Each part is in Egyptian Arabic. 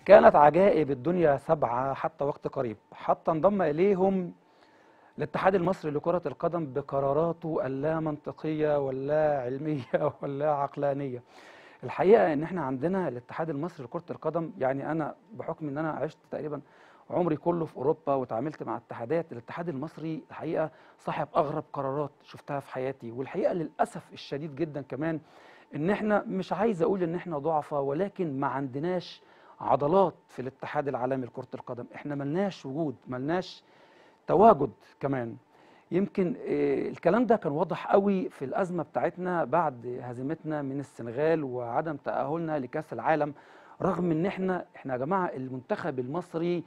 كانت عجائب الدنيا سبعة حتى وقت قريب حتى انضم إليهم الاتحاد المصري لكرة القدم بقراراته اللا منطقية ولا علمية ولا عقلانية الحقيقة ان احنا عندنا الاتحاد المصري لكرة القدم يعني انا بحكم ان انا عشت تقريبا عمري كله في اوروبا وتعاملت مع اتحادات الاتحاد المصري الحقيقة صاحب اغرب قرارات شفتها في حياتي والحقيقة للأسف الشديد جدا كمان ان احنا مش عايز اقول ان احنا ضعفاء ولكن ما عندناش عضلات في الاتحاد العالمي لكرة القدم احنا ملناش وجود ملناش تواجد كمان يمكن آه، الكلام ده كان واضح قوي في الأزمة بتاعتنا بعد هزيمتنا من السنغال وعدم تأهلنا لكأس العالم رغم ان احنا احنا يا جماعة المنتخب المصري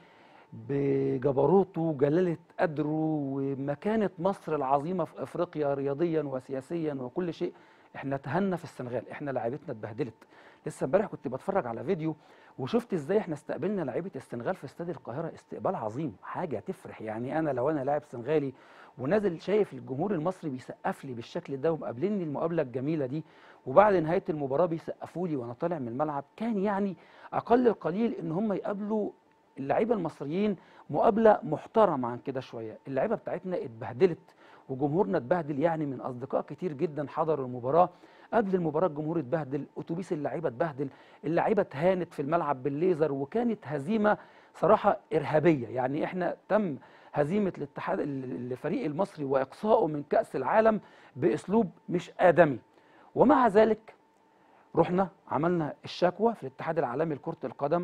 بجبروته وجلالة قدره ومكانة مصر العظيمة في افريقيا رياضيا وسياسيا وكل شيء احنا تهنا في السنغال احنا لعيبتنا اتبهدلت لسه امبارح كنت بتفرج على فيديو وشفت ازاي احنا استقبلنا لعيبه السنغال في استاد القاهره استقبال عظيم حاجه تفرح يعني انا لو انا لاعب سنغالي ونازل شايف الجمهور المصري بيسقف لي بالشكل ده ومقابلني المقابله الجميله دي وبعد نهايه المباراه بيسقفوا لي وانا طالع من الملعب كان يعني اقل القليل ان هم يقابلوا اللعيبه المصريين مقابله محترمه عن كده شويه اللعيبه بتاعتنا اتبهدلت وجمهورنا اتبهدل يعني من اصدقاء كتير جدا حضروا المباراه قبل المباراه الجمهور اتبهدل اتوبيس اللعيبه اتبهدل اللعيبه اتهانت في الملعب بالليزر وكانت هزيمه صراحه ارهابيه يعني احنا تم هزيمه الاتحاد الفريق المصري واقصائه من كاس العالم باسلوب مش ادمي ومع ذلك رحنا عملنا الشكوى في الاتحاد العالمي لكره القدم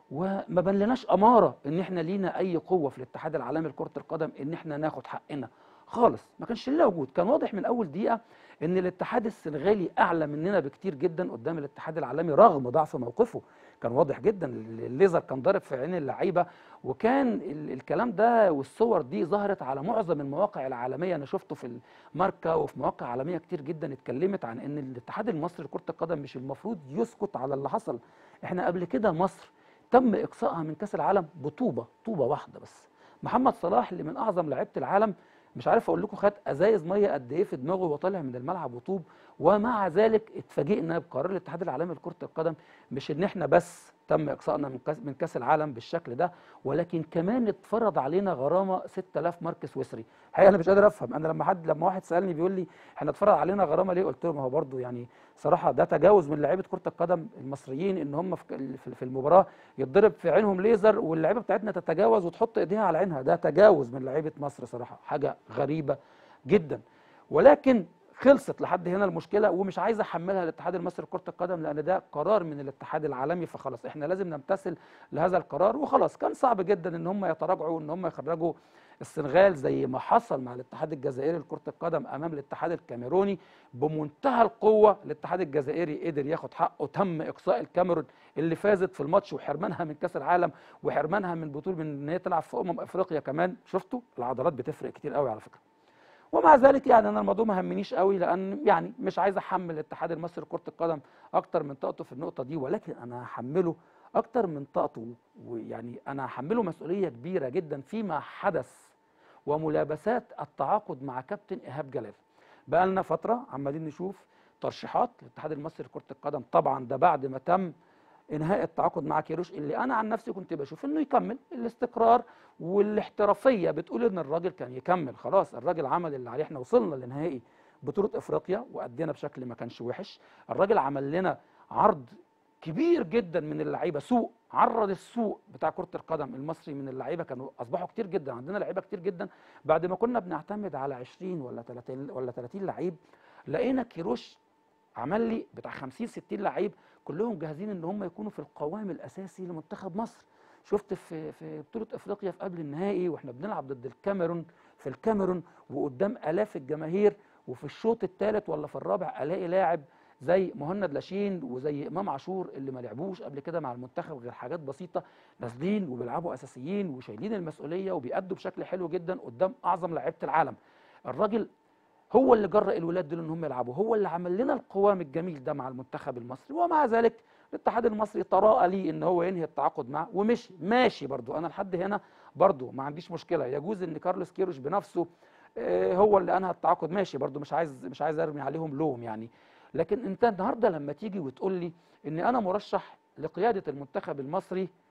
وما بنلناش اماره ان احنا لينا اي قوه في الاتحاد العالمي لكره القدم ان احنا ناخد حقنا خالص ما كانش لنا وجود كان واضح من اول دقيقه ان الاتحاد السنغالي اعلى مننا بكتير جدا قدام الاتحاد العالمي رغم ضعف موقفه كان واضح جدا الليزر كان ضارب في عين اللعيبه وكان ال- الكلام ده والصور دي ظهرت على معظم المواقع العالميه انا شفته في الماركا وفي مواقع عالميه كتير جدا اتكلمت عن ان الاتحاد المصري لكره القدم مش المفروض يسكت على اللي حصل احنا قبل كده مصر تم اقصائها من كاس العالم بطوبه طوبه واحده بس محمد صلاح اللي من اعظم لعيبه العالم مش عارف اقول لكم خد ازايز ميه قد ايه في دماغه وهو طالع من الملعب وطوب ومع ذلك اتفاجئنا بقرار الاتحاد العالمي لكره القدم مش ان احنا بس تم اقصائنا من كاس من كاس العالم بالشكل ده ولكن كمان اتفرض علينا غرامه 6000 مارك سويسري الحقيقه انا مش قادر افهم انا لما حد لما واحد سالني بيقول لي احنا اتفرض علينا غرامه ليه قلت له ما هو برضه يعني صراحه ده تجاوز من لعيبه كره القدم المصريين ان هم في في- في المباراه يتضرب في عينهم ليزر واللعيبه بتاعتنا تتجاوز وتحط ايديها على عينها ده تجاوز من لعيبه مصر صراحه حاجه غريبه جدا ولكن خلصت لحد هنا المشكله ومش عايز احملها الاتحاد المصري لكره القدم لان ده قرار من الاتحاد العالمي فخلاص احنا لازم نمتثل لهذا القرار وخلاص كان صعب جدا ان هم يتراجعوا ان هم يخرجوا السنغال زي ما حصل مع الاتحاد الجزائري لكره القدم امام الاتحاد الكاميروني بمنتهى القوه الاتحاد الجزائري قدر ياخد حقه تم اقصاء الكاميرون اللي فازت في الماتش وحرمانها من كاس العالم وحرمانها من بطوله من ان هي تلعب في امم افريقيا كمان شفتوا العضلات بتفرق كتير قوي على فكره ومع ذلك يعني انا الموضوع ما همنيش قوي لان يعني مش عايز احمل الاتحاد المصري لكره القدم اكتر من طاقته في النقطه دي ولكن انا هحمله اكتر من طاقته ويعني انا هحمله مسؤوليه كبيره جدا فيما حدث وملابسات التعاقد مع كابتن ايهاب جلال بقى لنا فتره عمالين نشوف ترشيحات للاتحاد المصري لكره القدم طبعا ده بعد ما تم انهاء التعاقد مع كيروش اللي انا عن نفسي كنت بشوف انه يكمل الاستقرار والاحترافيه بتقول ان الراجل كان يكمل خلاص الراجل عمل اللي عليه احنا وصلنا لنهائي بطوله افريقيا وادينا بشكل ما كانش وحش الراجل عمل لنا عرض كبير جدا من اللعيبه سوق عرض السوق بتاع كره القدم المصري من اللعيبه كانوا اصبحوا كتير جدا عندنا لعيبه كتير جدا بعد ما كنا بنعتمد على 20 ولا 30 ولا 30 لعيب لقينا كيروش عمل لي بتاع 50 60 لعيب كلهم جاهزين ان هم يكونوا في القوام الاساسي لمنتخب مصر شفت في في بطوله افريقيا في قبل النهائي واحنا بنلعب ضد الكاميرون في الكاميرون وقدام الاف الجماهير وفي الشوط الثالث ولا في الرابع الاقي لاعب زي مهند لاشين وزي امام عاشور اللي ما لعبوش قبل كده مع المنتخب غير حاجات بسيطه نازلين وبيلعبوا اساسيين وشايلين المسؤوليه وبيأدوا بشكل حلو جدا قدام اعظم لعيبه العالم الراجل هو اللي جرأ الولاد دول ان هم يلعبوا هو اللي عمل لنا القوام الجميل ده مع المنتخب المصري ومع ذلك الاتحاد المصري تراءى لي ان هو ينهي التعاقد معه ومشي ماشي برضو انا لحد هنا برضو ما عنديش مشكله يجوز ان كارلوس كيروش بنفسه آه، هو اللي انهى التعاقد ماشي برضو مش عايز مش عايز ارمي عليهم لوم يعني لكن انت النهارده لما تيجي وتقول لي ان انا مرشح لقياده المنتخب المصري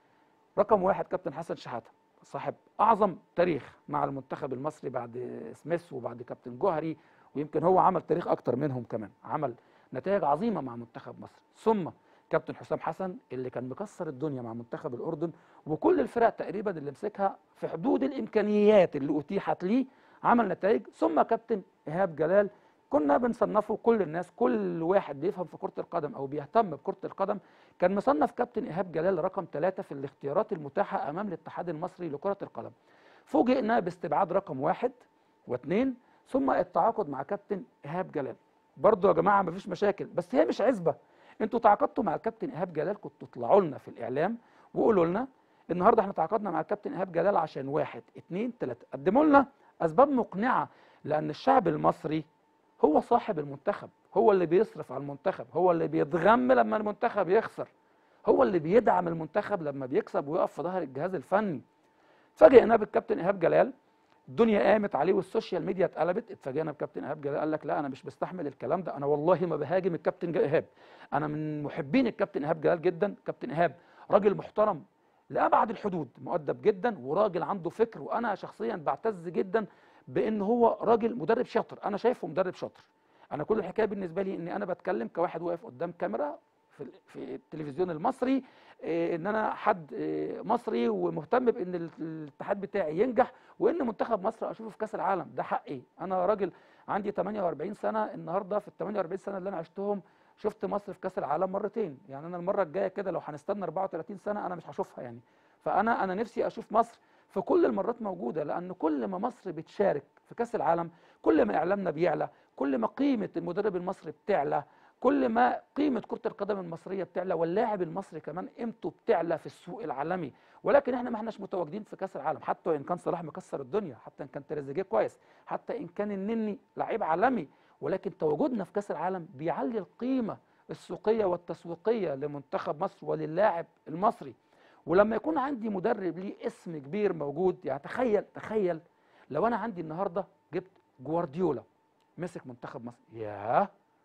رقم واحد كابتن حسن شحاته صاحب اعظم تاريخ مع المنتخب المصري بعد سميث وبعد كابتن جوهري ويمكن هو عمل تاريخ اكتر منهم كمان عمل نتائج عظيمه مع منتخب مصر ثم كابتن حسام حسن اللي كان مكسر الدنيا مع منتخب الاردن وكل الفرق تقريبا اللي مسكها في حدود الامكانيات اللي اتيحت ليه عمل نتائج ثم كابتن ايهاب جلال كنا بنصنفه كل الناس كل واحد بيفهم في كره القدم او بيهتم بكره القدم كان مصنف كابتن ايهاب جلال رقم ثلاثة في الاختيارات المتاحه امام الاتحاد المصري لكره القدم فوجئنا باستبعاد رقم واحد واثنين ثم التعاقد مع كابتن ايهاب جلال برضه يا جماعه مفيش مشاكل بس هي مش عزبه انتوا تعاقدتوا مع الكابتن ايهاب جلال كنتوا تطلعوا لنا في الاعلام وقولوا لنا النهارده احنا تعاقدنا مع الكابتن ايهاب جلال عشان واحد اثنين ثلاثه قدموا لنا اسباب مقنعه لان الشعب المصري هو صاحب المنتخب هو اللي بيصرف على المنتخب هو اللي بيتغم لما المنتخب يخسر هو اللي بيدعم المنتخب لما بيكسب ويقف في ظهر الجهاز الفني اتفاجئنا بالكابتن ايهاب جلال الدنيا قامت عليه والسوشيال ميديا اتقلبت اتفاجئنا بكابتن ايهاب جلال قال لك لا انا مش بستحمل الكلام ده انا والله ما بهاجم الكابتن ايهاب انا من محبين الكابتن ايهاب جلال جدا كابتن ايهاب راجل محترم لابعد الحدود مؤدب جدا وراجل عنده فكر وانا شخصيا بعتز جدا بان هو راجل مدرب شاطر انا شايفه مدرب شاطر انا كل الحكايه بالنسبه لي ان انا بتكلم كواحد واقف قدام كاميرا في في التلفزيون المصري إيه ان انا حد إيه مصري ومهتم بان الاتحاد بتاعي ينجح وان منتخب مصر اشوفه في كاس العالم ده حقي انا راجل عندي 48 سنه النهارده في ال 48 سنه اللي انا عشتهم شفت مصر في كاس العالم مرتين يعني انا المره الجايه كده لو هنستنى 34 سنه انا مش هشوفها يعني فانا انا نفسي اشوف مصر في كل المرات موجوده لان كل ما مصر بتشارك في كاس العالم كل ما اعلامنا بيعلى كل ما قيمه المدرب المصري بتعلى كل ما قيمه كره القدم المصريه بتعلى واللاعب المصري كمان قيمته بتعلى في السوق العالمي ولكن احنا ما احناش متواجدين في كاس العالم حتى وان كان صلاح مكسر الدنيا حتى ان كان تريزيجيه كويس حتى ان كان النني لعيب عالمي ولكن تواجدنا في كاس العالم بيعلي القيمه السوقيه والتسويقيه لمنتخب مصر وللاعب المصري ولما يكون عندي مدرب ليه اسم كبير موجود يعني تخيل تخيل لو انا عندي النهارده جبت جوارديولا مسك منتخب مصر ياه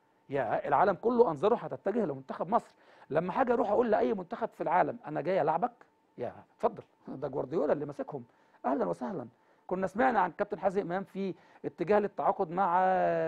يا العالم كله انظاره هتتجه لمنتخب مصر لما حاجه اروح اقول لاي منتخب في العالم انا جاي العبك يا اتفضل ده جوارديولا اللي ماسكهم اهلا وسهلا كنا سمعنا عن كابتن حازم امام في اتجاه للتعاقد مع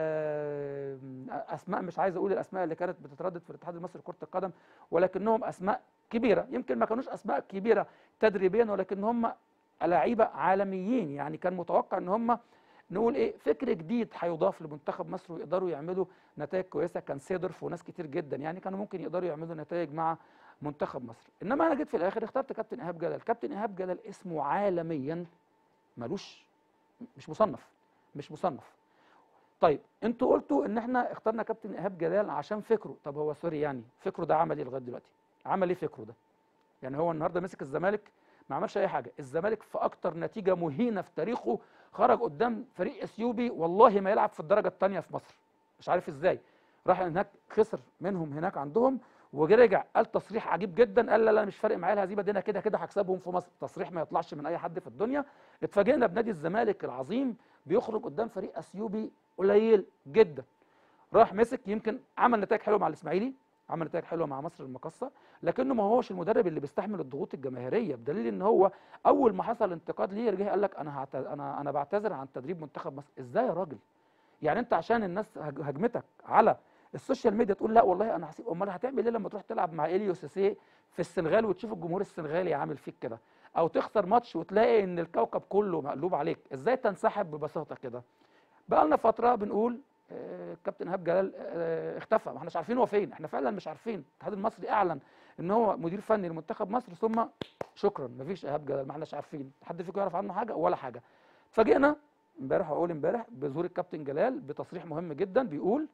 اسماء مش عايز اقول الاسماء اللي كانت بتتردد في الاتحاد المصري لكره القدم ولكنهم اسماء كبيره يمكن ما كانوش اسماء كبيره تدريبيا ولكن هم لعيبه عالميين يعني كان متوقع ان هم نقول ايه فكر جديد هيضاف لمنتخب مصر ويقدروا يعملوا نتائج كويسه كان سيدرف وناس كتير جدا يعني كانوا ممكن يقدروا يعملوا نتائج مع منتخب مصر انما انا جيت في الاخر اخترت كابتن ايهاب جلال كابتن ايهاب جلال اسمه عالميا ملوش مش مصنف مش مصنف طيب انتوا قلتوا ان احنا اخترنا كابتن ايهاب جلال عشان فكره طب هو سوري يعني فكره ده عمل ايه لغايه دلوقتي عمل ايه فكره ده يعني هو النهارده مسك الزمالك ما عملش اي حاجه الزمالك في اكتر نتيجه مهينه في تاريخه خرج قدام فريق اثيوبي والله ما يلعب في الدرجه الثانيه في مصر مش عارف ازاي راح هناك خسر منهم هناك عندهم ورجع قال تصريح عجيب جدا قال لا لا مش فارق معايا الهزيمه دي انا كده كده هكسبهم في مصر تصريح ما يطلعش من اي حد في الدنيا اتفاجئنا بنادي الزمالك العظيم بيخرج قدام فريق اثيوبي قليل جدا راح مسك يمكن عمل نتائج حلوه مع الاسماعيلي عمل نتائج حلوه مع مصر المقاصه لكنه ما هوش المدرب اللي بيستحمل الضغوط الجماهيريه بدليل ان هو اول ما حصل انتقاد ليه رجع قال لك انا هعت... انا انا بعتذر عن تدريب منتخب مصر ازاي يا راجل يعني انت عشان الناس هجمتك على السوشيال ميديا تقول لا والله انا هسيب امال هتعمل ايه لما تروح تلعب مع اليو سيسي في السنغال وتشوف الجمهور السنغالي عامل فيك كده او تخسر ماتش وتلاقي ان الكوكب كله مقلوب عليك ازاي تنسحب ببساطه كده بقى لنا فتره بنقول آه كابتن ايهاب جلال آه اختفى ما احناش عارفين هو فين احنا فعلا مش عارفين الاتحاد المصري اعلن ان هو مدير فني لمنتخب مصر ثم شكرا مفيش ايهاب جلال ما احناش عارفين حد فيكم يعرف عنه حاجه ولا حاجه اتفاجئنا امبارح واول امبارح بظهور الكابتن جلال بتصريح مهم جدا بيقول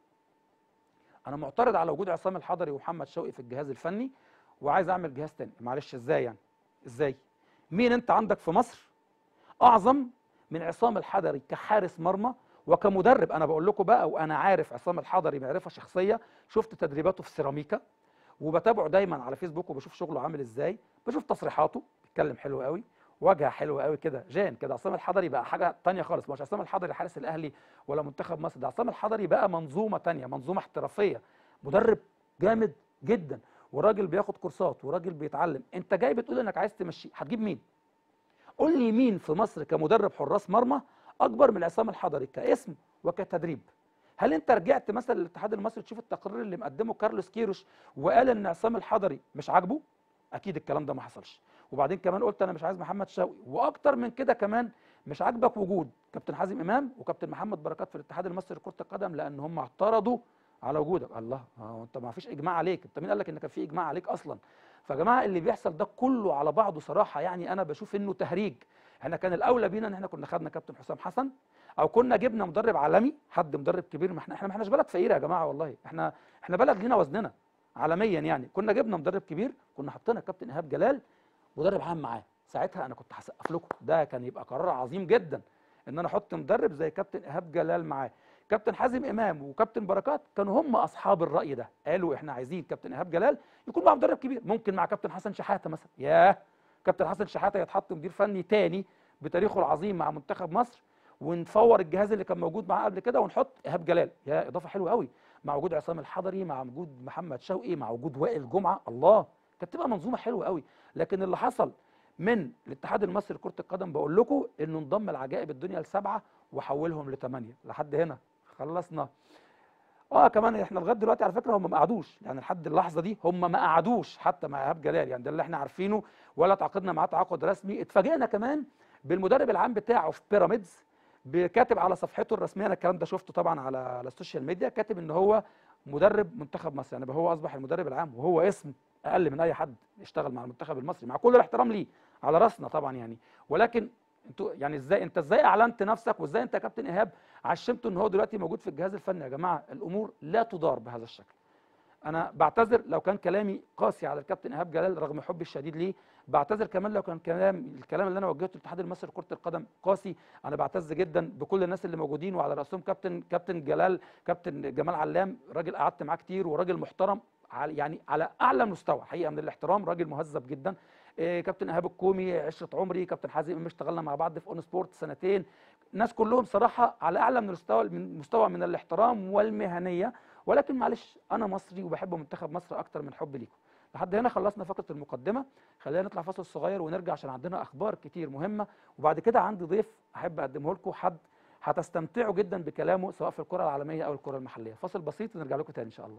انا معترض على وجود عصام الحضري ومحمد شوقي في الجهاز الفني وعايز اعمل جهاز تاني معلش ازاي يعني ازاي مين انت عندك في مصر اعظم من عصام الحضري كحارس مرمى وكمدرب انا بقول لكم بقى وانا عارف عصام الحضري معرفه شخصيه شفت تدريباته في سيراميكا وبتابعه دايما على فيسبوك وبشوف شغله عامل ازاي بشوف تصريحاته بيتكلم حلو قوي وجهه حلوه قوي كده جان كده عصام الحضري بقى حاجه تانية خالص مش عصام الحضري حارس الاهلي ولا منتخب مصر ده عصام الحضري بقى منظومه تانية منظومه احترافيه مدرب جامد جدا وراجل بياخد كورسات وراجل بيتعلم انت جاي بتقول انك عايز تمشيه هتجيب مين قول لي مين في مصر كمدرب حراس مرمى اكبر من عصام الحضري كاسم وكتدريب هل انت رجعت مثلا للاتحاد المصري تشوف التقرير اللي مقدمه كارلوس كيروش وقال ان عصام الحضري مش عاجبه اكيد الكلام ده ما حصلش وبعدين كمان قلت انا مش عايز محمد شوقي واكتر من كده كمان مش عاجبك وجود كابتن حازم امام وكابتن محمد بركات في الاتحاد المصري لكره القدم لان هم اعترضوا على وجودك الله هو انت ما فيش اجماع عليك انت مين قال لك ان كان في اجماع عليك اصلا فيا جماعه اللي بيحصل ده كله على بعضه صراحه يعني انا بشوف انه تهريج احنا كان الاولى بينا ان احنا كنا خدنا كابتن حسام حسن او كنا جبنا مدرب عالمي حد مدرب كبير ما احنا احنا ما احناش بلد فقيره يا جماعه والله احنا احنا بلد لينا وزننا عالميا يعني كنا جبنا مدرب كبير كنا حطينا كابتن ايهاب جلال مدرب عام معاه ساعتها انا كنت هسقف لكم ده كان يبقى قرار عظيم جدا ان انا احط مدرب زي كابتن ايهاب جلال معاه كابتن حازم امام وكابتن بركات كانوا هم اصحاب الراي ده قالوا احنا عايزين كابتن ايهاب جلال يكون مع مدرب كبير ممكن مع كابتن حسن شحاته مثلا ياه كابتن حسن شحاته يتحط مدير فني تاني بتاريخه العظيم مع منتخب مصر ونفور الجهاز اللي كان موجود معاه قبل كده ونحط ايهاب جلال يا اضافه حلوه قوي مع وجود عصام الحضري مع وجود محمد شوقي مع وجود وائل جمعه الله كانت تبقى منظومه حلوه قوي لكن اللي حصل من الاتحاد المصري لكره القدم بقول لكم انه انضم العجائب الدنيا لسبعه وحولهم لثمانيه لحد هنا خلصنا اه كمان احنا لغايه دلوقتي على فكره هم ما قعدوش يعني لحد اللحظه دي هم ما قعدوش حتى مع ايهاب جلال يعني ده اللي احنا عارفينه ولا تعاقدنا معاه تعاقد رسمي اتفاجئنا كمان بالمدرب العام بتاعه في بيراميدز كاتب على صفحته الرسميه انا الكلام ده شفته طبعا على على السوشيال ميديا كاتب ان هو مدرب منتخب مصر يعني هو اصبح المدرب العام وهو اسم اقل من اي حد يشتغل مع المنتخب المصري مع كل الاحترام ليه على راسنا طبعا يعني ولكن انتوا يعني ازاي انت ازاي اعلنت نفسك وازاي انت يا كابتن ايهاب عشمته ان هو دلوقتي موجود في الجهاز الفني يا جماعه الامور لا تدار بهذا الشكل انا بعتذر لو كان كلامي قاسي على الكابتن ايهاب جلال رغم حبي الشديد ليه بعتذر كمان لو كان كلام الكلام اللي انا وجهته للاتحاد المصري لكره القدم قاسي انا بعتز جدا بكل الناس اللي موجودين وعلى راسهم كابتن كابتن جلال كابتن جمال علام راجل قعدت معاه كتير وراجل محترم يعني على اعلى مستوى حقيقه من الاحترام راجل مهذب جدا إيه كابتن ايهاب الكومي عشره عمري كابتن حازم امام اشتغلنا مع بعض في اون سبورت سنتين ناس كلهم صراحه على اعلى من المستوى من مستوى من الاحترام والمهنيه ولكن معلش انا مصري وبحب منتخب مصر اكتر من حب ليكم لحد هنا خلصنا فقره المقدمه خلينا نطلع فاصل صغير ونرجع عشان عندنا اخبار كتير مهمه وبعد كده عندي ضيف احب اقدمه لكم حد هتستمتعوا جدا بكلامه سواء في الكره العالميه او الكره المحليه فاصل بسيط ونرجع لكم تاني ان شاء الله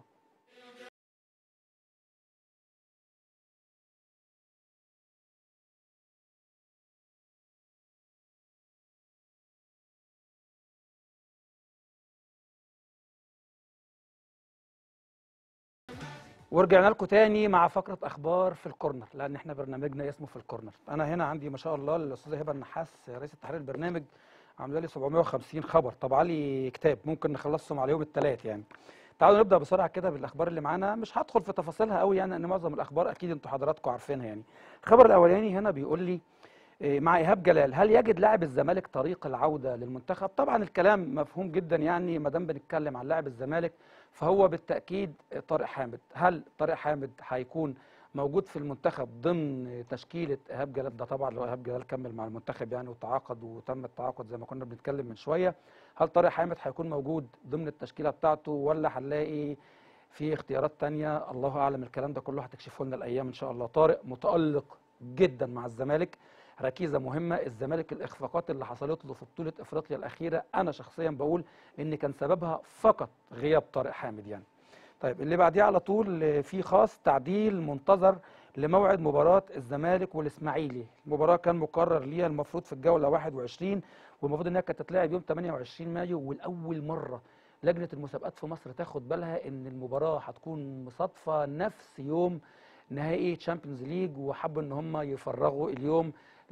ورجعنا لكم تاني مع فقره اخبار في الكورنر لان احنا برنامجنا اسمه في الكورنر انا هنا عندي ما شاء الله الاستاذه هبه النحاس رئيسه تحرير البرنامج عامله لي 750 خبر طبعا لي كتاب ممكن نخلصهم على يوم الثلاث يعني تعالوا نبدا بسرعه كده بالاخبار اللي معانا مش هدخل في تفاصيلها قوي يعني ان معظم الاخبار اكيد انتوا حضراتكم عارفينها يعني الخبر الاولاني هنا بيقول لي مع ايهاب جلال هل يجد لاعب الزمالك طريق العوده للمنتخب طبعا الكلام مفهوم جدا يعني ما دام بنتكلم عن لاعب الزمالك فهو بالتاكيد طارق حامد هل طارق حامد هيكون موجود في المنتخب ضمن تشكيله ايهاب جلال ده طبعا لو ايهاب جلال كمل مع المنتخب يعني وتعاقد وتم التعاقد زي ما كنا بنتكلم من شويه هل طارق حامد هيكون موجود ضمن التشكيله بتاعته ولا هنلاقي في اختيارات تانية الله اعلم الكلام ده كله هتكشفه لنا الايام ان شاء الله طارق متالق جدا مع الزمالك ركيزه مهمه الزمالك الاخفاقات اللي حصلت له في بطوله افريقيا الاخيره انا شخصيا بقول ان كان سببها فقط غياب طارق حامد يعني طيب اللي بعديه على طول في خاص تعديل منتظر لموعد مباراة الزمالك والإسماعيلي المباراة كان مقرر ليها المفروض في الجولة 21 والمفروض إنها كانت تتلعب يوم 28 مايو والأول مرة لجنة المسابقات في مصر تاخد بالها إن المباراة هتكون مصادفة نفس يوم نهائي تشامبيونز ليج وحبوا إن هم يفرغوا اليوم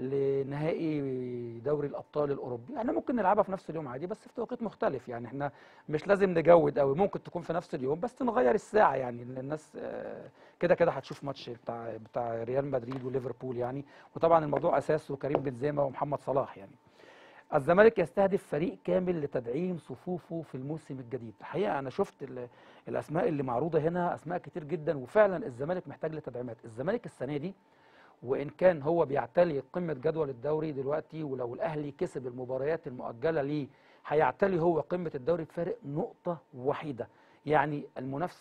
لنهائي دوري الابطال الاوروبي احنا ممكن نلعبها في نفس اليوم عادي بس في توقيت مختلف يعني احنا مش لازم نجود قوي ممكن تكون في نفس اليوم بس نغير الساعه يعني الناس كده كده هتشوف ماتش بتاع بتاع ريال مدريد وليفربول يعني وطبعا الموضوع اساسه كريم بنزيما ومحمد صلاح يعني الزمالك يستهدف فريق كامل لتدعيم صفوفه في الموسم الجديد الحقيقه انا شفت الاسماء اللي معروضه هنا اسماء كتير جدا وفعلا الزمالك محتاج لتدعيمات الزمالك السنه دي وان كان هو بيعتلي قمه جدول الدوري دلوقتي ولو الاهلي كسب المباريات المؤجله ليه هيعتلي هو قمه الدوري بفارق نقطه وحيده يعني المنافسه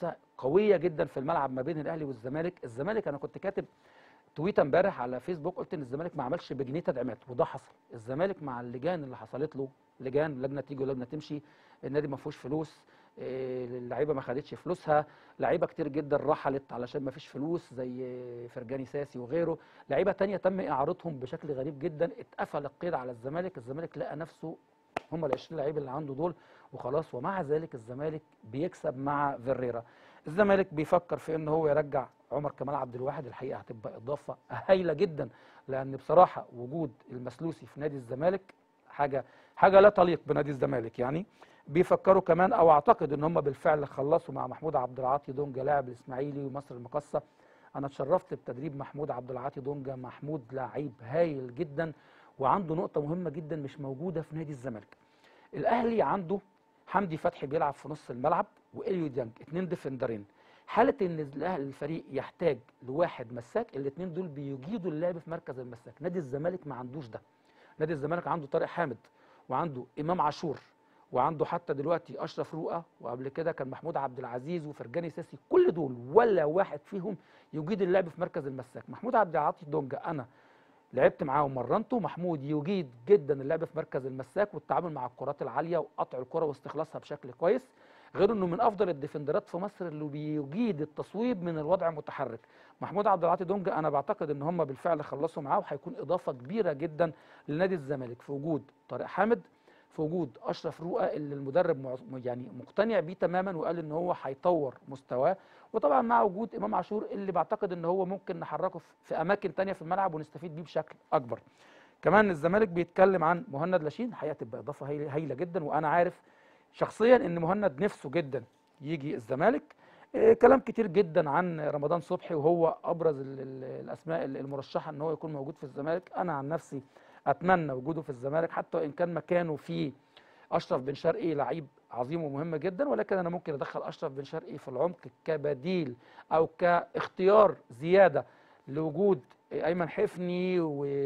قويه جدا في الملعب ما بين الاهلي والزمالك الزمالك انا كنت كاتب تويته امبارح على فيسبوك قلت ان الزمالك ما عملش بجنيه تدعيمات وده حصل الزمالك مع اللجان اللي حصلت له لجان لجنه تيجي ولجنه تمشي النادي ما فيهوش فلوس إيه، اللعيبه ما خدتش فلوسها لعيبه كتير جدا رحلت علشان ما فيش فلوس زي فرجاني ساسي وغيره لعيبه تانية تم اعارتهم بشكل غريب جدا اتقفل القيد على الزمالك الزمالك لقى نفسه هم ال 20 لعيب اللي عنده دول وخلاص ومع ذلك الزمالك بيكسب مع فيريرا الزمالك بيفكر في ان هو يرجع عمر كمال عبد الواحد الحقيقه هتبقى اضافه هايله جدا لان بصراحه وجود المسلوسي في نادي الزمالك حاجه حاجه لا تليق بنادي الزمالك يعني بيفكروا كمان او اعتقد ان هم بالفعل خلصوا مع محمود عبد العاطي دونجا لاعب الاسماعيلي ومصر المقصه انا اتشرفت بتدريب محمود عبد العاطي دونجا محمود لعيب هايل جدا وعنده نقطه مهمه جدا مش موجوده في نادي الزمالك الاهلي عنده حمدي فتحي بيلعب في نص الملعب واليو ديانج اتنين ديفندرين حاله ان الاهلي الفريق يحتاج لواحد مساك الاثنين دول بيجيدوا اللعب في مركز المساك نادي الزمالك ما عندوش ده نادي الزمالك عنده طارق حامد وعنده امام عاشور وعنده حتى دلوقتي اشرف رؤى وقبل كده كان محمود عبد العزيز وفرجاني ساسي كل دول ولا واحد فيهم يجيد اللعب في مركز المساك محمود عبد العاطي دونجا انا لعبت معاه ومرنته محمود يجيد جدا اللعب في مركز المساك والتعامل مع الكرات العاليه وقطع الكره واستخلاصها بشكل كويس غير انه من افضل الديفندرات في مصر اللي بيجيد التصويب من الوضع المتحرك محمود عبد العاطي دونجا انا بعتقد ان هم بالفعل خلصوا معاه وهيكون اضافه كبيره جدا لنادي الزمالك في وجود طارق حامد في وجود اشرف رؤى اللي المدرب مع- يعني مقتنع بيه تماما وقال ان هو هيطور مستواه وطبعا مع وجود امام عاشور اللي بعتقد ان هو ممكن نحركه في- في اماكن تانية في الملعب ونستفيد بيه بشكل اكبر كمان الزمالك بيتكلم عن مهند لاشين الحقيقه تبقى اضافه هايله هايلة جدا وانا عارف شخصيا ان مهند نفسه جدا يجي الزمالك إيه، كلام كتير جدا عن رمضان صبحي وهو ابرز ال- ال- الاسماء ال- المرشحه ان هو يكون موجود في الزمالك انا عن نفسي اتمنى وجوده في الزمالك حتى وان كان مكانه في اشرف بن شرقي لعيب عظيم ومهم جدا ولكن انا ممكن ادخل اشرف بن شرقي في العمق كبديل او كاختيار زياده لوجود ايمن حفني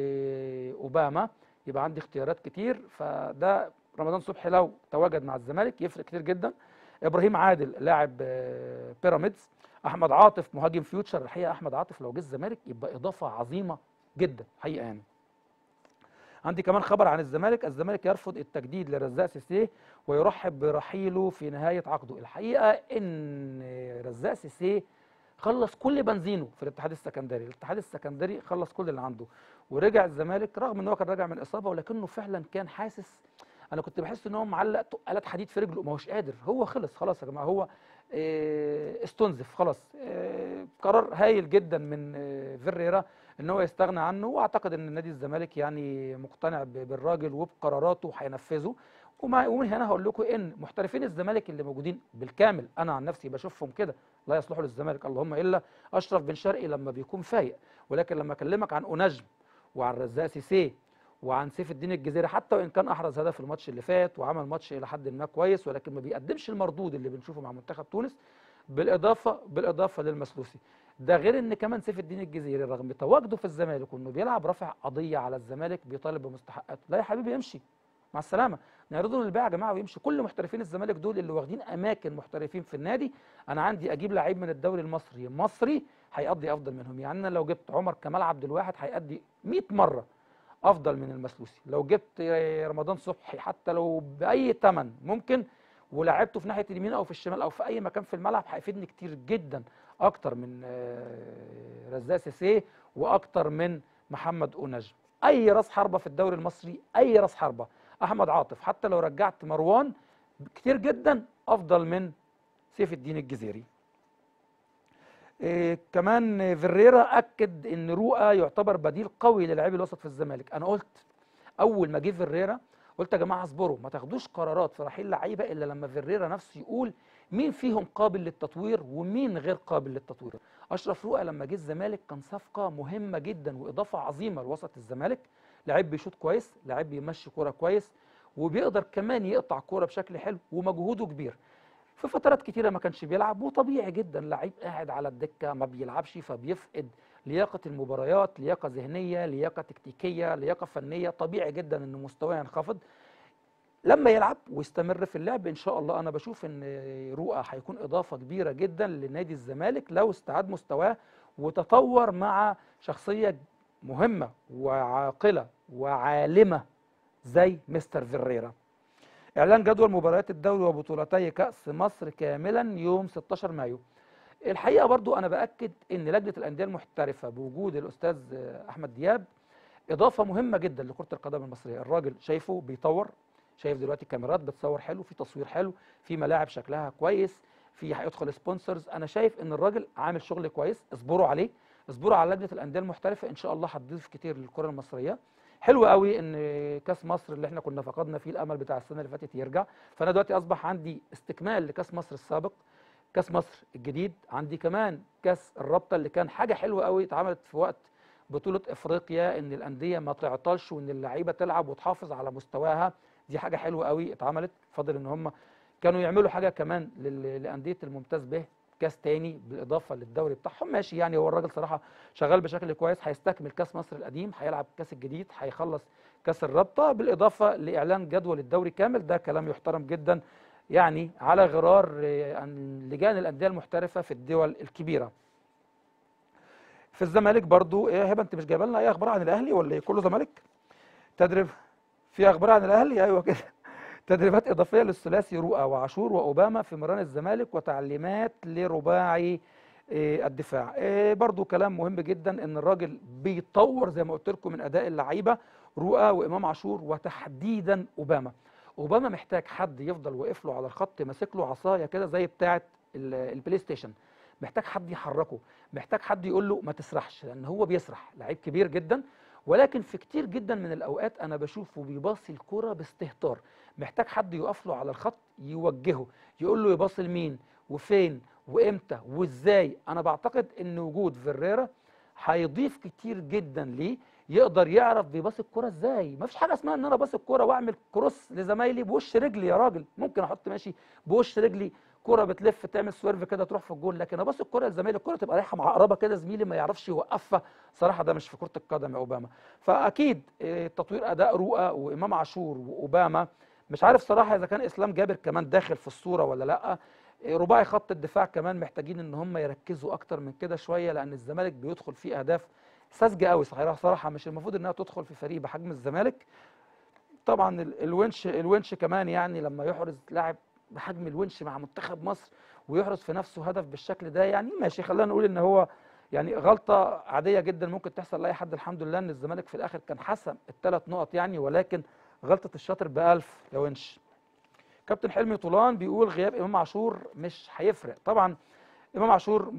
واوباما يبقى عندي اختيارات كتير فده رمضان صبحي لو تواجد مع الزمالك يفرق كتير جدا ابراهيم عادل لاعب آه، بيراميدز احمد عاطف مهاجم فيوتشر الحقيقه احمد عاطف لو جه الزمالك يبقى اضافه عظيمه جدا حقيقه يعني عندي كمان خبر عن الزمالك الزمالك يرفض التجديد لرزاق سيسيه ويرحب برحيله في نهايه عقده الحقيقه ان رزاق سيسيه خلص كل بنزينه في الاتحاد السكندري الاتحاد السكندري خلص كل اللي عنده ورجع الزمالك رغم ان هو كان راجع من اصابه ولكنه فعلا كان حاسس انا كنت بحس ان هو معلق تقالات حديد في رجله ما هوش قادر هو خلص خلاص يا جماعه هو آه، استنزف خلاص آه، قرار هايل جدا من آه، فيريرا ان هو يستغنى عنه واعتقد ان نادي الزمالك يعني مقتنع ب- بالراجل وبقراراته وهينفذه ومع- ومن هنا هقول لكم ان محترفين الزمالك اللي موجودين بالكامل انا عن نفسي بشوفهم كده لا يصلحوا للزمالك اللهم الا اشرف بن شرقي لما بيكون فايق ولكن لما اكلمك عن اونجم وعن رزاق سيسيه وعن سيف الدين الجزيري حتى وان كان احرز هدف الماتش اللي فات وعمل ماتش الى حد ما كويس ولكن ما بيقدمش المردود اللي بنشوفه مع منتخب تونس بالاضافه بالاضافه للمسلوسي ده غير ان كمان سيف الدين الجزيري رغم تواجده في الزمالك وانه بيلعب رافع قضيه على الزمالك بيطالب بمستحقاته لا يا حبيبي امشي مع السلامه نعرضه للبيع يا جماعه ويمشي كل محترفين الزمالك دول اللي واخدين اماكن محترفين في النادي انا عندي اجيب لعيب من الدوري المصري مصري هيقضي افضل منهم يعني انا لو جبت عمر كمال عبد الواحد هيأدي 100 مره افضل من المسلوسي لو جبت رمضان صبحي حتى لو باي ثمن ممكن ولعبته في ناحيه اليمين او في الشمال او في اي مكان في الملعب هيفيدني كتير جدا اكتر من آه، رزاق سيسيه واكتر من محمد اونجم اي راس حربه في الدوري المصري اي راس حربه احمد عاطف حتى لو رجعت مروان كتير جدا افضل من سيف الدين الجزيري إيه كمان فيريرا اكد ان رؤى يعتبر بديل قوي للاعبي الوسط في الزمالك انا قلت اول ما جه فيريرا قلت يا جماعه اصبروا ما تاخدوش قرارات في رحيل لعيبه الا لما فيريرا نفسه يقول مين فيهم قابل للتطوير ومين غير قابل للتطوير اشرف رؤى لما جه الزمالك كان صفقه مهمه جدا واضافه عظيمه لوسط الزمالك لعيب بيشوط كويس لعيب بيمشي كوره كويس وبيقدر كمان يقطع كوره بشكل حلو ومجهوده كبير في فترات كتيره ما كانش بيلعب وطبيعي جدا لعيب قاعد على الدكه ما بيلعبش فبيفقد لياقه المباريات لياقه ذهنيه لياقه تكتيكيه لياقه فنيه طبيعي جدا ان مستواه ينخفض لما يلعب ويستمر في اللعب ان شاء الله انا بشوف ان رؤى هيكون اضافه كبيره جدا لنادي الزمالك لو استعاد مستواه وتطور مع شخصيه مهمه وعاقله وعالمه زي مستر فيريرا اعلان جدول مباريات الدوري وبطولتي كاس مصر كاملا يوم 16 مايو الحقيقه برضو انا باكد ان لجنه الانديه المحترفه بوجود الاستاذ احمد دياب اضافه مهمه جدا لكره القدم المصريه الراجل شايفه بيطور شايف دلوقتي كاميرات بتصور حلو في تصوير حلو في ملاعب شكلها كويس في هيدخل سبونسرز انا شايف ان الراجل عامل شغل كويس اصبروا عليه اصبروا على لجنه الانديه المحترفه ان شاء الله هتضيف كتير للكره المصريه حلو قوي ان كاس مصر اللي احنا كنا فقدنا فيه الامل بتاع السنه اللي فاتت يرجع فانا دلوقتي اصبح عندي استكمال لكاس مصر السابق كاس مصر الجديد عندي كمان كاس الرابطه اللي كان حاجه حلوه قوي اتعملت في وقت بطوله افريقيا ان الانديه ما تعطلش وان اللعيبه تلعب وتحافظ على مستواها دي حاجه حلوه قوي اتعملت فاضل ان هم كانوا يعملوا حاجه كمان لانديه الممتاز به كاس تاني بالاضافه للدوري بتاعهم ماشي يعني هو الراجل صراحه شغال بشكل كويس هيستكمل كاس مصر القديم هيلعب كاس الجديد هيخلص كاس الرابطه بالاضافه لاعلان جدول الدوري كامل ده كلام يحترم جدا يعني على غرار لجان الانديه المحترفه في الدول الكبيره في الزمالك برضو ايه هبه انت مش جايبه لنا اي اخبار عن الاهلي ولا ايه كله زمالك تدريب في اخبار عن الاهلي ايوه كده تدريبات اضافيه للثلاثي رؤى وعاشور واوباما في مران الزمالك وتعليمات لرباعي الدفاع برضو كلام مهم جدا ان الراجل بيطور زي ما قلت لكم من اداء اللعيبه رؤى وامام عاشور وتحديدا اوباما اوباما محتاج حد يفضل واقف له على الخط ماسك له عصايه كده زي بتاعه البلاي ستيشن محتاج حد يحركه محتاج حد يقول له ما تسرحش لان هو بيسرح لعيب كبير جدا ولكن في كتير جدا من الاوقات انا بشوفه بيباصي الكره باستهتار محتاج حد يقف له على الخط يوجهه يقول له يباصي لمين وفين وامتى وازاي انا بعتقد ان وجود فيريرا هيضيف كتير جدا ليه يقدر يعرف بيباصي الكرة ازاي ما فيش حاجه اسمها ان انا باصي الكرة واعمل كروس لزمايلي بوش رجلي يا راجل ممكن احط ماشي بوش رجلي كرة بتلف تعمل سويرف كده تروح في الجول لكن اباصي الكرة لزمايلي الكرة تبقى رايحه معقربه كده زميلي ما يعرفش يوقفها صراحه ده مش في كره القدم يا اوباما فاكيد تطوير اداء رؤى وامام عاشور واوباما مش عارف صراحه اذا كان اسلام جابر كمان داخل في الصوره ولا لا رباعي خط الدفاع كمان محتاجين ان هم يركزوا اكتر من كده شويه لان الزمالك بيدخل فيه اهداف ساذجه قوي صحيح صراحه مش المفروض انها تدخل في فريق بحجم الزمالك طبعا الونش الونش كمان يعني لما يحرز لاعب بحجم الونش مع منتخب مصر ويحرز في نفسه هدف بالشكل ده يعني ماشي خلينا نقول ان هو يعني غلطه عاديه جدا ممكن تحصل لاي حد الحمد لله ان الزمالك في الاخر كان حسم الثلاث نقط يعني ولكن غلطه الشاطر بألف يا ونش كابتن حلمي طولان بيقول غياب امام عاشور مش هيفرق طبعا امام عاشور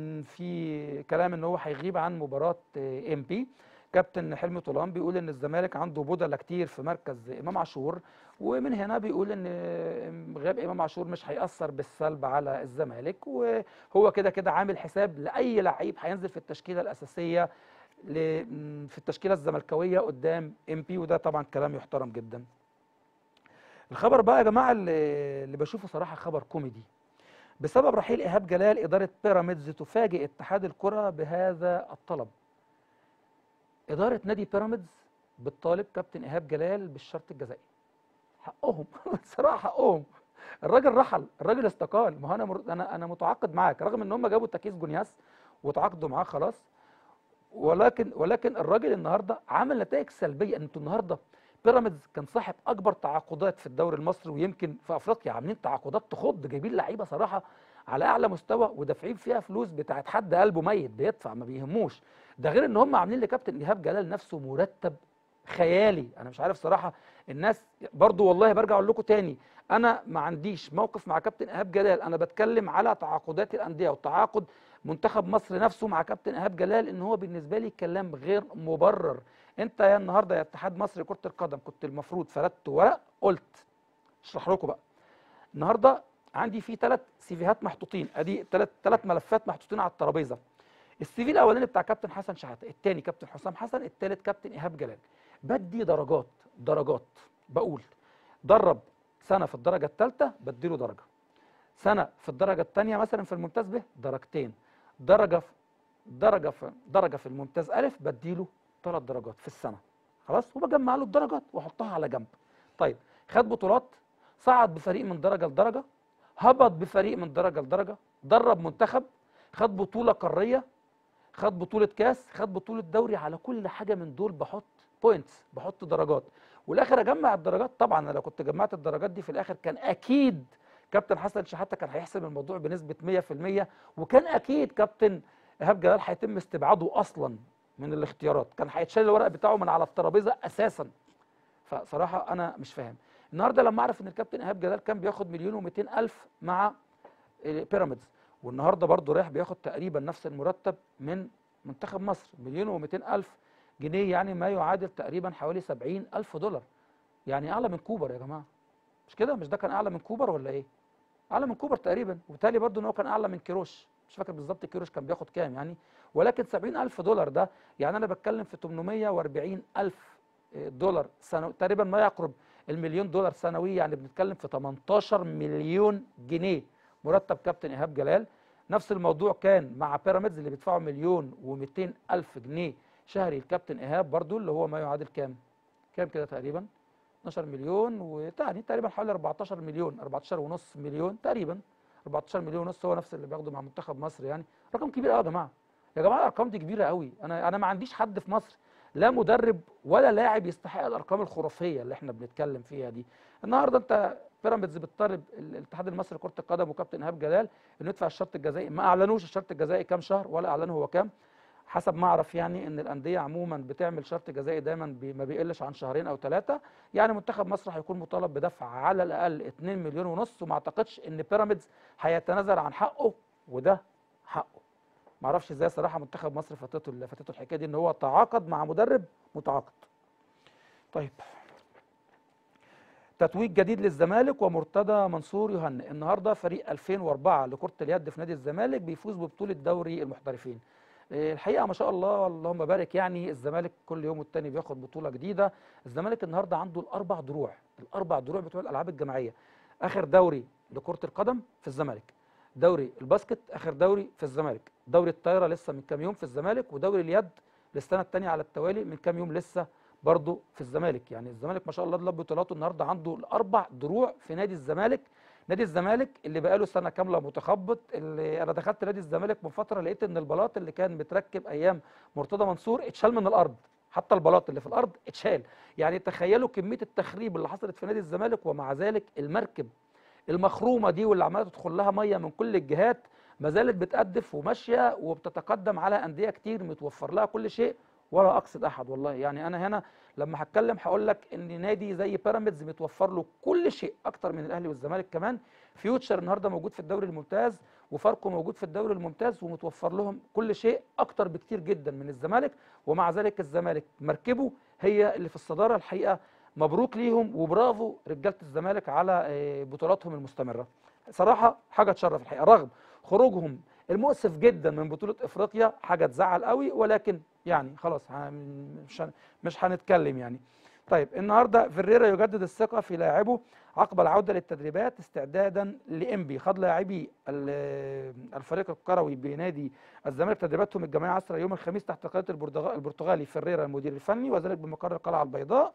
في كلام ان هو هيغيب عن مباراه ام بي كابتن حلمي طولان بيقول ان الزمالك عنده بدله كتير في مركز امام عاشور ومن هنا بيقول ان غياب امام عاشور مش هياثر بالسلب على الزمالك وهو كده كده عامل حساب لاي لعيب هينزل في التشكيله الاساسيه في التشكيله الزملكاويه قدام ام بي وده طبعا كلام يحترم جدا الخبر بقى يا جماعه اللي بشوفه صراحه خبر كوميدي بسبب رحيل ايهاب جلال اداره بيراميدز تفاجئ اتحاد الكره بهذا الطلب اداره نادي بيراميدز بتطالب كابتن ايهاب جلال بالشرط الجزائي حقهم صراحه حقهم الراجل رحل الراجل استقال ما هو انا مر... انا انا متعاقد معاك رغم ان هم جابوا تكيس جونياس وتعاقدوا معاه خلاص ولكن ولكن الراجل النهارده عمل نتائج سلبيه انتوا النهارده بيراميدز كان صاحب اكبر تعاقدات في الدوري المصري ويمكن في افريقيا عاملين تعاقدات تخض جايبين لعيبه صراحه على اعلى مستوى ودافعين فيها فلوس بتاعت حد قلبه ميت بيدفع ما بيهموش ده غير ان هم عاملين لكابتن ايهاب جلال نفسه مرتب خيالي انا مش عارف صراحه الناس برضو والله برجع اقول لكم تاني انا ما عنديش موقف مع كابتن ايهاب جلال انا بتكلم على تعاقدات الانديه وتعاقد منتخب مصر نفسه مع كابتن ايهاب جلال ان هو بالنسبه لي كلام غير مبرر انت يا النهارده يا اتحاد مصر لكره القدم كنت المفروض فردت ورق قلت اشرح لكم بقى النهارده عندي في ثلاث سيفيهات محطوطين ادي ثلاث ثلاث ملفات محطوطين على الترابيزه السي في الاولاني بتاع كابتن حسن شحاته الثاني كابتن حسام حسن الثالث كابتن ايهاب جلال بدي درجات درجات بقول درب سنه في الدرجه الثالثه بديله درجه سنه في الدرجه الثانيه مثلا في الممتاز به درجتين درجه في درجه في درجه في الممتاز الف بديله ثلاث درجات في السنه خلاص وبجمع له الدرجات واحطها على جنب طيب خد بطولات صعد بفريق من درجه لدرجه هبط بفريق من درجه لدرجه درب منتخب خد بطوله قاريه خد بطوله كاس خد بطوله دوري على كل حاجه من دول بحط بوينتس بحط درجات والاخر اجمع الدرجات طبعا انا لو كنت جمعت الدرجات دي في الاخر كان اكيد كابتن حسن شحاته كان هيحسم الموضوع بنسبه 100% وكان اكيد كابتن ايهاب جلال هيتم استبعاده اصلا من الاختيارات كان هيتشال الورق بتاعه من على الترابيزه اساسا فصراحه انا مش فاهم النهارده لما اعرف ان الكابتن ايهاب جلال كان بياخد مليون و200 الف مع بيراميدز والنهارده برضه رايح بياخد تقريبا نفس المرتب من منتخب مصر مليون و200 الف جنيه يعني ما يعادل تقريبا حوالي 70 الف دولار يعني اعلى من كوبر يا جماعه مش كده مش ده كان اعلى من كوبر ولا ايه اعلى من كوبر تقريبا وبالتالي برضه ان هو كان اعلى من كيروش مش فاكر بالظبط كيروش كان بياخد كام يعني ولكن 70 الف دولار ده يعني انا بتكلم في 840 الف دولار سنة تقريبا ما يقرب المليون دولار سنويا يعني بنتكلم في 18 مليون جنيه مرتب كابتن ايهاب جلال نفس الموضوع كان مع بيراميدز اللي بيدفعوا مليون و200 الف جنيه شهري الكابتن ايهاب برضو اللي هو ما يعادل كام كام كده تقريبا 12 مليون وتعني تقريبا حوالي 14 مليون 14 ونص مليون تقريبا 14 مليون ونص هو نفس اللي بياخده مع منتخب مصر يعني رقم كبير قوي يا جماعه يا جماعه الارقام دي كبيره قوي انا انا ما عنديش حد في مصر لا مدرب ولا لاعب يستحق الارقام الخرافيه اللي احنا بنتكلم فيها دي النهارده انت بيراميدز بتطالب الاتحاد المصري لكره القدم وكابتن ايهاب جلال انه يدفع الشرط الجزائي ما اعلنوش الشرط الجزائي كام شهر ولا اعلنوا هو كام حسب ما اعرف يعني ان الانديه عموما بتعمل شرط جزائي دايما بي ما بيقلش عن شهرين او ثلاثه يعني منتخب مصر هيكون مطالب بدفع على الاقل 2 مليون ونص وما اعتقدش ان بيراميدز هيتنازل عن حقه وده حقه ما اعرفش ازاي صراحه منتخب مصر فاتته فاتته الحكايه دي ان هو تعاقد مع مدرب متعاقد طيب تتويج جديد للزمالك ومرتضى منصور يهنئ النهارده فريق 2004 لكره اليد في نادي الزمالك بيفوز ببطوله دوري المحترفين الحقيقه ما شاء الله اللهم بارك يعني الزمالك كل يوم والتاني بياخد بطوله جديده الزمالك النهارده عنده الاربع دروع الاربع دروع بتوع الالعاب الجماعيه اخر دوري لكره القدم في الزمالك دوري الباسكت اخر دوري في الزمالك دوري الطايره لسه من كام يوم في الزمالك ودوري اليد للسنه الثانيه على التوالي من كام يوم لسه برضه في الزمالك يعني الزمالك ما شاء الله دلوقتي بطولاته النهارده عنده الاربع دروع في نادي الزمالك نادي الزمالك اللي بقاله سنه كامله متخبط اللي انا دخلت نادي الزمالك من فتره لقيت ان البلاط اللي كان متركب ايام مرتضى منصور اتشال من الارض حتى البلاط اللي في الارض اتشال يعني تخيلوا كميه التخريب اللي حصلت في نادي الزمالك ومع ذلك المركب المخرومه دي واللي عماله تدخل لها ميه من كل الجهات ما زالت بتقدف وماشيه وبتتقدم على انديه كتير متوفر لها كل شيء ولا اقصد احد والله يعني انا هنا لما هتكلم هقول لك ان نادي زي بيراميدز متوفر له كل شيء اكتر من الاهلي والزمالك كمان فيوتشر النهارده موجود في الدوري الممتاز وفاركو موجود في الدوري الممتاز ومتوفر لهم كل شيء اكتر بكتير جدا من الزمالك ومع ذلك الزمالك مركبه هي اللي في الصداره الحقيقه مبروك ليهم وبرافو رجاله الزمالك على بطولاتهم المستمره صراحه حاجه تشرف الحقيقه رغم خروجهم المؤسف جدا من بطوله افريقيا حاجه تزعل قوي ولكن يعني خلاص مش مش هنتكلم يعني طيب النهارده فيريرا يجدد الثقه في لاعبه عقب العوده للتدريبات استعدادا لانبي خاض لاعبي الفريق الكروي بنادي الزمالك تدريباتهم الجماعيه عصر يوم الخميس تحت قياده البرتغالي فيريرا المدير الفني وذلك بمقر القلعه البيضاء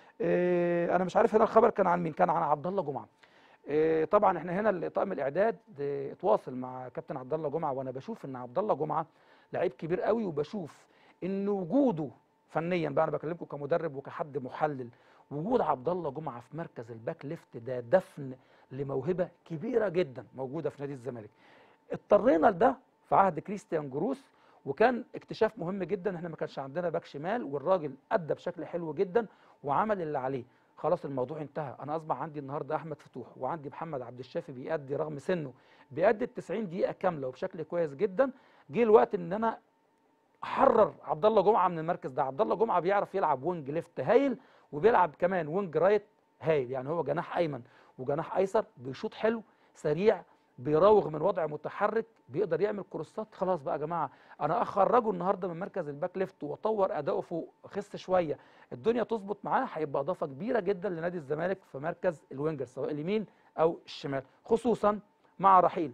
انا مش عارف هنا الخبر كان عن مين كان عن عبد الله جمعه طبعا احنا هنا طاقم الاعداد اتواصل مع كابتن عبد الله جمعه وانا بشوف ان عبد الله جمعه لعيب كبير قوي وبشوف ان وجوده فنيا بقى انا بكلمكم كمدرب وكحد محلل وجود عبد الله جمعه في مركز الباك ليفت ده دفن لموهبه كبيره جدا موجوده في نادي الزمالك اضطرينا لده في عهد كريستيان جروس وكان اكتشاف مهم جدا احنا ما كانش عندنا باك شمال والراجل ادى بشكل حلو جدا وعمل اللي عليه خلاص الموضوع انتهى انا اصبح عندي النهارده احمد فتوح وعندي محمد عبد الشافي بيأدي رغم سنه بيأدي ال 90 دقيقه كامله وبشكل كويس جدا جه الوقت ان انا احرر عبد الله جمعه من المركز ده عبد الله جمعه بيعرف يلعب وينج ليفت هايل وبيلعب كمان وينج رايت هايل يعني هو جناح ايمن وجناح ايسر بيشوط حلو سريع بيراوغ من وضع متحرك بيقدر يعمل كروسات خلاص بقى يا جماعه انا اخرجه النهارده من مركز الباك ليفت واطور اداؤه فوق خس شويه الدنيا تظبط معاه هيبقى اضافه كبيره جدا لنادي الزمالك في مركز الوينجر سواء اليمين او الشمال خصوصا مع رحيل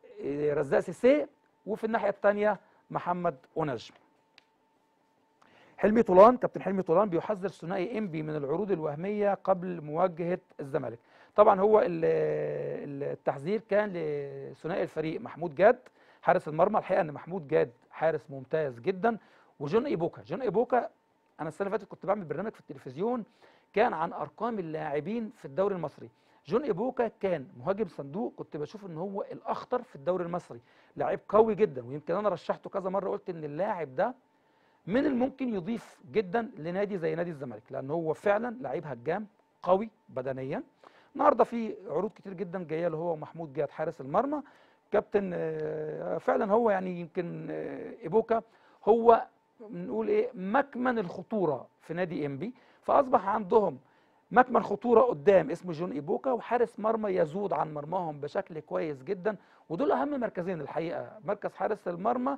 رزاق سيسي وفي الناحيه الثانيه محمد ونجم حلمي طولان كابتن حلمي طولان بيحذر ثنائي انبي من العروض الوهميه قبل مواجهه الزمالك طبعا هو ال- ال- التحذير كان لثنائي الفريق محمود جاد حارس المرمى الحقيقه ان محمود جاد حارس ممتاز جدا وجون ايبوكا جون ايبوكا انا السنه اللي فاتت كنت بعمل برنامج في التلفزيون كان عن ارقام اللاعبين في الدوري المصري جون ايبوكا كان مهاجم صندوق كنت بشوف ان هو الاخطر في الدوري المصري لاعب قوي جدا ويمكن انا رشحته كذا مره قلت ان اللاعب ده من الممكن يضيف جدا لنادي زي نادي الزمالك لان هو فعلا لعيب هجام قوي بدنيا النهارده في عروض كتير جدا جايه له هو محمود جاد حارس المرمى كابتن آه، فعلا هو يعني يمكن آه، ايبوكا هو نقول ايه مكمن الخطوره في نادي انبي فاصبح عندهم مكمن خطوره قدام اسمه جون ايبوكا وحارس مرمى يزود عن مرماهم بشكل كويس جدا ودول اهم مركزين الحقيقه مركز حارس المرمى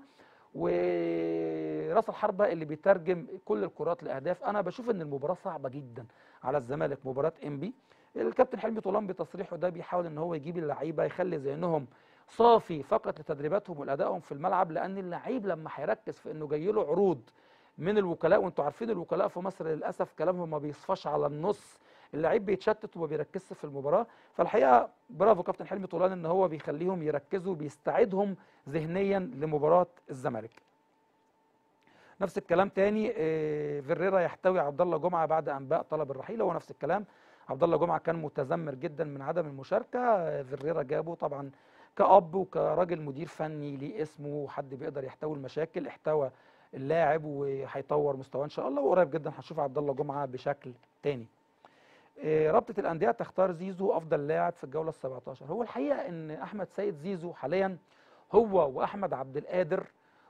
وراس الحربه اللي بيترجم كل الكرات لاهداف انا بشوف ان المباراه صعبه جدا على الزمالك مباراه انبي الكابتن حلمي طولان بتصريحه ده بيحاول ان هو يجيب اللعيبه يخلي ذهنهم صافي فقط لتدريباتهم ولادائهم في الملعب لان اللعيب لما هيركز في انه جاي له عروض من الوكلاء وانتوا عارفين الوكلاء في مصر للاسف كلامهم ما بيصفاش على النص اللعيب بيتشتت وما بيركزش في المباراه فالحقيقه برافو كابتن حلمي طولان ان هو بيخليهم يركزوا بيستعيدهم ذهنيا لمباراه الزمالك نفس الكلام تاني آه، فيريرا يحتوي عبد الله جمعه بعد انباء طلب الرحيل هو نفس الكلام عبد الله جمعه كان متذمر جدا من عدم المشاركه آه، فيريرا جابه طبعا كأب وكراجل مدير فني ليه اسمه وحد بيقدر يحتوي المشاكل احتوى اللاعب وهيطور مستواه ان شاء الله وقريب جدا هنشوف عبد الله جمعه بشكل تاني آه، رابطه الانديه تختار زيزو افضل لاعب في الجوله ال 17 هو الحقيقه ان احمد سيد زيزو حاليا هو واحمد عبد القادر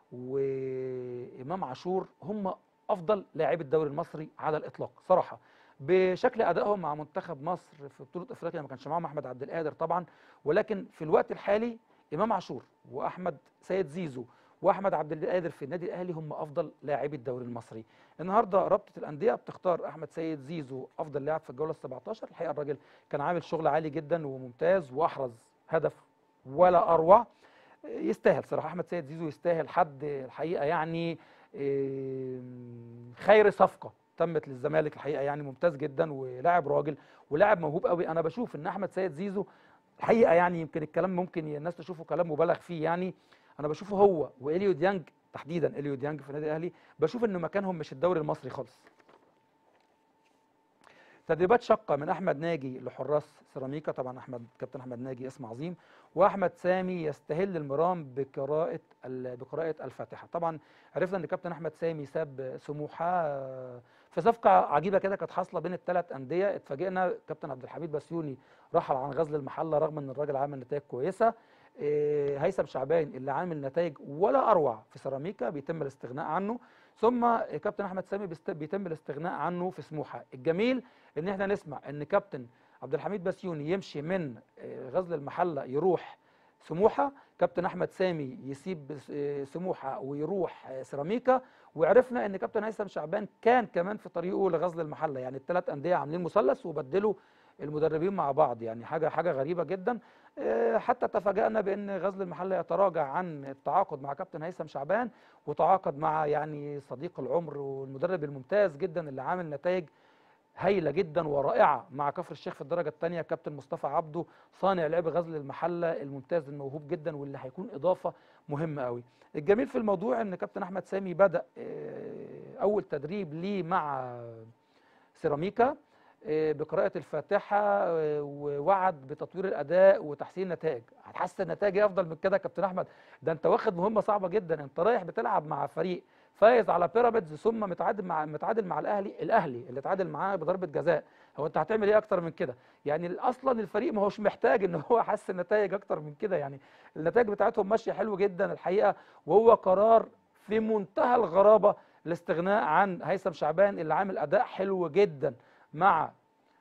وامام عاشور هم افضل لاعبي الدوري المصري على الاطلاق صراحه بشكل ادائهم مع منتخب مصر في بطوله افريقيا ما كانش معاهم احمد عبد القادر طبعا ولكن في الوقت الحالي امام عاشور واحمد سيد زيزو واحمد عبد القادر في النادي الاهلي هم افضل لاعبي الدوري المصري النهارده رابطه الانديه بتختار احمد سيد زيزو افضل لاعب في الجوله ال 17 الحقيقه الراجل كان عامل شغل عالي جدا وممتاز واحرز هدف ولا اروع يستاهل صراحه احمد سيد زيزو يستاهل حد الحقيقه يعني آم، خير صفقه تمت للزمالك الحقيقه يعني ممتاز جدا ولاعب راجل ولاعب موهوب قوي انا بشوف ان احمد سيد زيزو الحقيقه يعني يمكن الكلام ممكن الناس تشوفه كلام مبالغ فيه يعني انا بشوفه هو واليو ديانج تحديدا اليو ديانج في النادي الاهلي بشوف ان مكانهم مش الدوري المصري خالص تدريبات شقة من أحمد ناجي لحراس سيراميكا طبعا أحمد كابتن أحمد ناجي اسم عظيم وأحمد سامي يستهل المرام بقراءة ال- بقراءة الفاتحة طبعا عرفنا أن كابتن أحمد سامي ساب سموحة آه، في صفقة عجيبة كده كانت حاصلة بين الثلاث أندية اتفاجئنا كابتن عبد الحميد بسيوني رحل عن غزل المحلة رغم أن الراجل عامل نتائج كويسة آه، هيثم شعبان اللي عامل نتائج ولا أروع في سيراميكا بيتم الاستغناء عنه ثم كابتن احمد سامي بيست- بيتم الاستغناء عنه في سموحه الجميل ان احنا نسمع ان كابتن عبد الحميد بسيوني يمشي من آه، غزل المحله يروح سموحه كابتن احمد سامي يسيب آه، سموحه ويروح آه، سيراميكا وعرفنا ان كابتن هيثم شعبان كان كمان في طريقه لغزل المحله يعني الثلاث انديه عاملين مثلث وبدلوا المدربين مع بعض يعني حاجه حاجه غريبه جدا آه، حتى تفاجأنا بان غزل المحله يتراجع عن التعاقد مع كابتن هيثم شعبان وتعاقد مع يعني صديق العمر والمدرب الممتاز جدا اللي عامل نتائج هايله جدا ورائعه مع كفر الشيخ في الدرجه الثانيه كابتن مصطفى عبده صانع لعب غزل المحله الممتاز الموهوب جدا واللي هيكون اضافه مهمه قوي الجميل في الموضوع ان كابتن احمد سامي بدا آه، اول تدريب ليه مع سيراميكا آه، بقراءة الفاتحة آه، ووعد بتطوير الأداء وتحسين النتائج هتحسن النتائج إيه أفضل من كده يا كابتن أحمد ده أنت واخد مهمة صعبة جدا أنت رايح بتلعب مع فريق فايز على بيراميدز ثم متعادل مع متعادل مع الأهلي الأهلي اللي اتعادل معاه بضربة جزاء هو أنت هتعمل إيه أكتر من كده يعني أصلا الفريق ما هوش محتاج إن هو يحسن نتائج أكتر من كده يعني النتائج بتاعتهم ماشية حلو جدا الحقيقة وهو قرار في منتهى الغرابة الاستغناء عن هيثم شعبان اللي عامل أداء حلو جدا مع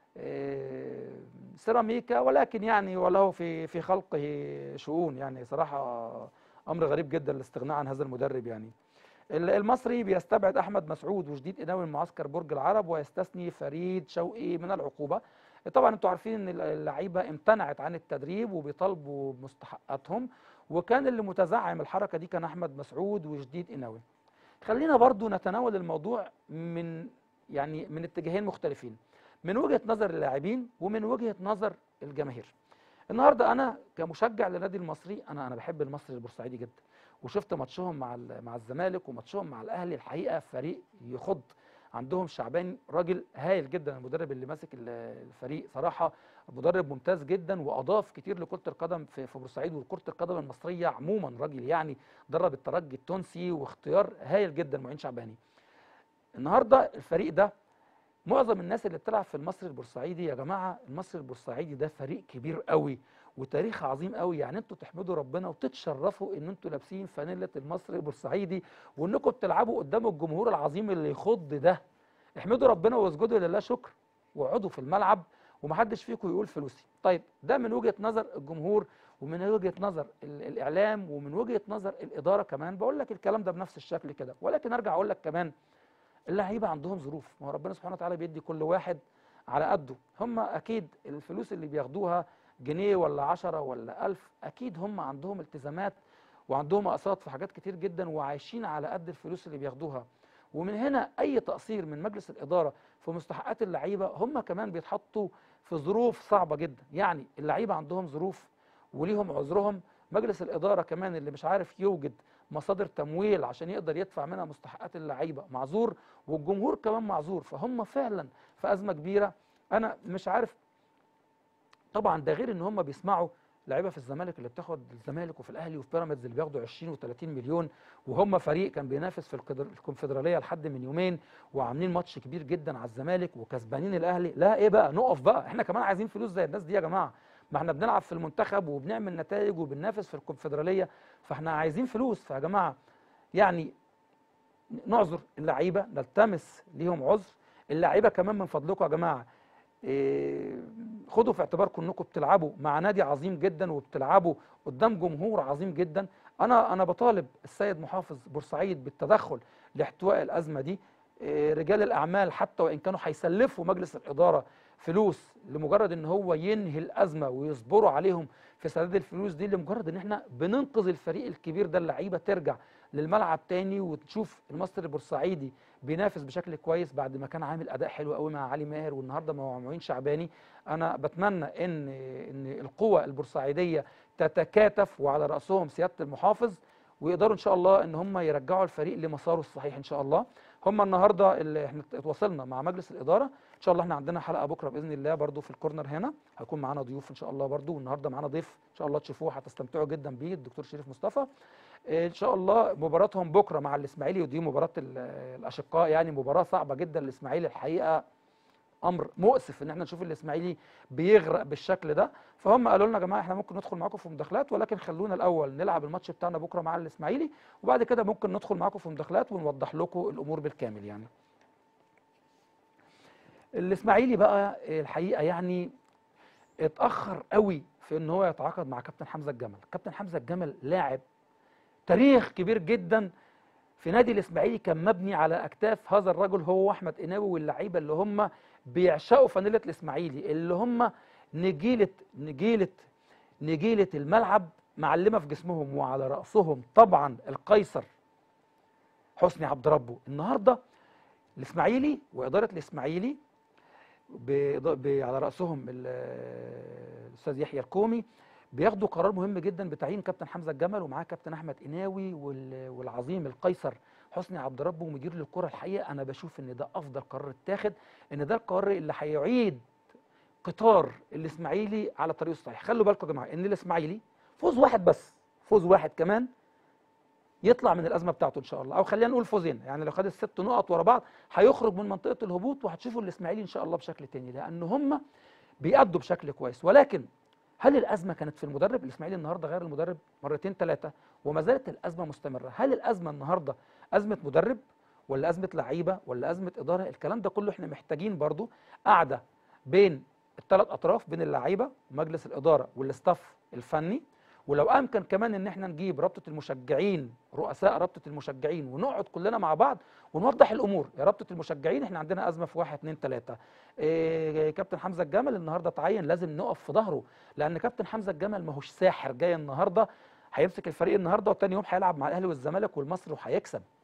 آه، سيراميكا ولكن يعني وله في في خلقه شؤون يعني صراحة أمر غريب جدا الاستغناء عن هذا المدرب يعني ال- المصري بيستبعد أحمد مسعود وجديد إناوي من معسكر برج العرب ويستثني فريد شوقي من العقوبة طبعا انتوا عارفين ان اللعيبه امتنعت عن التدريب وبيطالبوا بمستحقاتهم وكان اللي متزعم الحركه دي كان احمد مسعود وجديد قناوي خلينا برضو نتناول الموضوع من يعني من اتجاهين مختلفين من وجهة نظر اللاعبين ومن وجهة نظر الجماهير النهارده انا كمشجع للنادي المصري انا انا بحب المصري البورسعيدي جدا وشفت ماتشهم مع ال- مع الزمالك وماتشهم مع الاهلي الحقيقه فريق يخض عندهم شعبان راجل هايل جدا المدرب اللي ماسك ال- الفريق صراحه مدرب ممتاز جدا واضاف كتير لكره القدم في في بورسعيد وكره القدم المصريه عموما راجل يعني درب الترجي التونسي واختيار هايل جدا معين شعباني النهارده الفريق ده معظم الناس اللي بتلعب في المصري البورسعيدي يا جماعه المصري البورسعيدي ده فريق كبير قوي وتاريخ عظيم قوي يعني انتوا تحمدوا ربنا وتتشرفوا ان انتوا لابسين فانيله المصري البورسعيدي وانكم بتلعبوا قدام الجمهور العظيم اللي يخض ده احمدوا ربنا واسجدوا لله شكر واقعدوا في الملعب ومحدش فيكم يقول فلوسي طيب ده من وجهه نظر الجمهور ومن وجهه نظر ال- الاعلام ومن وجهه نظر الاداره كمان بقول لك الكلام ده بنفس الشكل كده ولكن ارجع اقول لك كمان اللعيبه عندهم ظروف ما هو ربنا سبحانه وتعالى بيدي كل واحد على قده هم اكيد الفلوس اللي بياخدوها جنيه ولا عشرة ولا ألف أكيد هم عندهم التزامات وعندهم أقساط في حاجات كتير جدا وعايشين على قد الفلوس اللي بياخدوها ومن هنا أي تقصير من مجلس الإدارة في مستحقات اللعيبة هم كمان بيتحطوا في ظروف صعبة جدا يعني اللعيبة عندهم ظروف وليهم عذرهم مجلس الإدارة كمان اللي مش عارف يوجد مصادر تمويل عشان يقدر يدفع منها مستحقات اللعيبة معذور والجمهور كمان معذور فهم فعلا في أزمة كبيرة أنا مش عارف طبعا ده غير ان هم بيسمعوا لعيبه في الزمالك اللي بتاخد الزمالك وفي الاهلي وفي بيراميدز اللي بياخدوا 20 و30 مليون وهم فريق كان بينافس في القدر- الكونفدراليه لحد من يومين وعاملين ماتش كبير جدا على الزمالك وكسبانين الاهلي لا ايه بقى نقف بقى احنا كمان عايزين فلوس زي الناس دي يا جماعه ما احنا بنلعب في المنتخب وبنعمل نتائج وبننافس في الكونفدراليه فاحنا عايزين فلوس فيا جماعه يعني نعذر اللعيبه نلتمس ليهم عذر اللعيبه كمان من فضلكم يا جماعه إيه، خدوا في اعتباركم انكم بتلعبوا مع نادي عظيم جدا وبتلعبوا قدام جمهور عظيم جدا انا انا بطالب السيد محافظ بورسعيد بالتدخل لاحتواء الازمه دي إيه، رجال الاعمال حتى وان كانوا هيسلفوا مجلس الاداره فلوس لمجرد ان هو ينهي الازمه ويصبروا عليهم في سداد الفلوس دي لمجرد ان احنا بننقذ الفريق الكبير ده اللعيبه ترجع للملعب تاني وتشوف المصري البورسعيدي بينافس بشكل كويس بعد ما كان عامل اداء حلو قوي مع علي ماهر والنهارده مع معين شعباني انا بتمنى ان ان القوى البورسعيديه تتكاتف وعلى راسهم سياده المحافظ ويقدروا ان شاء الله ان هم يرجعوا الفريق لمساره الصحيح ان شاء الله هم النهارده اللي احنا اتواصلنا مع مجلس الاداره ان شاء الله احنا عندنا حلقه بكره باذن الله برضو في الكورنر هنا هيكون معانا ضيوف ان شاء الله برضو والنهارده معانا ضيف ان شاء الله تشوفوه هتستمتعوا جدا بيه الدكتور شريف مصطفى آه، ان شاء الله مباراتهم بكره مع الاسماعيلي ودي مباراه ال- الاشقاء يعني مباراه صعبه جدا الاسماعيلي الحقيقه امر مؤسف ان احنا نشوف الاسماعيلي بيغرق بالشكل ده فهم قالوا لنا يا جماعه احنا ممكن ندخل معاكم في مداخلات ولكن خلونا الاول نلعب الماتش بتاعنا بكره مع الاسماعيلي وبعد كده ممكن ندخل معاكم في مداخلات ونوضح لكم الامور بالكامل يعني الاسماعيلي بقى الحقيقه يعني اتاخر قوي في ان هو يتعاقد مع كابتن حمزه الجمل كابتن حمزه الجمل لاعب تاريخ كبير جدا في نادي الاسماعيلي كان مبني على اكتاف هذا الرجل هو واحمد قناوي واللعيبه اللي هم بيعشقوا فانيله الاسماعيلي اللي هم نجيله نجيله نجيله الملعب معلمه في جسمهم وعلى راسهم طبعا القيصر حسني عبد ربه النهارده الاسماعيلي واداره الاسماعيلي بإض- ب- على راسهم ال- الاستاذ يحيى الكومي بياخدوا قرار مهم جدا بتعيين كابتن حمزه الجمل ومعاه كابتن احمد قناوي وال- والعظيم القيصر حسني عبد ربه ومدير للكره الحقيقه انا بشوف ان ده افضل قرار اتاخد ان ده القرار اللي هيعيد قطار الاسماعيلي على طريقه الصحيح خلوا بالكم يا جماعه ان الاسماعيلي فوز واحد بس فوز واحد كمان يطلع من الازمه بتاعته ان شاء الله او خلينا نقول فوزين يعني لو خد الست نقط ورا بعض هيخرج من منطقه الهبوط وهتشوفوا الاسماعيلي ان شاء الله بشكل تاني لان هم بيأدوا بشكل كويس ولكن هل الازمه كانت في المدرب الاسماعيلي النهارده غير المدرب مرتين ثلاثه وما زالت الازمه مستمره هل الازمه النهارده ازمه مدرب ولا ازمه لعيبه ولا ازمه اداره الكلام ده كله احنا محتاجين برضو قاعده بين الثلاث اطراف بين اللعيبه ومجلس الاداره والاستاف الفني ولو امكن كمان ان احنا نجيب رابطه المشجعين رؤساء رابطه المشجعين ونقعد كلنا مع بعض ونوضح الامور يا رابطه المشجعين احنا عندنا ازمه في واحد اتنين تلاته إيه كابتن حمزه الجمل النهارده تعين لازم نقف في ظهره لان كابتن حمزه الجمل ماهوش ساحر جاي النهارده هيمسك الفريق النهارده وتاني يوم هيلعب مع الاهلي والزمالك والمصري وهيكسب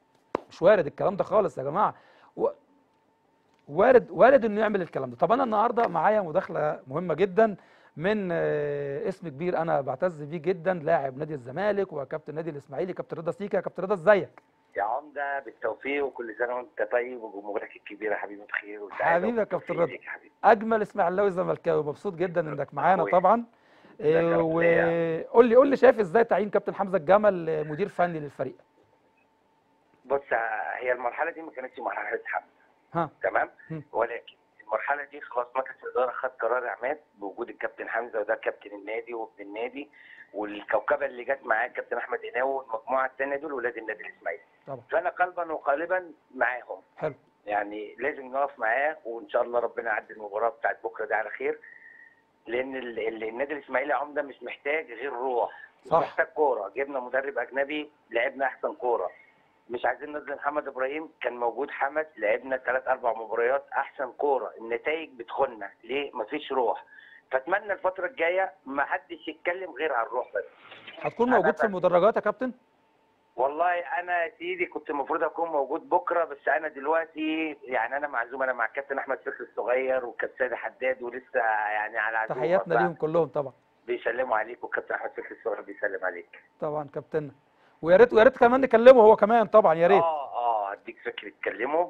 مش وارد الكلام ده خالص يا جماعه و... وارد وارد انه يعمل الكلام ده طب انا النهارده معايا مداخله مهمه جدا من آه، اسم كبير انا بعتز بيه جدا لاعب نادي الزمالك وكابتن نادي الاسماعيلي كابتن رضا سيكا كابتن رضا ازيك يا عمده بالتوفيق وكل سنه وانت طيب وجمهورك الكبير يا حبيبي بخير وسعاده حبيبي يا كابتن وخير رضا. ليك يا حبيبي اجمل اسماعيلاوي زملكاوي مبسوط جدا انك معانا أخويا. طبعا ازيك يا رب وقول لي قول لي شايف ازاي تعيين كابتن حمزه الجمل آه، مدير فني للفريق بص هي المرحله دي ما كانتش مرحله حمد ها تمام هم. ولكن المرحله دي خلاص مجلس الاداره خد قرار عماد بوجود الكابتن حمزه وده كابتن النادي وابن النادي والكوكبه اللي جت معاه الكابتن احمد قناوي والمجموعه الثانيه دول ولاد النادي الاسماعيلي طبعا فانا قلبا وقالبا معاهم حلو يعني لازم نقف معاه وان شاء الله ربنا يعدي المباراه بتاعت بكره دي على خير لان ال- ال- النادي الاسماعيلي يا عمده مش محتاج غير روح مش صح. محتاج كوره جبنا مدرب اجنبي لعبنا احسن كوره مش عايزين نظلم محمد ابراهيم كان موجود حمد لعبنا ثلاث اربع مباريات احسن كوره النتائج بتخوننا ليه مفيش روح فاتمنى الفتره الجايه ما حدش يتكلم غير عن الروح بس هتكون أنا موجود في بس- المدرجات يا كابتن والله انا يا سيدي كنت المفروض اكون موجود بكره بس انا دلوقتي يعني انا معزوم انا مع الكابتن احمد فكري الصغير والكابتن سيد حداد ولسه يعني على عزومه تحياتنا ف- ليهم كلهم طبعا بيسلموا عليك والكابتن احمد فكري الصغير بيسلم عليك طبعا كابتننا ويا ريت ويا ريت كمان نكلمه هو كمان طبعا يا ريت اه اه هديك فكري تكلمه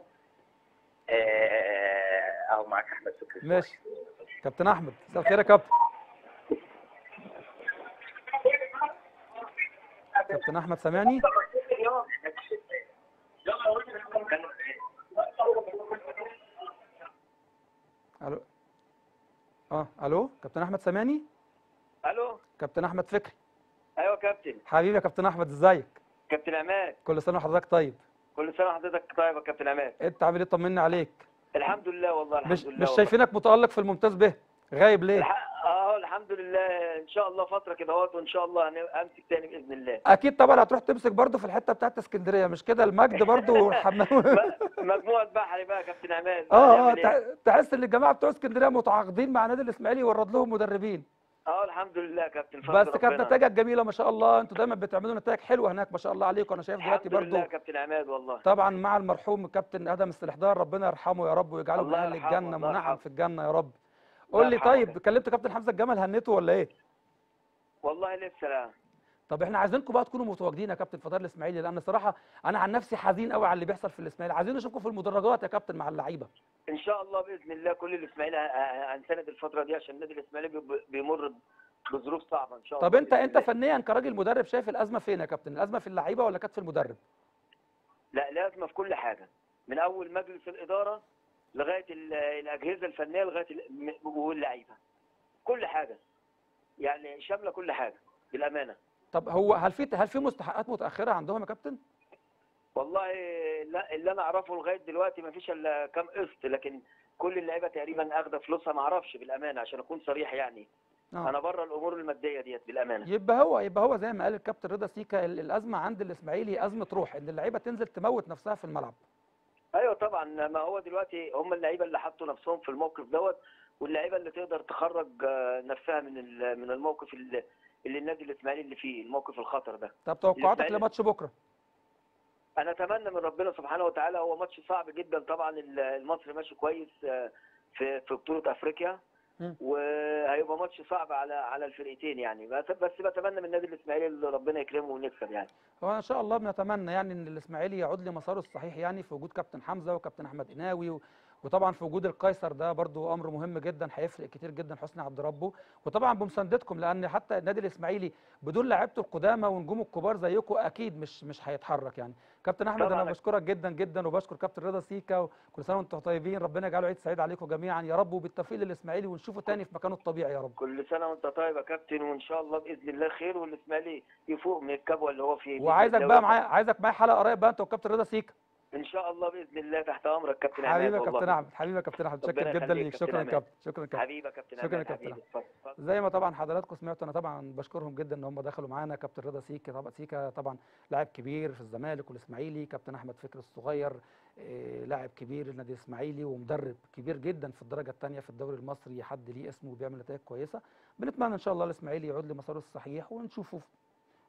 آه، اهو معاك احمد فكري الصغير. ماشي كابتن احمد مساء الخير يا كابتن كابتن احمد سامعني الو اه الو كابتن احمد سامعني الو كابتن احمد فكري ايوه كابتن حبيبي يا كابتن احمد ازيك كابتن عماد كل سنه وحضرتك طيب كل سنه وحضرتك طيب يا كابتن عماد انت عامل ايه طمني عليك الحمد لله والله الحمد مش لله مش والله. شايفينك متالق في الممتاز به غايب ليه الح... اه الحمد لله ان شاء الله فتره كده اهوت وان شاء الله هن- همسك تاني باذن الله اكيد طبعا هتروح تمسك برضه في الحته بتاعت اسكندريه مش كده المجد برضه والحمام م- مجموعه بحري بقى يا كابتن عماد اه اه هنعمل إيه؟ تح- تحس ان الجماعه بتوع اسكندريه متعاقدين مع نادي الاسماعيلي يورد لهم مدربين اه الحمد لله يا كابتن فضل بس كانت ربنا. نتائجك جميله ما شاء الله انتوا دايما بتعملوا نتائج حلوه هناك ما شاء الله عليكم انا شايف دلوقتي الحمد لله يا برضه كابتن عماد والله طبعا مع المرحوم كابتن ادم السلحدار ربنا يرحمه يا رب ويجعله من الله اهل يرحمه، الجنه الله منعم يرحمه. في الجنه يا رب قول لي يرحمه طيب كده. كلمت كابتن حمزه الجمل هنيته ولا ايه والله لسه لا طب احنا عايزينكم بقى تكونوا متواجدين يا كابتن في دار الاسماعيلي لان صراحه انا عن نفسي حزين قوي على اللي بيحصل في الاسماعيلي عايزين نشوفكم في المدرجات يا كابتن مع اللعيبه ان شاء الله باذن الله كل الاسماعيلي ه- ه- هنساند الفتره دي عشان النادي الاسماعيلي بي- بيمر بظروف صعبه ان شاء الله طب انت بإذن انت الله. فنيا كراجل مدرب شايف الازمه فين يا كابتن الازمه في اللعيبه ولا كانت في المدرب لا لازمه في كل حاجه من اول مجلس الاداره لغايه ال- الاجهزه الفنيه لغايه ال- م- واللعيبه كل حاجه يعني شامله كل حاجه بالامانه طب هو هل في هل في مستحقات متاخره عندهم يا كابتن والله لا اللي انا اعرفه لغايه دلوقتي ما فيش الا كام قسط لكن كل اللعيبه تقريبا اخده فلوسها ما اعرفش بالامانه عشان اكون صريح يعني آه. انا بره الامور الماديه ديت بالامانه يبقى هو يبقى هو زي ما قال الكابتن رضا سيكا ال- الازمه عند الاسماعيلي ازمه روح ان اللعيبه تنزل تموت نفسها في الملعب ايوه طبعا ما هو دلوقتي هم اللعيبه اللي حطوا نفسهم في الموقف دوت واللعيبه اللي تقدر تخرج آه، نفسها من ال- من الموقف اللي, اللي النادي الاسماعيلي اللي فيه الموقف الخطر ده طب توقعاتك الإسماعيلي- لماتش بكره انا اتمنى من ربنا سبحانه وتعالى هو ماتش صعب جدا طبعا ال- المصري ماشي كويس آه، في في بطوله افريقيا مم. وهيبقى ماتش صعب على على الفرقتين يعني بس بس بتمنى من النادي الاسماعيلي اللي ربنا يكرمه ونكسب يعني هو ان شاء الله بنتمنى يعني ان الاسماعيلي يعود لمساره الصحيح يعني في وجود كابتن حمزه وكابتن احمد قناوي و... وطبعا في وجود القيصر ده برضو امر مهم جدا هيفرق كتير جدا حسني عبد ربه وطبعا بمساندتكم لان حتى النادي الاسماعيلي بدون لعيبته القدامى ونجومه الكبار زيكم اكيد مش مش هيتحرك يعني كابتن احمد انا طبعاً. بشكرك جدا جدا وبشكر كابتن رضا سيكا وكل سنه وانتم طيبين ربنا يجعله عيد سعيد عليكم جميعا يا رب وبالتوفيق للاسماعيلي ونشوفه تاني في مكانه الطبيعي يا رب كل سنه وانت طيب يا كابتن وان شاء الله باذن الله خير والاسماعيلي يفوق من الكبوه اللي هو فيه بإذن وعايزك الله بقى ويبقى- معايا عايزك معايا حلقه قريب بقى انت وكابتن رضا سيكا ان شاء الله باذن الله تحت امرك كابتن عماد حبيبي يا والله. كابتن احمد حبيبي يا كابتن احمد ربنا شكرا جدا يخليك ليك كابتن شكرا يا عماد. كابتن شكرا يا كابتن حبيبي يا كابتن شكرا يا عماد كابتن حبيبي اتفضل اتفضل. زي ما طبعا حضراتكم سمعتوا انا طبعا بشكرهم جدا ان هم دخلوا معانا كابتن رضا سيكا طبعا سيكا طبعا لاعب كبير في الزمالك والاسماعيلي كابتن احمد فكري الصغير آه، لاعب كبير للنادي الاسماعيلي ومدرب كبير جدا في الدرجه الثانيه في الدوري المصري حد ليه اسمه وبيعمل نتائج كويسه بنتمنى ان شاء الله الاسماعيلي يعود لمساره الصحيح ونشوفه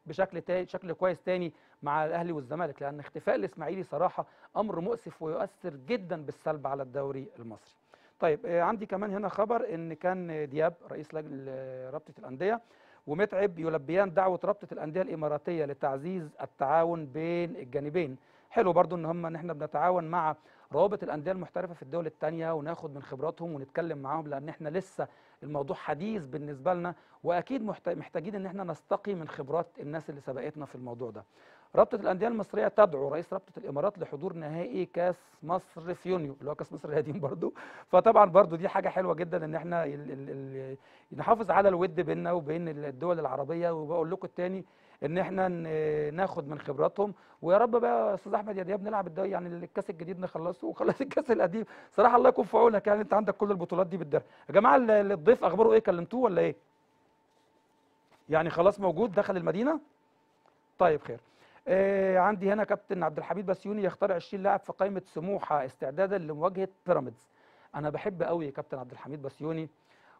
بشكل تاني شكل كويس تاني مع الاهلي والزمالك لان اختفاء الاسماعيلي صراحه امر مؤسف ويؤثر جدا بالسلب على الدوري المصري طيب آه، عندي كمان هنا خبر ان كان دياب رئيس لجنه رابطه الانديه ومتعب يلبيان دعوه رابطه الانديه الاماراتيه لتعزيز التعاون بين الجانبين حلو برضو ان هم ان احنا بنتعاون مع روابط الانديه المحترفه في الدول الثانيه وناخد من خبراتهم ونتكلم معاهم لان احنا لسه الموضوع حديث بالنسبه لنا واكيد محت- محتاجين ان احنا نستقي من خبرات الناس اللي سبقتنا في الموضوع ده رابطه الانديه المصريه تدعو رئيس رابطه الامارات لحضور نهائي كاس مصر في يونيو اللي هو كاس مصر القديم برضو فطبعا برضو دي حاجه حلوه جدا ان احنا ال ال ال نحافظ على الود بيننا وبين الدول العربيه وبقول لكم التاني ان احنا ن- ناخد من خبراتهم ويا رب بقى يا استاذ احمد يا دياب نلعب الدوري يعني الكاس الجديد نخلصه وخلاص الكاس القديم صراحه الله يكون في عونك يعني انت عندك كل البطولات دي بالدرع يا جماعه ال- الضيف اخباره ايه كلمتوه ولا ايه يعني خلاص موجود دخل المدينه طيب خير آه عندي هنا كابتن عبد الحميد بسيوني يختار 20 لاعب في قائمه سموحه استعدادا لمواجهه بيراميدز انا بحب قوي يا كابتن عبد الحميد بسيوني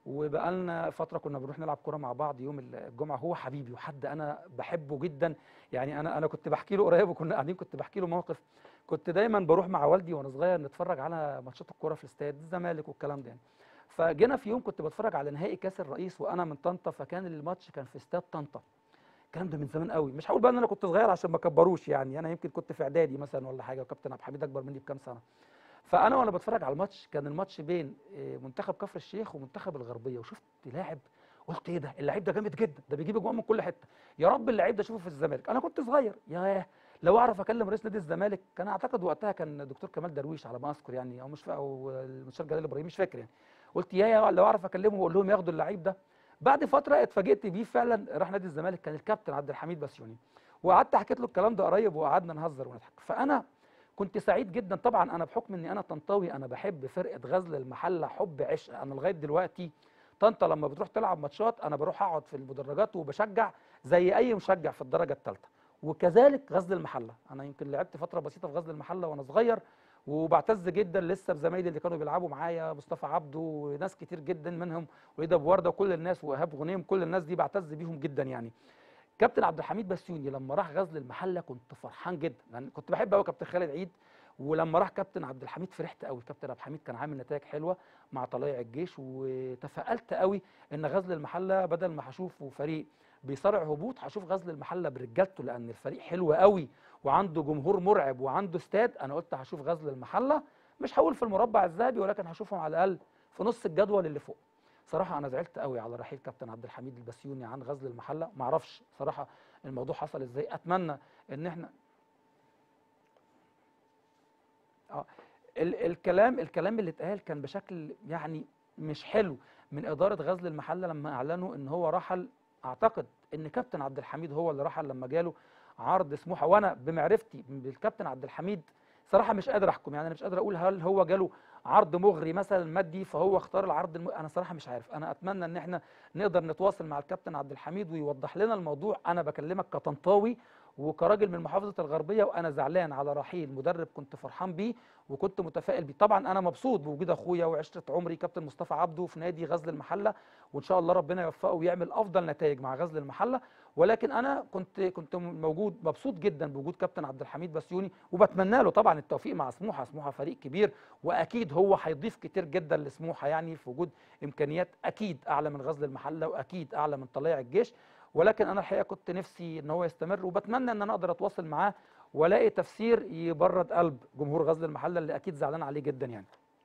وبقالنا فتره كنا بنروح نلعب كوره مع بعض يوم الجمعه هو حبيبي وحد انا بحبه جدا يعني انا انا كنت بحكي له قريب وكنا قاعدين كنت بحكي له موقف كنت دايما بروح مع والدي وانا صغير نتفرج على ماتشات الكوره في الاستاد الزمالك والكلام ده يعني فجينا في يوم كنت بتفرج على نهائي كاس الرئيس وانا من طنطا فكان الماتش كان في استاد طنطا الكلام ده من زمان قوي مش هقول بقى ان انا كنت صغير عشان ما كبروش يعني انا يمكن كنت في اعدادي مثلا ولا حاجه وكابتن عبد الحميد اكبر مني بكام سنه فانا وانا بتفرج على الماتش كان الماتش بين آه، منتخب كفر الشيخ ومنتخب الغربيه وشفت لاعب قلت ايه ده اللعيب ده جامد جدا ده بيجيب اجوان من كل حته يا رب اللعيب ده اشوفه في الزمالك انا كنت صغير ياه لو اعرف اكلم رئيس نادي الزمالك كان اعتقد وقتها كان دكتور كمال درويش على ما اذكر يعني او مش فا- او المستشار جلال ابراهيم مش فاكر يعني قلت يا يا لو اعرف اكلمه واقول لهم ياخدوا اللعيب ده بعد فتره اتفاجئت بيه فعلا راح نادي الزمالك كان الكابتن عبد الحميد بسيوني وقعدت حكيت له الكلام ده قريب وقعدنا نهزر ونضحك فانا كنت سعيد جدا طبعا انا بحكم اني انا طنطاوي انا بحب فرقه غزل المحله حب عشق انا لغايه دلوقتي طنطا لما بتروح تلعب ماتشات انا بروح اقعد في المدرجات وبشجع زي اي مشجع في الدرجه الثالثه وكذلك غزل المحله انا يمكن لعبت فتره بسيطه في غزل المحله وانا صغير وبعتز جدا لسه بزمايلي اللي كانوا بيلعبوا معايا مصطفى عبده وناس كتير جدا منهم وايدا ابو ورده وكل الناس وايهاب غنيم كل الناس دي بعتز بيهم جدا يعني كابتن عبد الحميد بسيوني لما راح غزل المحله كنت فرحان جدا لان كنت بحب قوي كابتن خالد عيد ولما راح كابتن عبد الحميد فرحت قوي كابتن عبد الحميد كان عامل نتائج حلوه مع طلائع الجيش وتفائلت قوي ان غزل المحله بدل ما هشوفه فريق بيصارع هبوط هشوف غزل المحله برجالته لان الفريق حلو قوي وعنده جمهور مرعب وعنده استاد انا قلت هشوف غزل المحله مش هقول في المربع الذهبي ولكن هشوفهم على الاقل في نص الجدول اللي فوق صراحه انا زعلت قوي على رحيل كابتن عبد الحميد البسيوني عن غزل المحله ما اعرفش صراحه الموضوع حصل ازاي اتمنى ان احنا اه ال الكلام الكلام اللي اتقال كان بشكل يعني مش حلو من اداره غزل المحله لما اعلنوا ان هو رحل اعتقد ان كابتن عبد الحميد هو اللي رحل لما جاله عرض سموحه وانا بمعرفتي بالكابتن عبد الحميد صراحه مش قادر احكم يعني انا مش قادر اقول هل هو جاله عرض مغري مثلا مادي فهو اختار العرض الم... انا صراحه مش عارف انا اتمنى ان احنا نقدر نتواصل مع الكابتن عبد الحميد ويوضح لنا الموضوع انا بكلمك كطنطاوي وكراجل من محافظه الغربيه وانا زعلان على رحيل مدرب كنت فرحان بيه وكنت متفائل بيه طبعا انا مبسوط بوجود اخويا وعشره عمري كابتن مصطفى عبده في نادي غزل المحله وان شاء الله ربنا يوفقه ويعمل افضل نتائج مع غزل المحله ولكن انا كنت كنت موجود مبسوط جدا بوجود كابتن عبد الحميد بسيوني وبتمنى له طبعا التوفيق مع سموحه سموحه فريق كبير واكيد هو هيضيف كتير جدا لسموحه يعني في وجود امكانيات اكيد اعلى من غزل المحله واكيد اعلى من طلائع الجيش ولكن انا الحقيقه كنت نفسي ان هو يستمر وبتمنى ان انا اقدر اتواصل معاه والاقي تفسير يبرد قلب جمهور غزل المحله اللي اكيد زعلان عليه جدا يعني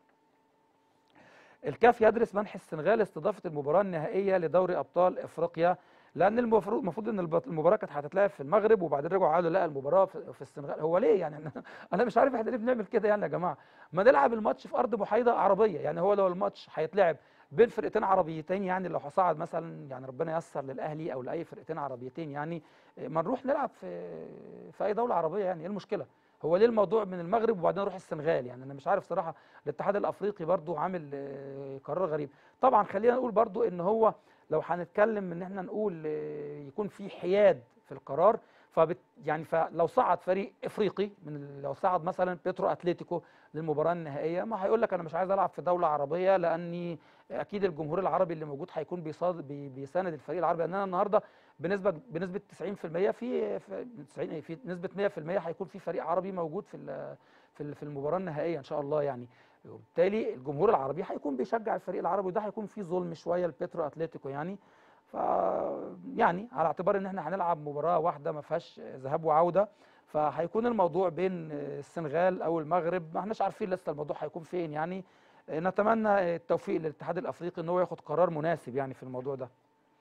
الكاف يدرس منح السنغال استضافه المباراه النهائيه لدوري ابطال افريقيا لان المفروض المفروض ان البط- المباراه كانت هتتلعب في المغرب وبعدين رجعوا قالوا لا المباراه في في السنغال هو ليه يعني أنا- انا مش عارف احنا ليه بنعمل كده يعني يا جماعه ما نلعب الماتش في ارض محايده عربيه يعني هو لو الماتش هيتلعب بين فرقتين عربيتين يعني لو هصعد مثلا يعني ربنا ييسر للاهلي او لاي فرقتين عربيتين يعني إيه، ما نروح نلعب في في اي دوله عربيه يعني ايه المشكله هو ليه الموضوع من المغرب وبعدين نروح السنغال يعني انا مش عارف صراحه الاتحاد الافريقي برضو عامل آه، قرار غريب طبعا خلينا نقول برضو ان هو لو هنتكلم ان احنا نقول آه، يكون في حياد في القرار فبت يعني فلو صعد فريق افريقي من ال- لو صعد مثلا بيترو اتلتيكو للمباراه النهائيه ما هيقول لك انا مش عايز العب في دوله عربيه لاني اكيد الجمهور العربي اللي موجود هيكون بيصاد بي- بيساند الفريق العربي لان انا النهارده بنسبه بنسبه 90% في في 90 إيه، في نسبه 100% هيكون في فريق عربي موجود في ال- في ال- في المباراه النهائيه ان شاء الله يعني وبالتالي الجمهور العربي هيكون بيشجع الفريق العربي وده هيكون فيه ظلم شويه لبيترو اتلتيكو يعني ف يعني على اعتبار ان احنا هنلعب مباراه واحده ما فيهاش ذهاب وعوده فهيكون الموضوع بين السنغال او المغرب ما احناش عارفين لسه الموضوع هيكون فين يعني نتمنى التوفيق للاتحاد الافريقي ان هو ياخد قرار مناسب يعني في الموضوع ده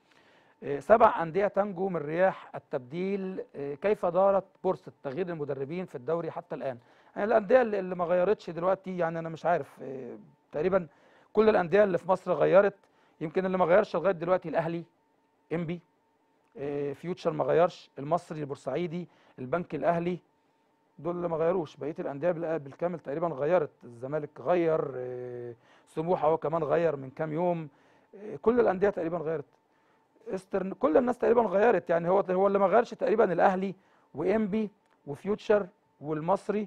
سبع أندية تنجو من رياح التبديل كيف دارت بورصة تغيير المدربين في الدوري حتى الآن يعني الأندية اللي اللي ما غيرتش دلوقتي يعني أنا مش عارف إيه، تقريبا كل الأندية اللي في مصر غيرت يمكن اللي ما غيرش لغاية دلوقتي الأهلي إنبي إيه، فيوتشر ما غيرش المصري البورسعيدي البنك الأهلي دول اللي ما غيروش بقية الأندية بال- بالكامل تقريبا غيرت الزمالك غير إيه، سموحة هو كمان غير من كام يوم إيه، كل الأندية تقريبا غيرت استرن كل الناس تقريبا غيرت يعني هو هو اللي ما غيرش تقريبا الاهلي وانبي وفيوتشر والمصري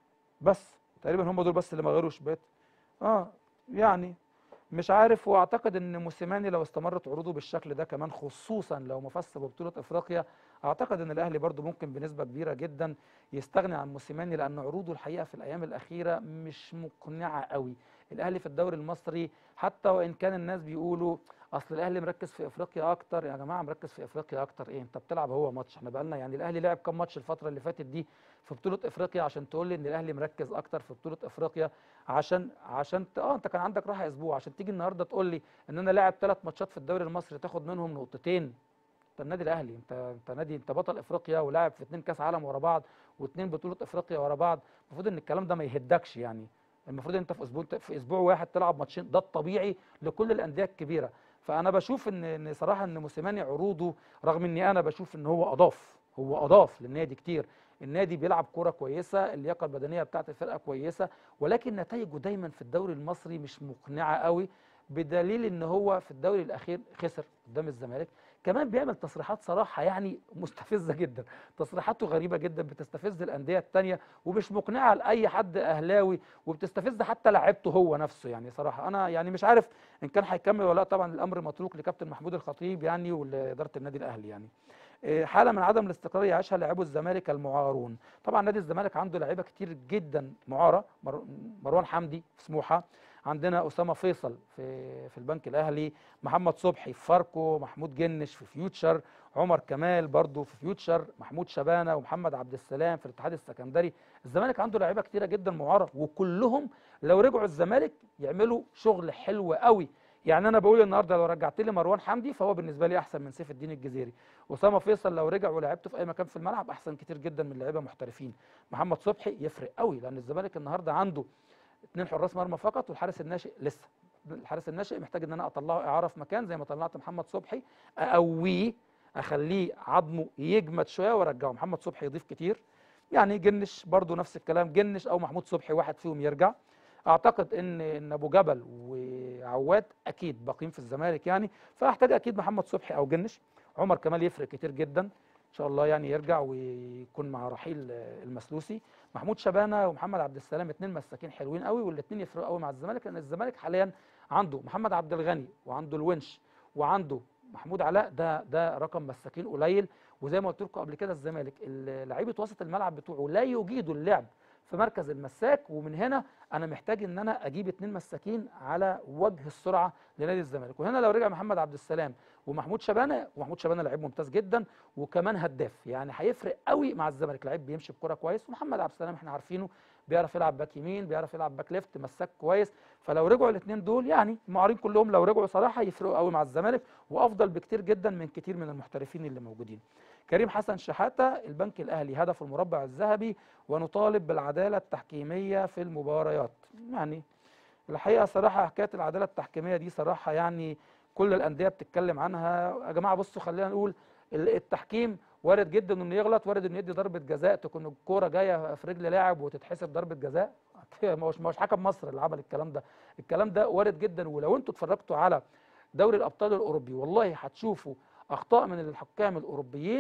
بس تقريبا هم دول بس اللي ما غيروش بقيت اه يعني مش عارف واعتقد ان موسيماني لو استمرت عروضه بالشكل ده كمان خصوصا لو مفس ببطوله افريقيا اعتقد ان الاهلي برضو ممكن بنسبه كبيره جدا يستغني عن موسيماني لان عروضه الحقيقه في الايام الاخيره مش مقنعه قوي الاهلي في الدوري المصري حتى وان كان الناس بيقولوا اصل الاهلي مركز في افريقيا اكتر يا جماعه مركز في افريقيا اكتر ايه انت بتلعب هو ماتش احنا بقالنا يعني الاهلي لعب كام ماتش الفتره اللي فاتت دي في بطوله افريقيا عشان تقول لي ان الاهلي مركز اكتر في بطوله افريقيا عشان عشان ت- اه انت كان عندك راحه اسبوع عشان تيجي النهارده تقول لي ان انا لاعب ثلاث ماتشات في الدوري المصري تاخد منهم نقطتين انت النادي الاهلي انت انت نادي انت بطل افريقيا ولاعب في اتنين كاس عالم ورا بعض واتنين بطوله افريقيا ورا بعض المفروض ان الكلام ده ما يهدكش يعني المفروض انت في اسبوع في اسبوع واحد تلعب ماتشين ده الطبيعي لكل الانديه الكبيره فانا بشوف ان ان صراحه ان موسيماني عروضه رغم اني انا بشوف ان هو اضاف هو اضاف للنادي كتير النادي بيلعب كوره كويسه اللياقه البدنيه بتاعت الفرقه كويسه ولكن نتائجه دايما في الدوري المصري مش مقنعه قوي بدليل ان هو في الدوري الاخير خسر قدام الزمالك كمان بيعمل تصريحات صراحه يعني مستفزه جدا تصريحاته غريبه جدا بتستفز الانديه التانية ومش مقنعه لاي حد اهلاوي وبتستفز حتى لعيبته هو نفسه يعني صراحه انا يعني مش عارف ان كان هيكمل ولا لا طبعا الامر متروك لكابتن محمود الخطيب يعني ولاداره النادي الاهلي يعني إيه، حاله من عدم الاستقرار يعيشها لاعبو الزمالك المعارون طبعا نادي الزمالك عنده لعيبه كتير جدا معاره مر- مروان حمدي في سموحه عندنا اسامه فيصل في في البنك الاهلي محمد صبحي في فاركو محمود جنش في فيوتشر عمر كمال برضو في فيوتشر محمود شبانه ومحمد عبد السلام في الاتحاد السكندري الزمالك عنده لعيبه كتيره جدا معاره وكلهم لو رجعوا الزمالك يعملوا شغل حلو قوي يعني انا بقول النهارده لو رجعت لي مروان حمدي فهو بالنسبه لي احسن من سيف الدين الجزيري اسامه فيصل لو رجع ولعبته في اي مكان في الملعب احسن كتير جدا من لعيبه محترفين محمد صبحي يفرق قوي لان الزمالك النهارده عنده اثنين حراس مرمى فقط والحارس الناشئ لسه الحارس الناشئ محتاج ان انا اطلعه اعاره في مكان زي ما طلعت محمد صبحي اقويه اخليه عظمه يجمد شويه وارجعه محمد صبحي يضيف كتير يعني جنش برضو نفس الكلام جنش او محمود صبحي واحد فيهم يرجع اعتقد ان ان ابو جبل وعواد اكيد باقيين في الزمالك يعني فاحتاج اكيد محمد صبحي او جنش عمر كمال يفرق كتير جدا ان شاء الله يعني يرجع ويكون مع رحيل المسلوسي محمود شبانه ومحمد عبد السلام اتنين مساكين حلوين قوي والاثنين يفرقوا قوي مع الزمالك لان الزمالك حاليا عنده محمد عبد الغني وعنده الونش وعنده محمود علاء ده ده رقم مساكين قليل وزي ما قلت لكم قبل كده الزمالك ال- لعيبه وسط الملعب بتوعه لا يجيدوا اللعب في مركز المساك ومن هنا انا محتاج ان انا اجيب اتنين مساكين على وجه السرعه لنادي الزمالك وهنا لو رجع محمد عبد السلام ومحمود شبانه ومحمود شبانه لعيب ممتاز جدا وكمان هداف يعني هيفرق قوي مع الزمالك لعيب بيمشي بكره كويس ومحمد عبد السلام احنا عارفينه بيعرف يلعب باك يمين بيعرف يلعب باك ليفت مساك كويس فلو رجعوا الاثنين دول يعني المعارين كلهم لو رجعوا صراحه يفرقوا قوي مع الزمالك وافضل بكتير جدا من كتير من المحترفين اللي موجودين كريم حسن شحاته البنك الاهلي هدف المربع الذهبي ونطالب بالعداله التحكيميه في المباريات يعني الحقيقه صراحه حكايه العداله التحكيميه دي صراحه يعني كل الانديه بتتكلم عنها يا جماعه بصوا خلينا نقول ال- التحكيم وارد جدا انه يغلط وارد انه يدي ضربه جزاء تكون الكوره جايه في رجل لاعب وتتحسب ضربه جزاء ما هوش ما هوش حكم مصر اللي عمل الكلام ده الكلام ده وارد جدا ولو انتوا اتفرجتوا على دوري الابطال الاوروبي والله هتشوفوا اخطاء من الحكام الاوروبيين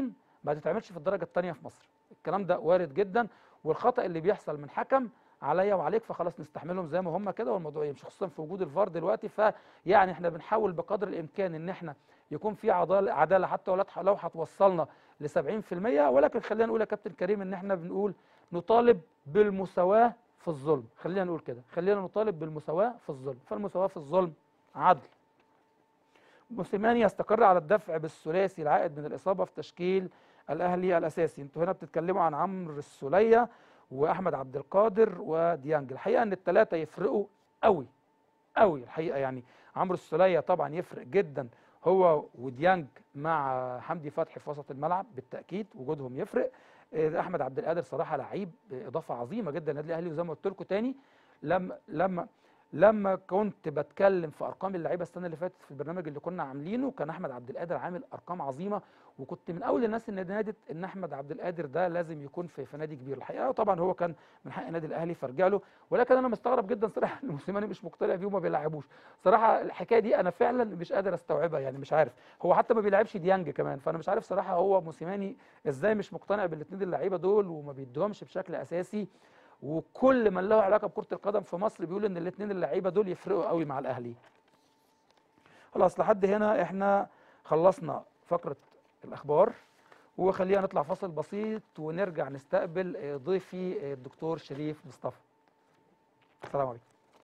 ما تتعملش في الدرجه الثانيه في مصر الكلام ده وارد جدا والخطا اللي بيحصل من حكم عليا وعليك فخلاص نستحملهم زي ما هم كده والموضوع يمشي خصوصا في وجود الفار دلوقتي فيعني احنا بنحاول بقدر الامكان ان احنا يكون في عداله عداله حتى ولو لو هتوصلنا ل 70% ولكن خلينا نقول يا كابتن كريم ان احنا بنقول نطالب بالمساواه في الظلم خلينا نقول كده خلينا نطالب بالمساواه في الظلم فالمساواه في الظلم عدل موسيماني يستقر على الدفع بالثلاثي العائد من الاصابه في تشكيل الاهلي الاساسي انتوا هنا بتتكلموا عن عمرو السوليه واحمد عبد القادر وديانج الحقيقه ان الثلاثه يفرقوا قوي قوي الحقيقه يعني عمرو السوليه طبعا يفرق جدا هو وديانج مع حمدي فتحي في وسط الملعب بالتاكيد وجودهم يفرق آه، احمد عبد القادر صراحه لعيب اضافه عظيمه جدا للنادي الاهلي وزي ما قلت لكم تاني لما لما لما كنت بتكلم في ارقام اللعيبه السنه اللي فاتت في البرنامج اللي كنا عاملينه كان احمد عبد القادر عامل ارقام عظيمه وكنت من اول الناس اللي نادت ان احمد عبد القادر ده لازم يكون في, في نادي كبير الحقيقه وطبعا هو كان من حق النادي الاهلي فارجع له ولكن انا مستغرب جدا صراحه ان موسيماني مش مقتنع بيه وما بيلعبوش صراحه الحكايه دي انا فعلا مش قادر استوعبها يعني مش عارف هو حتى ما بيلعبش ديانج كمان فانا مش عارف صراحه هو موسيماني ازاي مش مقتنع بالاثنين اللعيبه دول وما بيدوهمش بشكل اساسي وكل من له علاقه بكره القدم في مصر بيقول ان الاثنين اللعيبه دول يفرقوا قوي مع الاهلي خلاص لحد هنا احنا خلصنا فقره الاخبار وخلينا نطلع فاصل بسيط ونرجع نستقبل آه، ضيفي آه، الدكتور شريف مصطفى السلام عليكم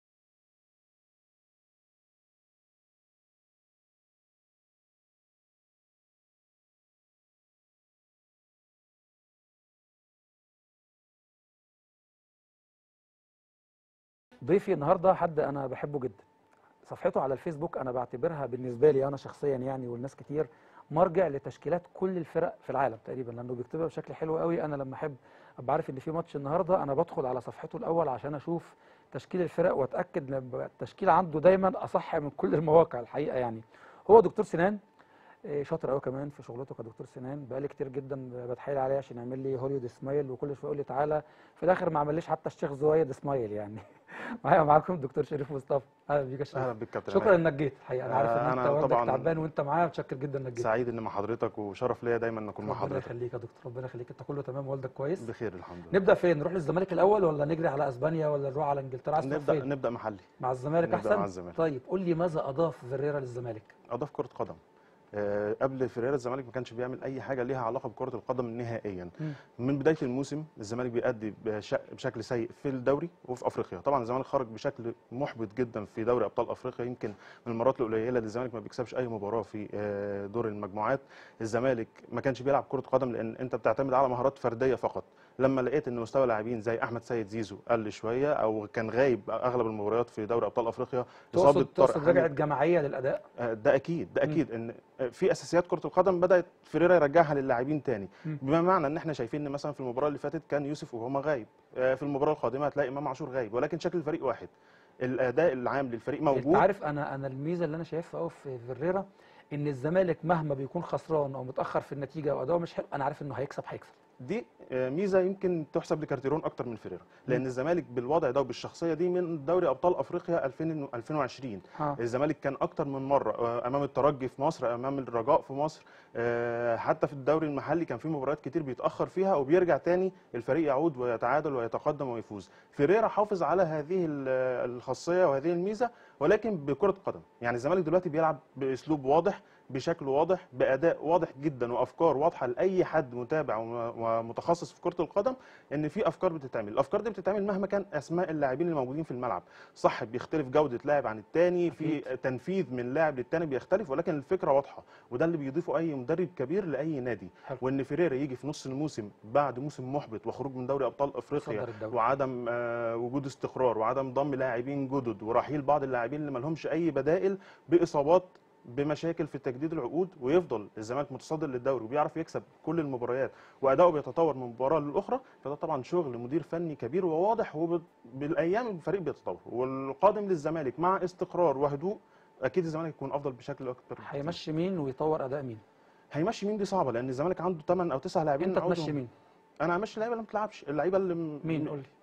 ضيفي النهارده حد انا بحبه جدا صفحته على الفيسبوك انا بعتبرها بالنسبه لي انا شخصيا يعني والناس كتير مرجع لتشكيلات كل الفرق في العالم تقريبا لانه بيكتبها بشكل حلو قوي انا لما احب ابقى عارف ان في ماتش النهارده انا بدخل على صفحته الاول عشان اشوف تشكيل الفرق واتاكد ان يبقى التشكيل عنده دايما اصح من كل المواقع الحقيقه يعني هو دكتور سنان إيه، شاطر قوي كمان في شغلته كدكتور سنان بقالي كتير جدا بتحايل عليه عشان يعمل لي هوليود سمايل وكل شويه يقول لي تعالى في الاخر ما عمليش حتى الشيخ زويد سمايل يعني معايا معاكم الدكتور شريف مصطفى اهلا بيك يا شريف اهلا بك كابتن شكرا إمام. انك جيت الحقيقه انا عارف ان آه، انت أنا والدك طبعاً تعبان وانت معايا متشكر جدا انك جيت سعيد ان مع حضرتك وشرف ليا دايما ان اكون مع ربنا حضرتك يخليك يا دكتور ربنا يخليك انت كله تمام والدك كويس بخير الحمد لله نبدا فين نروح للزمالك الاول ولا نجري على اسبانيا ولا نروح على انجلترا عايز تروح نبدا فين نبدا محلي مع الزمالك نبدأ احسن مع الزمالك. طيب قول لي ماذا اضاف فيريرا للزمالك اضاف كره قدم آه، قبل فريرة الزمالك ما كانش بيعمل اي حاجه ليها علاقه بكره القدم نهائيا مم. من بدايه الموسم الزمالك بيأدي بش- بشكل سيء في الدوري وفي افريقيا طبعا الزمالك خرج بشكل محبط جدا في دوري ابطال افريقيا يمكن من المرات القليله اللي الزمالك ما بيكسبش اي مباراه في آه، دور المجموعات الزمالك ما كانش بيلعب كره قدم لان انت بتعتمد على مهارات فرديه فقط لما لقيت ان مستوى لاعبين زي احمد سيد زيزو قل شويه او كان غايب اغلب المباريات في دوري ابطال افريقيا تقصد طارق تقصد حامد. رجعت جماعيه للاداء آه، ده اكيد ده مم. اكيد ان في اساسيات كره القدم بدات فيريرا يرجعها للاعبين تاني مم. بما معنى ان احنا شايفين ان مثلا في المباراه اللي فاتت كان يوسف اوباما غايب آه، في المباراه القادمه هتلاقي امام عاشور غايب ولكن شكل الفريق واحد الاداء العام للفريق انت موجود عارف انا انا الميزه اللي انا شايفها قوي في فيريرا ان الزمالك مهما بيكون خسران او متاخر في النتيجه او اداؤه مش حلو انا عارف انه هيكسب هيكسب دي آه، ميزه يمكن تحسب لكارتيرون اكتر من فيريرا لان الزمالك بالوضع ده وبالشخصيه دي من دوري ابطال افريقيا 2000 2020 ها الزمالك كان اكتر من مره آه، امام الترجي في مصر امام الرجاء في مصر آه، حتى في الدوري المحلي كان في مباريات كتير بيتاخر فيها وبيرجع تاني الفريق يعود ويتعادل ويتقدم ويفوز فيريرا حافظ على هذه ال- الخاصيه وهذه الميزه ولكن بكره قدم يعني الزمالك دلوقتي بيلعب باسلوب واضح بشكل واضح باداء واضح جدا وافكار واضحه لاي حد متابع وم- ومتخصص في كره القدم ان في افكار بتتعمل الافكار دي بتتعمل مهما كان اسماء اللاعبين اللي موجودين في الملعب صح بيختلف جوده لاعب عن التاني في تنفيذ من لاعب للتاني بيختلف ولكن الفكره واضحه وده اللي بيضيفه اي مدرب كبير لاي نادي حلو. وان فيريرا يجي في نص الموسم بعد موسم محبط وخروج من دوري ابطال افريقيا صدر الدوري. وعدم آه، وجود استقرار وعدم ضم لاعبين جدد ورحيل بعض اللاعبين اللي ما لهمش اي بدائل باصابات بمشاكل في تجديد العقود ويفضل الزمالك متصدر للدوري وبيعرف يكسب كل المباريات واداؤه بيتطور من مباراه للاخرى فده طبعا شغل مدير فني كبير وواضح وبالايام الفريق بيتطور والقادم للزمالك مع استقرار وهدوء اكيد الزمالك يكون افضل بشكل اكتر بكتير. هيمشي مين ويطور اداء مين هيمشي مين دي صعبه لان الزمالك عنده 8 او 9 لاعبين انت عاوزهم- تمشي مين انا همشي اللعيبه اللي ما بتلعبش اللعيبه اللي م- مين قول لي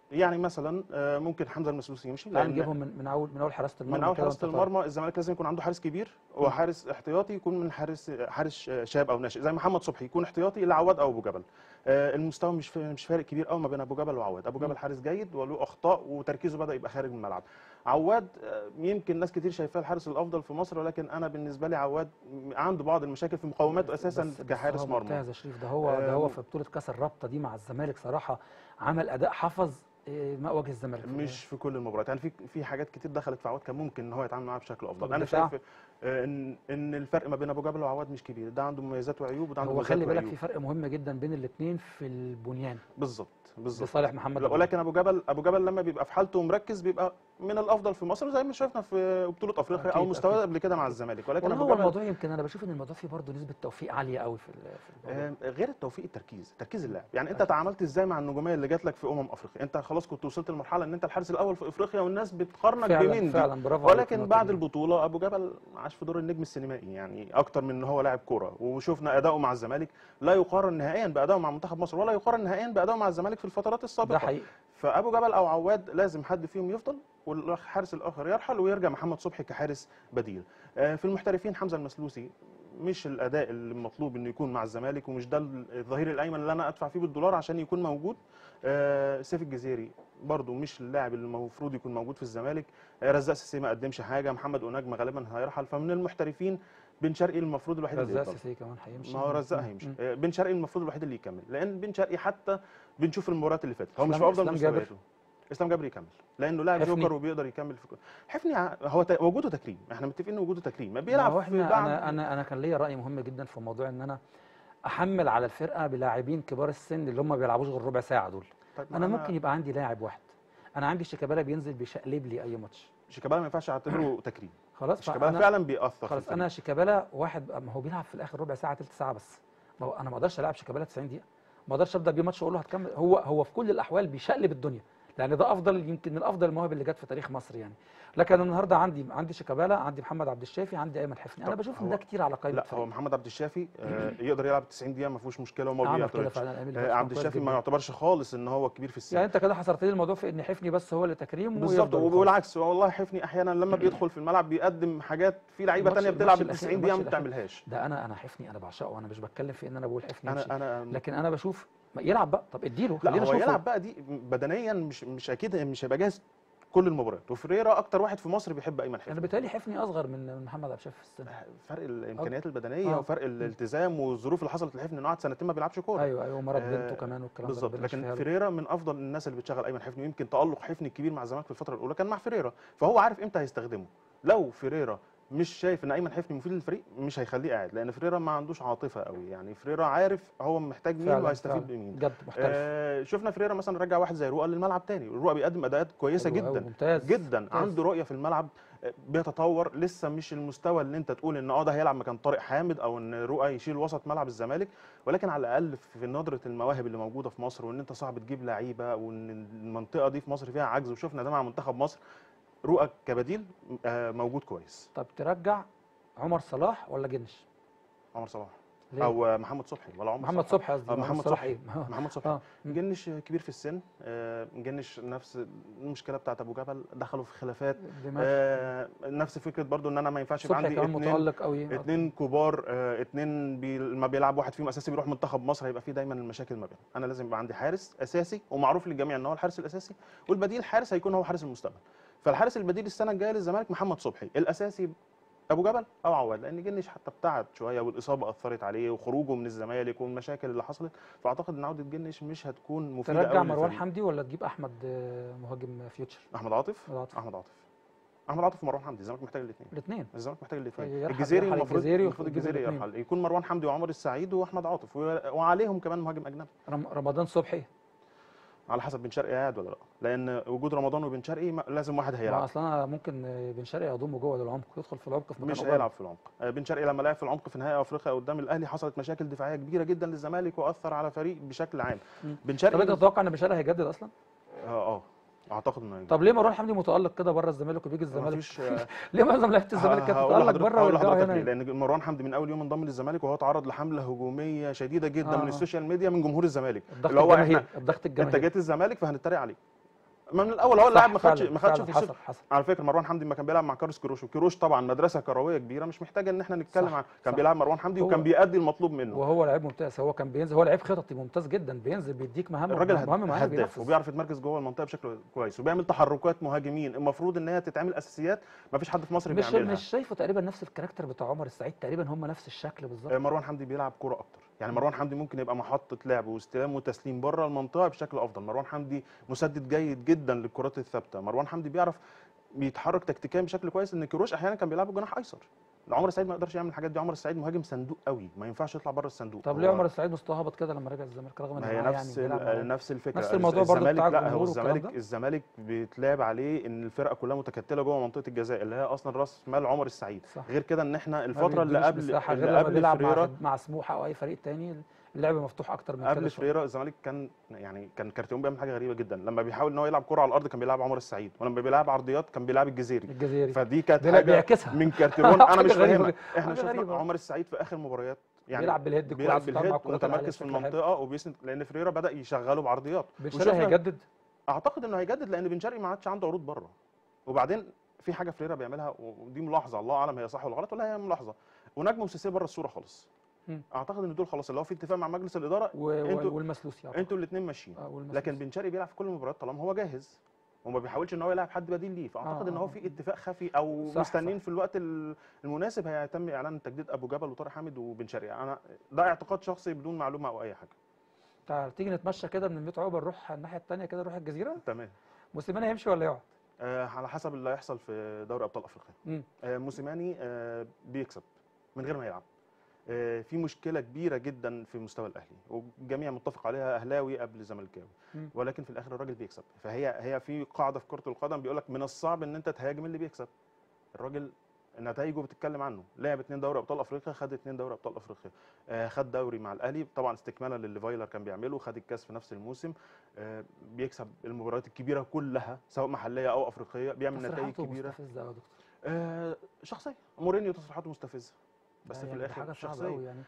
يعني مثلا آه، ممكن حمزه المسلوسي يمشي تعال لأن نجيبهم من من اول من اول حراسه المرمى من اول كده حراسه وأنت طالع. المرمى الزمالك لازم يكون عنده حارس كبير وحارس احتياطي يكون من حارس حارس شاب او ناشئ زي محمد صبحي يكون احتياطي لعواد او ابو جبل آه، المستوى مش فا- مش فارق كبير قوي ما بين ابو جبل وعواد ابو جبل حارس جيد وله اخطاء وتركيزه بدا يبقى خارج من الملعب عواد آه، يمكن ناس كتير شايفاه الحارس الافضل في مصر ولكن انا بالنسبه لي عواد عنده بعض المشاكل في مقاوماته اساسا بس- بس كحارس هو مرمى ممتاز يا شريف ده هو ده هو آه، في بطوله كاس الرابطه دي مع الزمالك صراحه عمل اداء حفظ آه، ماء وجه الزمالك في مش في كل المباريات يعني في في حاجات كتير دخلت في عواد كان ممكن ان هو يتعامل معاها بشكل افضل طب انا الدفاع؟ شايف آه، ان ان الفرق ما بين ابو جبل وعواد مش كبير ده عنده مميزات وعيوب وده عنده هو مميزات خلي بالك وعيوب في فرق مهم جدا بين الاثنين في البنيان بالظبط بالظبط لصالح محمد لا، أبو ولكن ابو جبل ابو جبل لما بيبقى في حالته ومركز بيبقى من الافضل في مصر زي ما شفنا في بطوله افريقيا او أكيد، مستواه أكيد. قبل كده مع الزمالك ولكن والله ابو هو جبل الموضوع يمكن انا بشوف ان الموضوع فيه برضه نسبه توفيق عاليه قوي في ال- في الموضوع آه، غير التوفيق التركيز تركيز اللاعب يعني انت أكيد. تعاملت ازاي مع النجوميه اللي جات لك في امم افريقيا انت خلاص كنت وصلت لمرحله ان انت الحارس الاول في افريقيا والناس بتقارنك فعلا بمين فعلا برافو عليك في ولكن النقطة بعد دي. البطوله ابو جبل عاش في دور النجم السينمائي يعني اكتر من ان هو لاعب كوره وشفنا اداؤه مع الزمالك لا يقارن نهائيا بادائه مع منتخب مصر ولا يقارن نهائيا بادائه مع الزمالك في الفترات السابقه ده حقيقي فابو جبل او عواد لازم حد فيهم يفضل والحارس الاخر يرحل ويرجع محمد صبحي كحارس بديل آه، في المحترفين حمزه المسلوسي مش الاداء المطلوب انه يكون مع الزمالك ومش ده الظهير الايمن اللي انا ادفع فيه بالدولار عشان يكون موجود آه، سيف الجزيري برضه مش اللاعب اللي المفروض يكون موجود في الزمالك آه، رزاق سيسي ما قدمش حاجه محمد اوناجم غالبا هيرحل فمن المحترفين بن شرقي المفروض الوحيد اللي رزاق يفضل سيسي كمان هيمشي ما هو رزاق مم. هيمشي مم. آه، بن شرقي المفروض الوحيد اللي يكمل لان بن شرقي حتى بنشوف المباريات اللي فاتت هو مش إسلام- في افضل إسلام جابر؟ مستوياته اسلام جابر يكمل لانه لاعب حفني؟ جوكر وبيقدر يكمل في كل حفني ع- هو ت- وجوده تكريم احنا متفقين ان وجوده تكريم ما ما بيلعب هو في احنا بعد انا انا انا كان ليا راي مهم جدا في موضوع ان انا احمل على الفرقه بلاعبين كبار السن اللي هم ما بيلعبوش غير ربع ساعه دول طيب ما انا ممكن يبقى عندي لاعب واحد انا عندي شيكابالا بينزل بيشقلب لي اي ماتش شيكابالا ما ينفعش اعتبره تكريم خلاص شيكابالا فأنا- فعلا بيأثر في خلاص الفريق. انا شيكابالا واحد ما هو بيلعب في الاخر ربع ساعه ثلث ساعه بس ما هو انا ما اقدرش العب شيكابالا 90 دقيقه ما اقدرش ابدا بيه ماتش اقول له هتكمل هو هو في كل الاحوال بيشقلب الدنيا لان ده افضل يمكن من افضل المواهب اللي جت في تاريخ مصر يعني لكن أنا النهارده عندي عندي شيكابالا عندي محمد عبد الشافي عندي ايمن حفني انا طب بشوف ان هو- ده كتير على قائمه لا هو الفريق. محمد عبد الشافي آه، يقدر يلعب 90 دقيقه ما فيهوش مشكله وما عمل كده بيعترضش فعلا الأيام اللي آه، فاتت كان عبد كويس الشافي جداً. ما يعتبرش خالص ان هو كبير في السن يعني انت كده حصرت لي الموضوع في ان حفني بس هو اللي تكريم بالظبط ويفضل وخلاص. وبالعكس والله حفني احيانا لما بيدخل في الملعب بيقدم حاجات في لعيبه الماتش- تانية بتلعب ال الماتش 90 الأخير- دقيقه ما الماتش الأخير. بتعملهاش ده انا انا حفني انا بعشقه وانا مش بتكلم في ان انا بقول حفني يمشي. انا انا لكن انا بشوف ما يلعب بقى طب اديله لا خلينا هو نشوفه. يلعب بقى دي بدنيا مش مش اكيد مش هيبقى جاهز كل المباريات وفريرا اكتر واحد في مصر بيحب ايمن انا حفني بالتالي حفني اصغر من من محمد عبد الشافي في السن فرق الامكانيات البدنيه آه. وفرق الالتزام والظروف اللي حصلت لحفني انه قعد سنتين ما بيلعبش كوره ايوه ايوه مرض آه، بنته كمان والكلام ده بالظبط ربنا يشفيها لكن له. فيريرا من افضل الناس اللي بتشغل ايمن حفني ويمكن تالق حفني الكبير مع الزمالك في الفتره الاولى كان مع فيريرا فهو عارف امتى هيستخدمه لو فيريرا مش شايف ان ايمن حفني مفيد للفريق مش هيخليه قاعد لان فيريرا ما عندوش عاطفه قوي يعني فيريرا عارف هو محتاج مين فعلا وهيستفيد فعلا. بمين بجد محترف آه شفنا فيريرا مثلا رجع واحد زي رؤى للملعب تاني رؤى بيقدم اداءات كويسه حلو أوي، جدا ممتاز جدا ممتاز. عنده رؤيه في الملعب آه، بيتطور لسه مش المستوى اللي انت تقول ان اه ده هيلعب مكان طارق حامد او ان رؤى يشيل وسط ملعب الزمالك ولكن على الاقل في ندره المواهب اللي موجوده في مصر وان انت صعب تجيب لعيبه وان المنطقه دي في مصر فيها عجز وشفنا ده مع منتخب مصر رؤى كبديل آه، موجود كويس طب ترجع عمر صلاح ولا جنش عمر صلاح ليه؟ او آه، محمد صبحي ولا عمر محمد صبحي قصدي آه، عمر محمد صلاح صبحي. إيه؟ محمد صبحي اه مم. جنش كبير في السن آه، جنش نفس المشكله بتاعت ابو جبل دخلوا في خلافات دماغ آه، نفس فكره برضو ان انا ما ينفعش يبقى صبحي عندي كمان اتنين متالق قوي اتنين كبار اه اتنين بي ما بيلعب واحد فيهم اساسي بيروح منتخب مصر هيبقى في دايما المشاكل ما بينهم انا لازم يبقى عندي حارس اساسي ومعروف للجميع ان هو الحارس الاساسي والبديل حارس هيكون هو حارس المستقبل فالحارس البديل السنه الجايه للزمالك محمد صبحي الاساسي ابو جبل او عواد لان جنش حتى ابتعد شويه والاصابه اثرت عليه وخروجه من الزمالك والمشاكل اللي حصلت فاعتقد ان عوده جنش مش هتكون مفيده ترجع قوي مروان للفريق. حمدي ولا تجيب احمد آه، مهاجم فيوتشر احمد عاطف أحمد عاطف. احمد عاطف احمد عاطف ومروان حمدي الزمالك محتاج الاثنين الاثنين الزمالك محتاج الاثنين يرحل- الجزيري يرحل المفروض الجزيري المفروض ويجيب الجزيري الاتنين. يرحل يكون مروان حمدي وعمر السعيد واحمد عاطف و- وعليهم كمان مهاجم اجنبي رمضان صبحي على حسب بن شرقي قاعد ولا لا لان وجود رمضان وبن شرقي ما- لازم واحد ما هيلعب اصلا انا ممكن آه، بن شرقي اضمه جوه العمق يدخل في العمق في مكان مش قريب. هيلعب في العمق آه، بن شرقي لما لعب في العمق في نهائي افريقيا قدام الاهلي حصلت مشاكل دفاعيه كبيره جدا للزمالك واثر على فريق بشكل عام مم. بن طب انت شرقي تتوقع ان بن شرقي هيجدد اصلا اه اه اعتقد انه هيجي. طب ليه مروان حمدي متالق كده بره الزمالك وبيجي الزمالك مفيش آه، ليه معظم لعيبه الزمالك كانت هقول تتالق لحضرتك- بره هقول ويرجعوا لحضرتك ليه هنا لان مروان حمدي من اول يوم انضم للزمالك وهو تعرض لحمله هجوميه شديده جدا آه، من آه. السوشيال ميديا من جمهور الزمالك الضغط اللي هو الجماهيري احنا الضغط انت الجماهيري جيت الزمالك فهنتريق عليك ما من الاول هو صح اللاعب ما خدش فعلاً، ما خدش فعلاً فرصته حصل حصل على فكره مروان حمدي لما كان بيلعب مع كارلوس كيروش وكيروش طبعا مدرسه كرويه كبيره مش محتاجه ان احنا نتكلم صح، عن كان صح. بيلعب مروان حمدي هو- وكان بيأدي المطلوب منه وهو لعيب ممتاز هو كان بينزل هو لعيب خططي ممتاز جدا بينزل بيديك مهام الراجل هد- مهام معينه هداف بينفذ وبيعرف يتمركز جوه المنطقه بشكل كويس وبيعمل تحركات مهاجمين المفروض ان هي تتعمل اساسيات ما فيش حد في مصر مش بيعملها مش شايفه تقريبا نفس الكاركتر بتاع عمر السعيد تقريبا هم نفس الشكل بالظبط آه، مروان حمدي بيلعب كوره اكتر يعني مروان حمدي ممكن يبقى محطه لعب واستلام وتسليم بره المنطقه بشكل افضل مروان حمدي مسدد جيد جدا للكرات الثابته مروان حمدي بيعرف بيتحرك تكتيكيا بشكل كويس ان كيروش احيانا كان بيلعبه جناح ايسر عمر السعيد ما يقدرش يعمل الحاجات دي عمر السعيد مهاجم صندوق قوي ما ينفعش يطلع بره الصندوق طب هو- ليه عمر السعيد مستواه هبط كده لما رجع الزمالك رغم ان ما هي معاه نفس يعني ال- بيلعب معاه؟ نفس الفكره نفس الموضوع برضو الزمالك بتاع لا هو الجمهور والكلام الزمالك ده؟ الزمالك بيتلعب عليه ان الفرقه كلها متكتله جوه منطقه الجزاء اللي هي اصلا راس مال عمر السعيد صح. غير كده ان احنا ما الفتره اللي بيديلوش قبل مساحة غير اللي لما قبل بيلعب مع فريرا فد- مع سموحه او اي فريق تاني اللعب مفتوح اكتر من كده قبل شوية. فريرا الزمالك كان يعني كان كارتيون بيعمل حاجه غريبه جدا لما بيحاول ان هو يلعب كره على الارض كان بيلعب عمر السعيد ولما بيلعب عرضيات كان بيلعب الجزيري الجزيري فدي كانت بيلا- حاجه بيعكسها. من كارتيرون انا حاجة مش غريبة فاهمها جدا. احنا حاجة غريبة. شفنا عمر السعيد في اخر مباريات يعني بيلعب بالهيد بيلعب كويس وبيتعامل مع بالهيد الكرات العالية ومتمركز في بشكل حلو. المنطقه وبيسند لان فريرا بدا يشغله بعرضيات بن شرقي وشفنا- هيجدد اعتقد انه هيجدد لان بن شرقي ما عادش عنده عروض بره وبعدين في حاجه فريرا بيعملها ودي ملاحظه الله اعلم هي صح ولا غلط ولا هي ملاحظه ونجم وسيسي بره الصوره خالص مم. اعتقد ان دول خلاص اللي هو في اتفاق مع مجلس الاداره و... انتوا- و... والمسلوسي أعتقد. انتوا الاثنين ماشيين آه، والمسلوسي. لكن بن شرقي بيلعب في كل المباريات طالما هو جاهز وما بيحاولش ان هو يلعب حد بديل ليه فاعتقد آه، ان هو آه. في اتفاق خفي او صح، مستنيين صح. في الوقت ال- المناسب هيتم اعلان تجديد ابو جبل وطارق حامد وبن شرقي انا ده اعتقاد شخصي بدون معلومه او اي حاجه تعال تيجي نتمشى كده من الميت عقبه نروح الناحيه الثانيه كده نروح الجزيره تمام موسيماني هيمشي ولا يقعد؟ آه على حسب اللي هيحصل في دوري ابطال افريقيا مم. آه موسيماني آه بيكسب من غير ما يلعب آه في مشكله كبيره جدا في مستوى الاهلي والجميع متفق عليها اهلاوي قبل زملكاوي مم. ولكن في الاخر الراجل بيكسب فهي هي في قاعده في كره القدم بيقول لك من الصعب ان انت تهاجم اللي بيكسب الراجل نتائجه بتتكلم عنه لعب اتنين دوري ابطال افريقيا خد اتنين دوري ابطال افريقيا آه خد دوري مع الاهلي طبعا استكمالا للي فايلر كان بيعمله خد الكاس في نفس الموسم آه بيكسب المباريات الكبيره كلها سواء محليه او افريقيه بيعمل نتائج تصريحاته كبيره مستفزه قوي يا دكتور آه شخصيه مورينيو تصريحاته مستفزه بس ده في يعني الاخر حاجه صعبه شخصيه قوي يعني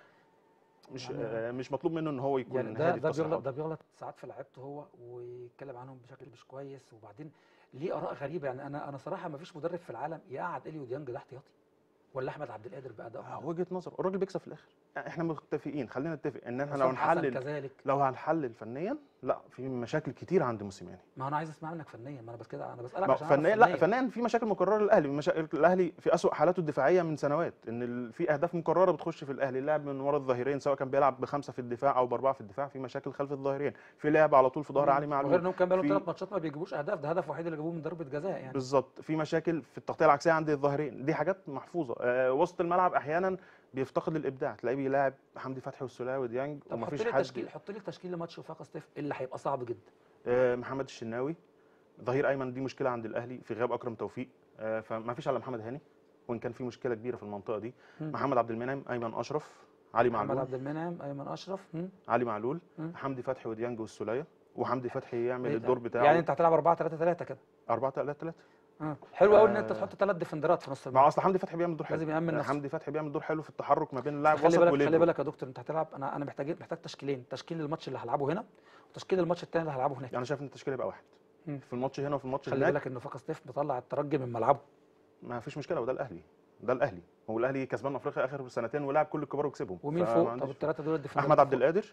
مش يعني- آه مش مطلوب منه ان هو يكون يعني ده هادي في ده بيغلط تصريحاته ده بيغلط ساعات في لعيبته هو ويتكلم عنهم بشكل مش كويس وبعدين ليه اراء غريبه يعني انا انا صراحه ما فيش مدرب في العالم يقعد اليو ديانج ده احتياطي ولا احمد عبد القادر بادائه آه وجهه نظر الراجل بيكسب في الاخر احنا متفقين خلينا نتفق ان احنا لو حسام حسن نحلل كذلك لو هنحلل فنيا لا في مشاكل كتير عند موسيماني ما انا عايز اسمع منك فنيا ما انا بس كده انا بسالك ما عشان أعرف فنيا لا فنيا في مشاكل مكرره للاهلي مشاكل الاهلي في اسوء حالاته الدفاعيه من سنوات ان ال- في اهداف مكرره بتخش في الاهلي اللاعب من ورا الظهيرين سواء كان بيلعب بخمسه في الدفاع او باربعه في الدفاع في مشاكل خلف الظهيرين في لعب على طول في ظهر علي معلول وغير انهم كان بقالهم في- ثلاث ماتشات ما بيجيبوش اهداف ده هدف وحيد اللي جابوه من ضربه جزاء يعني بالظبط في مشاكل في التغطيه العكسيه عند الظهيرين دي حاجات محفوظه آه وسط الملعب احيانا بيفتقد الابداع تلاقيه بيلاعب حمدي فتحي والسوليه وديانج طب حط ومفيش لي حد تشكيل حط لي تشكيل لماتش وفاق ستيف اللي هيبقى صعب جدا آه محمد الشناوي ظهير ايمن دي مشكله عند الاهلي في غياب اكرم توفيق آه فما فيش الا محمد هاني وان كان في مشكله كبيره في المنطقه دي مم. محمد عبد المنعم ايمن اشرف علي محمد معلول عبد المنعم ايمن اشرف مم. علي معلول مم. حمدي فتحي وديانج والسوليه وحمدي فتحي يعمل إيه ده؟ الدور بتاعه يعني انت هتلعب 4 3 3 كده 4 3 3 آه. حلو قوي ان انت آه. تحط ثلاث ديفندرات في نص مع الملعب اصل حمدي فتحي بيعمل دور حلو لازم يأمن آه، نفسه. حمدي فتحي بيعمل دور حلو في التحرك ما بين اللاعب خلي وسط بالك خلي وليبرو بالك يا دكتور انت هتلعب انا انا محتاج محتاج تشكيلين تشكيل الماتش اللي هلعبه هنا وتشكيل الماتش الثاني اللي هلعبه هناك يعني شايف ان التشكيل يبقى واحد مم. في الماتش هنا وفي الماتش خلي هناك بالك ان فاق ستيف مطلع الترجي من ملعبه ما فيش مشكله وده الاهلي ده الاهلي هو الاهلي كسبان افريقيا اخر سنتين ولعب كل الكبار وكسبهم ومين فما فوق طب عنديش- الثلاثه دول الديفندرات احمد عبد فوق. القادر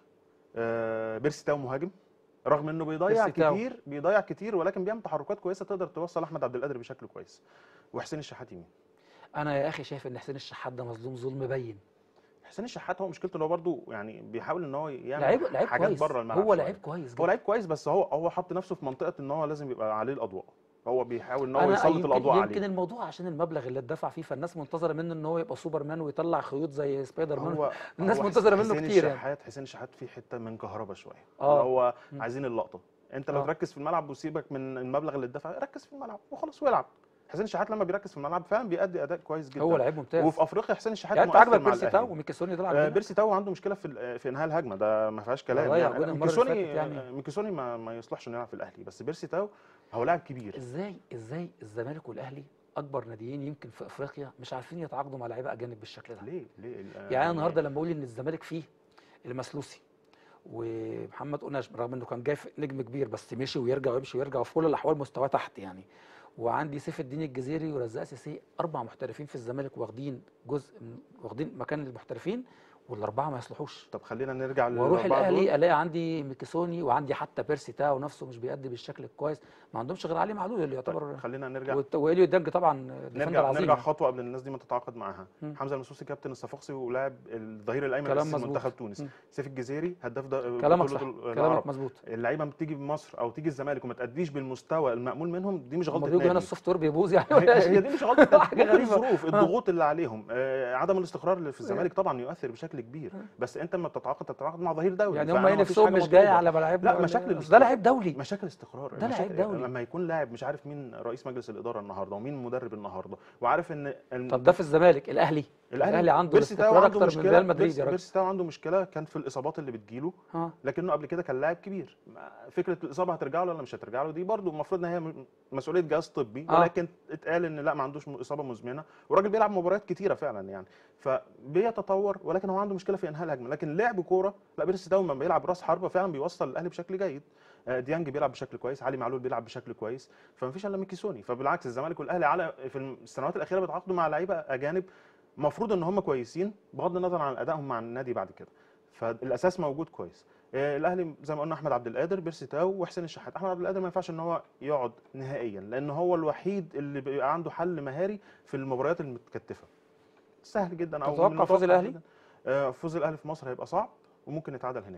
آه بيرسي تاو مهاجم رغم انه بيضيع بيرسي تاو. كتير بيضيع كتير ولكن بيعمل تحركات كويسه تقدر توصل احمد عبد القادر بشكل كويس وحسين الشحات يمين انا يا اخي شايف ان حسين الشحات ده مظلوم ظلم باين حسين الشحات هو مشكلته ان هو برده يعني بيحاول ان هو يعمل لعيب لعيب حاجات كويس بره الملعب هو شوية. لعيب كويس هو جدا لعيب كويس بس هو هو حط نفسه في منطقه ان هو لازم يبقى عليه الاضواء هو بيحاول ان هو انا يسلط يمكن الاضواء يمكن عليه الموضوع عشان المبلغ اللي اتدفع فيه فالناس منتظره منه ان هو يبقى سوبر مان ويطلع خيوط زي سبايدر مان هو الناس هو منتظرة منه حسين كتير يعني. الشحات حسين الشحات في حته من كهربا شويه آه. هو مم. عايزين اللقطه انت لو آه. تركز في الملعب وسيبك من المبلغ اللي اتدفع ركز في الملعب وخلاص والعب حسين الشحات لما بيركز في الملعب فعلا بيأدي اداء كويس جدا هو لعيب ممتاز وفي افريقيا حسين الشحات يعني انت مؤثر عاجبك مع بيرسي الأهلي. تاو وميكيسوني دول آه، عاجبينك بيرسي تاو عنده مشكله في ال- في انهاء الهجمه ده ما فيهاش كلام ضيع يعني جون لا، المرة اللي ميكيسوني فاتت يعني. آه، ميكيسوني ما, ما يصلحش انه يلعب في الاهلي بس بيرسي تاو هو لاعب كبير ازاي ازاي الزمالك والاهلي اكبر ناديين يمكن في افريقيا مش عارفين يتعاقدوا مع لعيبه اجانب بالشكل ده ليه ليه يعني انا النهارده لما اقول ان الزمالك فيه المسلوسي ومحمد قناش رغم انه كان جاي في- نجم كبير بس مشي ويرجع ويمشي ويرجع وفي كل الاحوال مستواه تحت يعني وعندي سيف الدين الجزيري ورزاق سيسي اربع محترفين في الزمالك واخدين جزء من واخدين مكان المحترفين والاربعه ما يصلحوش طب خلينا نرجع واروح للأربعة دول. الاهلي الاقي عندي ميكيسوني وعندي حتى بيرسي تاو نفسه مش بيأدي بالشكل الكويس ما عندهمش غير علي معلول اللي يعتبر طيب خلينا نرجع وت- واليو دانج طبعا ديفندر نرجع عظيم نرجع يعني. خطوه قبل الناس دي ما تتعاقد معاها مم. حمزه المسوسي كابتن الصفاقسي ولاعب الظهير الايمن كلام الاساسي مظبوط. منتخب تونس مم. سيف الجزيري هداف د- كلامك بطولة صح ال- كلامك العرب مظبوط اللعيبه بتيجي بمصر او تيجي الزمالك وما تأديش بالمستوى المأمول منهم دي مش هما غلطه بيجوا هنا نادي السوفت وير بيبوظ يعني هي ولا هي شيء دي مش غلطه حاجة غير غريبة. الظروف آه. الضغوط اللي عليهم آه، عدم الاستقرار اللي في الزمالك طبعا يؤثر بشكل كبير بس انت لما بتتعاقد تتعاقد مع ظهير دولي يعني فأنا هم ايه ما فيش نفسهم حاجة مش جاي مطلوبة. على ملاعبنا لا ولا مشاكل إيه؟ ده الاستقرار. لعيب دولي مشاكل استقرار ده مشاكل- لعيب دولي. لما يكون لاعب مش عارف مين رئيس مجلس الاداره النهارده ومين مدرب النهارده وعارف ان إن طب ده في الزمالك الاهلي الاهلي عنده بيرسي تاو الاستقرار عنده اكتر من مشكلة- ريال مدريد بيرسي- يا راجل بيرسي تاو عنده مشكله كانت في الاصابات اللي بتجيله اه لكنه قبل كده كان لاعب كبير فكره الاصابه هترجع له ولا مش هترجع له دي برضه المفروض ان هي م- مسؤوليه جهاز طبي آه. ولكن اتقال ان لا ما عندوش م- اصابه مزمنه والراجل بيلعب مباريات كتيره فعلا يعني فبيتطور ولكن هو عنده مشكله في انهاء الهجمه لكن لعب كوره لا بيرسي تاو لما بيلعب راس حربه فعلا بيوصل الاهلي بشكل جيد آه، ديانج بيلعب بشكل كويس علي معلول بيلعب بشكل كويس فمفيش الا ميكيسوني فبالعكس الزمالك والاهلي على في السنوات الاخيره بيتعاقدوا مع لعيبه اجانب المفروض ان هم كويسين بغض النظر عن ادائهم مع النادي بعد كده فالاساس موجود كويس آه، الاهلي زي ما قلنا احمد عبد القادر بيرسي تاو وحسين الشحات احمد عبد القادر ما ينفعش ان هو يقعد نهائيا لان هو الوحيد اللي بيبقى عنده حل مهاري في المباريات المتكتفه سهل جدا او تتوقع من فوز المتوقع الأهلي؟ جداً. آه، فوز الاهلي في مصر هيبقى صعب وممكن يتعادل هناك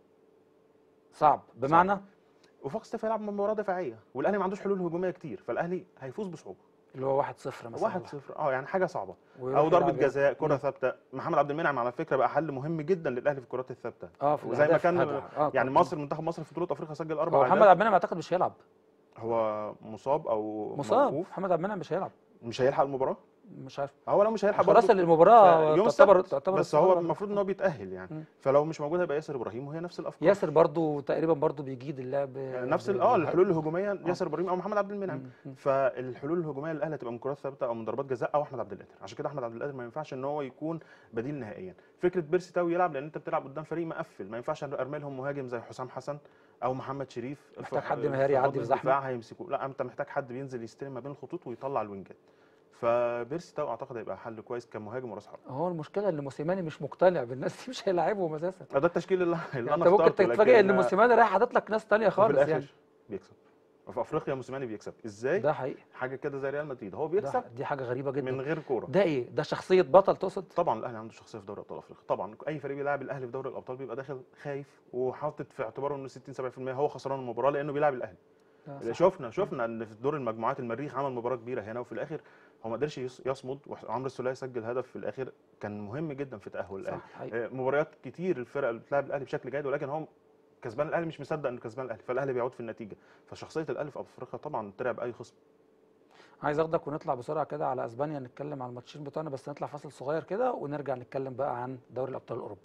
صعب بمعنى وفاق ستيف هيلعب مباراه دفاعيه والاهلي ما عندوش حلول هجوميه كتير فالاهلي هيفوز بصعوبه اللي هو 1-0 مثلا 1-0 اه يعني حاجه صعبه ويروح او ضربه يلعب يعني. جزاء كره مم. ثابته محمد عبد المنعم على فكره بقى حل مهم جدا للاهلي في الكرات الثابته اه في وزي ما الأهداف كان هدع. آه يعني طبعاً. مصر منتخب مصر في بطوله افريقيا سجل اربع هو محمد اهداف عبد المنعم اعتقد مش هيلعب هو مصاب او مصاب موقوف محمد عبد المنعم مش هيلعب مش هيلحق المباراه مش عارف هو لو مش هيلحق خلاص برضه المباراه يوم تعتبر السبت تعتبر بس هو الصعود. المفروض ان هو بيتاهل يعني مم. فلو مش موجود هيبقى ياسر ابراهيم وهي نفس الافكار ياسر برضو تقريبا برضو بيجيد اللعب نفس ب- ال- اه ب- الحلول الهجوميه ياسر ابراهيم او محمد عبد المنعم مم. مم. فالحلول الهجوميه للاهلي هتبقى من كرات ثابته او من ضربات جزاء او احمد عبد القادر عشان كده احمد عبد القادر ما ينفعش ان هو يكون بديل نهائيا فكره بيرسي تاو يلعب لان انت بتلعب قدام فريق مقفل ما ينفعش ارمي لهم مهاجم زي حسام حسن او محمد شريف محتاج ف- حد في مهاري يعدي خط في زحمة. الدفاع هيمسكوه لا انت محتاج حد بينزل يستلم ما بين الخطوط ويطلع الوينجات فبيرسي تاو اعتقد هيبقى حل كويس كمهاجم وراس حرب هو المشكله ان موسيماني مش مقتنع بالناس دي مش هيلاعبهم اساسا ده التشكيل اللي, اللي يعني انا انت ممكن اخترته تتفاجئ ان لكن- موسيماني رايح حاطط لك ناس تانية وفي خالص الاخر يعني بيكسب وفي افريقيا موسيماني بيكسب ازاي ده حقيقي حاجه كده زي ريال مدريد هو ده بيكسب دي حاجه غريبه من جدا غير كوره ده ايه ده شخصيه بطل تقصد طبعا الاهلي عنده شخصيه في دوري ابطال افريقيا طبعا اي فريق بيلعب الاهلي في دوري الابطال بيبقى داخل خايف وحاطط في اعتباره انه 60 70% هو خسران المباراه لانه بيلعب الاهلي ده صح. شفنا شفنا ان في دور المجموعات المريخ عمل مباراه كبيره هنا وفي الاخر هو ما قدرش يص- يصمد وعمرو السوليه سجل هدف في الاخر كان مهم جدا في تاهل الاهلي صح حقيقي. آه، مباريات كتير الفرق اللي بتلعب الاهلي بشكل جيد ولكن هو كسبان الاهلي مش مصدق انه كسبان الاهلي فالاهلي بيعود في النتيجه فشخصيه الاهلي في افريقيا طبعا ترعب اي خصم عايز اخدك ونطلع بسرعه كده على اسبانيا نتكلم على الماتشين بتوعنا بس نطلع فاصل صغير كده ونرجع نتكلم بقى عن دوري الابطال الاوروبي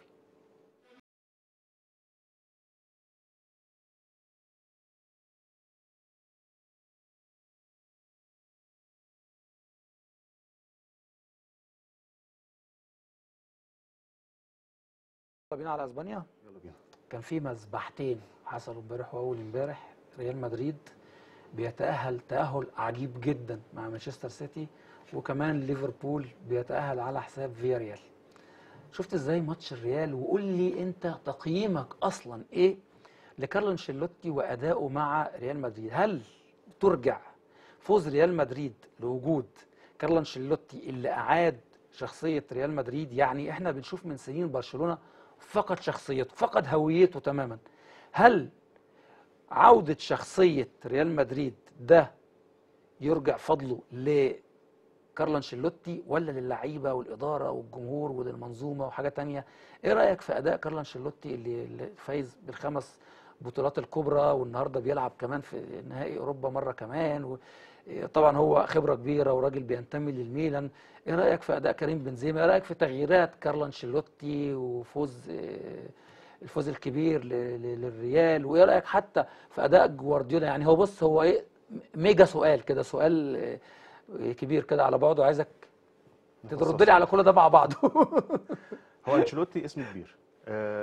يلا بينا على اسبانيا يلا بينا كان في مذبحتين حصلوا امبارح واول امبارح ريال مدريد بيتأهل تأهل عجيب جدا مع مانشستر سيتي وكمان ليفربول بيتأهل على حساب فياريال شفت ازاي ماتش الريال وقول لي انت تقييمك اصلا ايه لكارلو انشيلوتي وادائه مع ريال مدريد هل ترجع فوز ريال مدريد لوجود كارلو انشيلوتي اللي اعاد شخصيه ريال مدريد يعني احنا بنشوف من سنين برشلونه فقد شخصيته فقد هويته تماما هل عودة شخصية ريال مدريد ده يرجع فضله لكارلو انشيلوتي ولا للعيبة والإدارة والجمهور وللمنظومة وحاجة تانية إيه رأيك في أداء كارلو انشيلوتي اللي اللي فايز بالخمس بطولات الكبرى والنهارده بيلعب كمان في نهائي أوروبا مرة كمان و... طبعا هو خبرة كبيرة وراجل بينتمي للميلان ايه رأيك في أداء كريم بنزيما ايه رأيك في تغييرات كارلو انشيلوتي وفوز آه، الفوز الكبير ل- ل- للريال وايه رايك حتى في اداء جوارديولا يعني هو بص هو ايه ميجا سؤال كده سؤال آه، كبير كده على بعضه عايزك ترد لي على كل ده مع بعضه هو انشيلوتي اسم كبير آه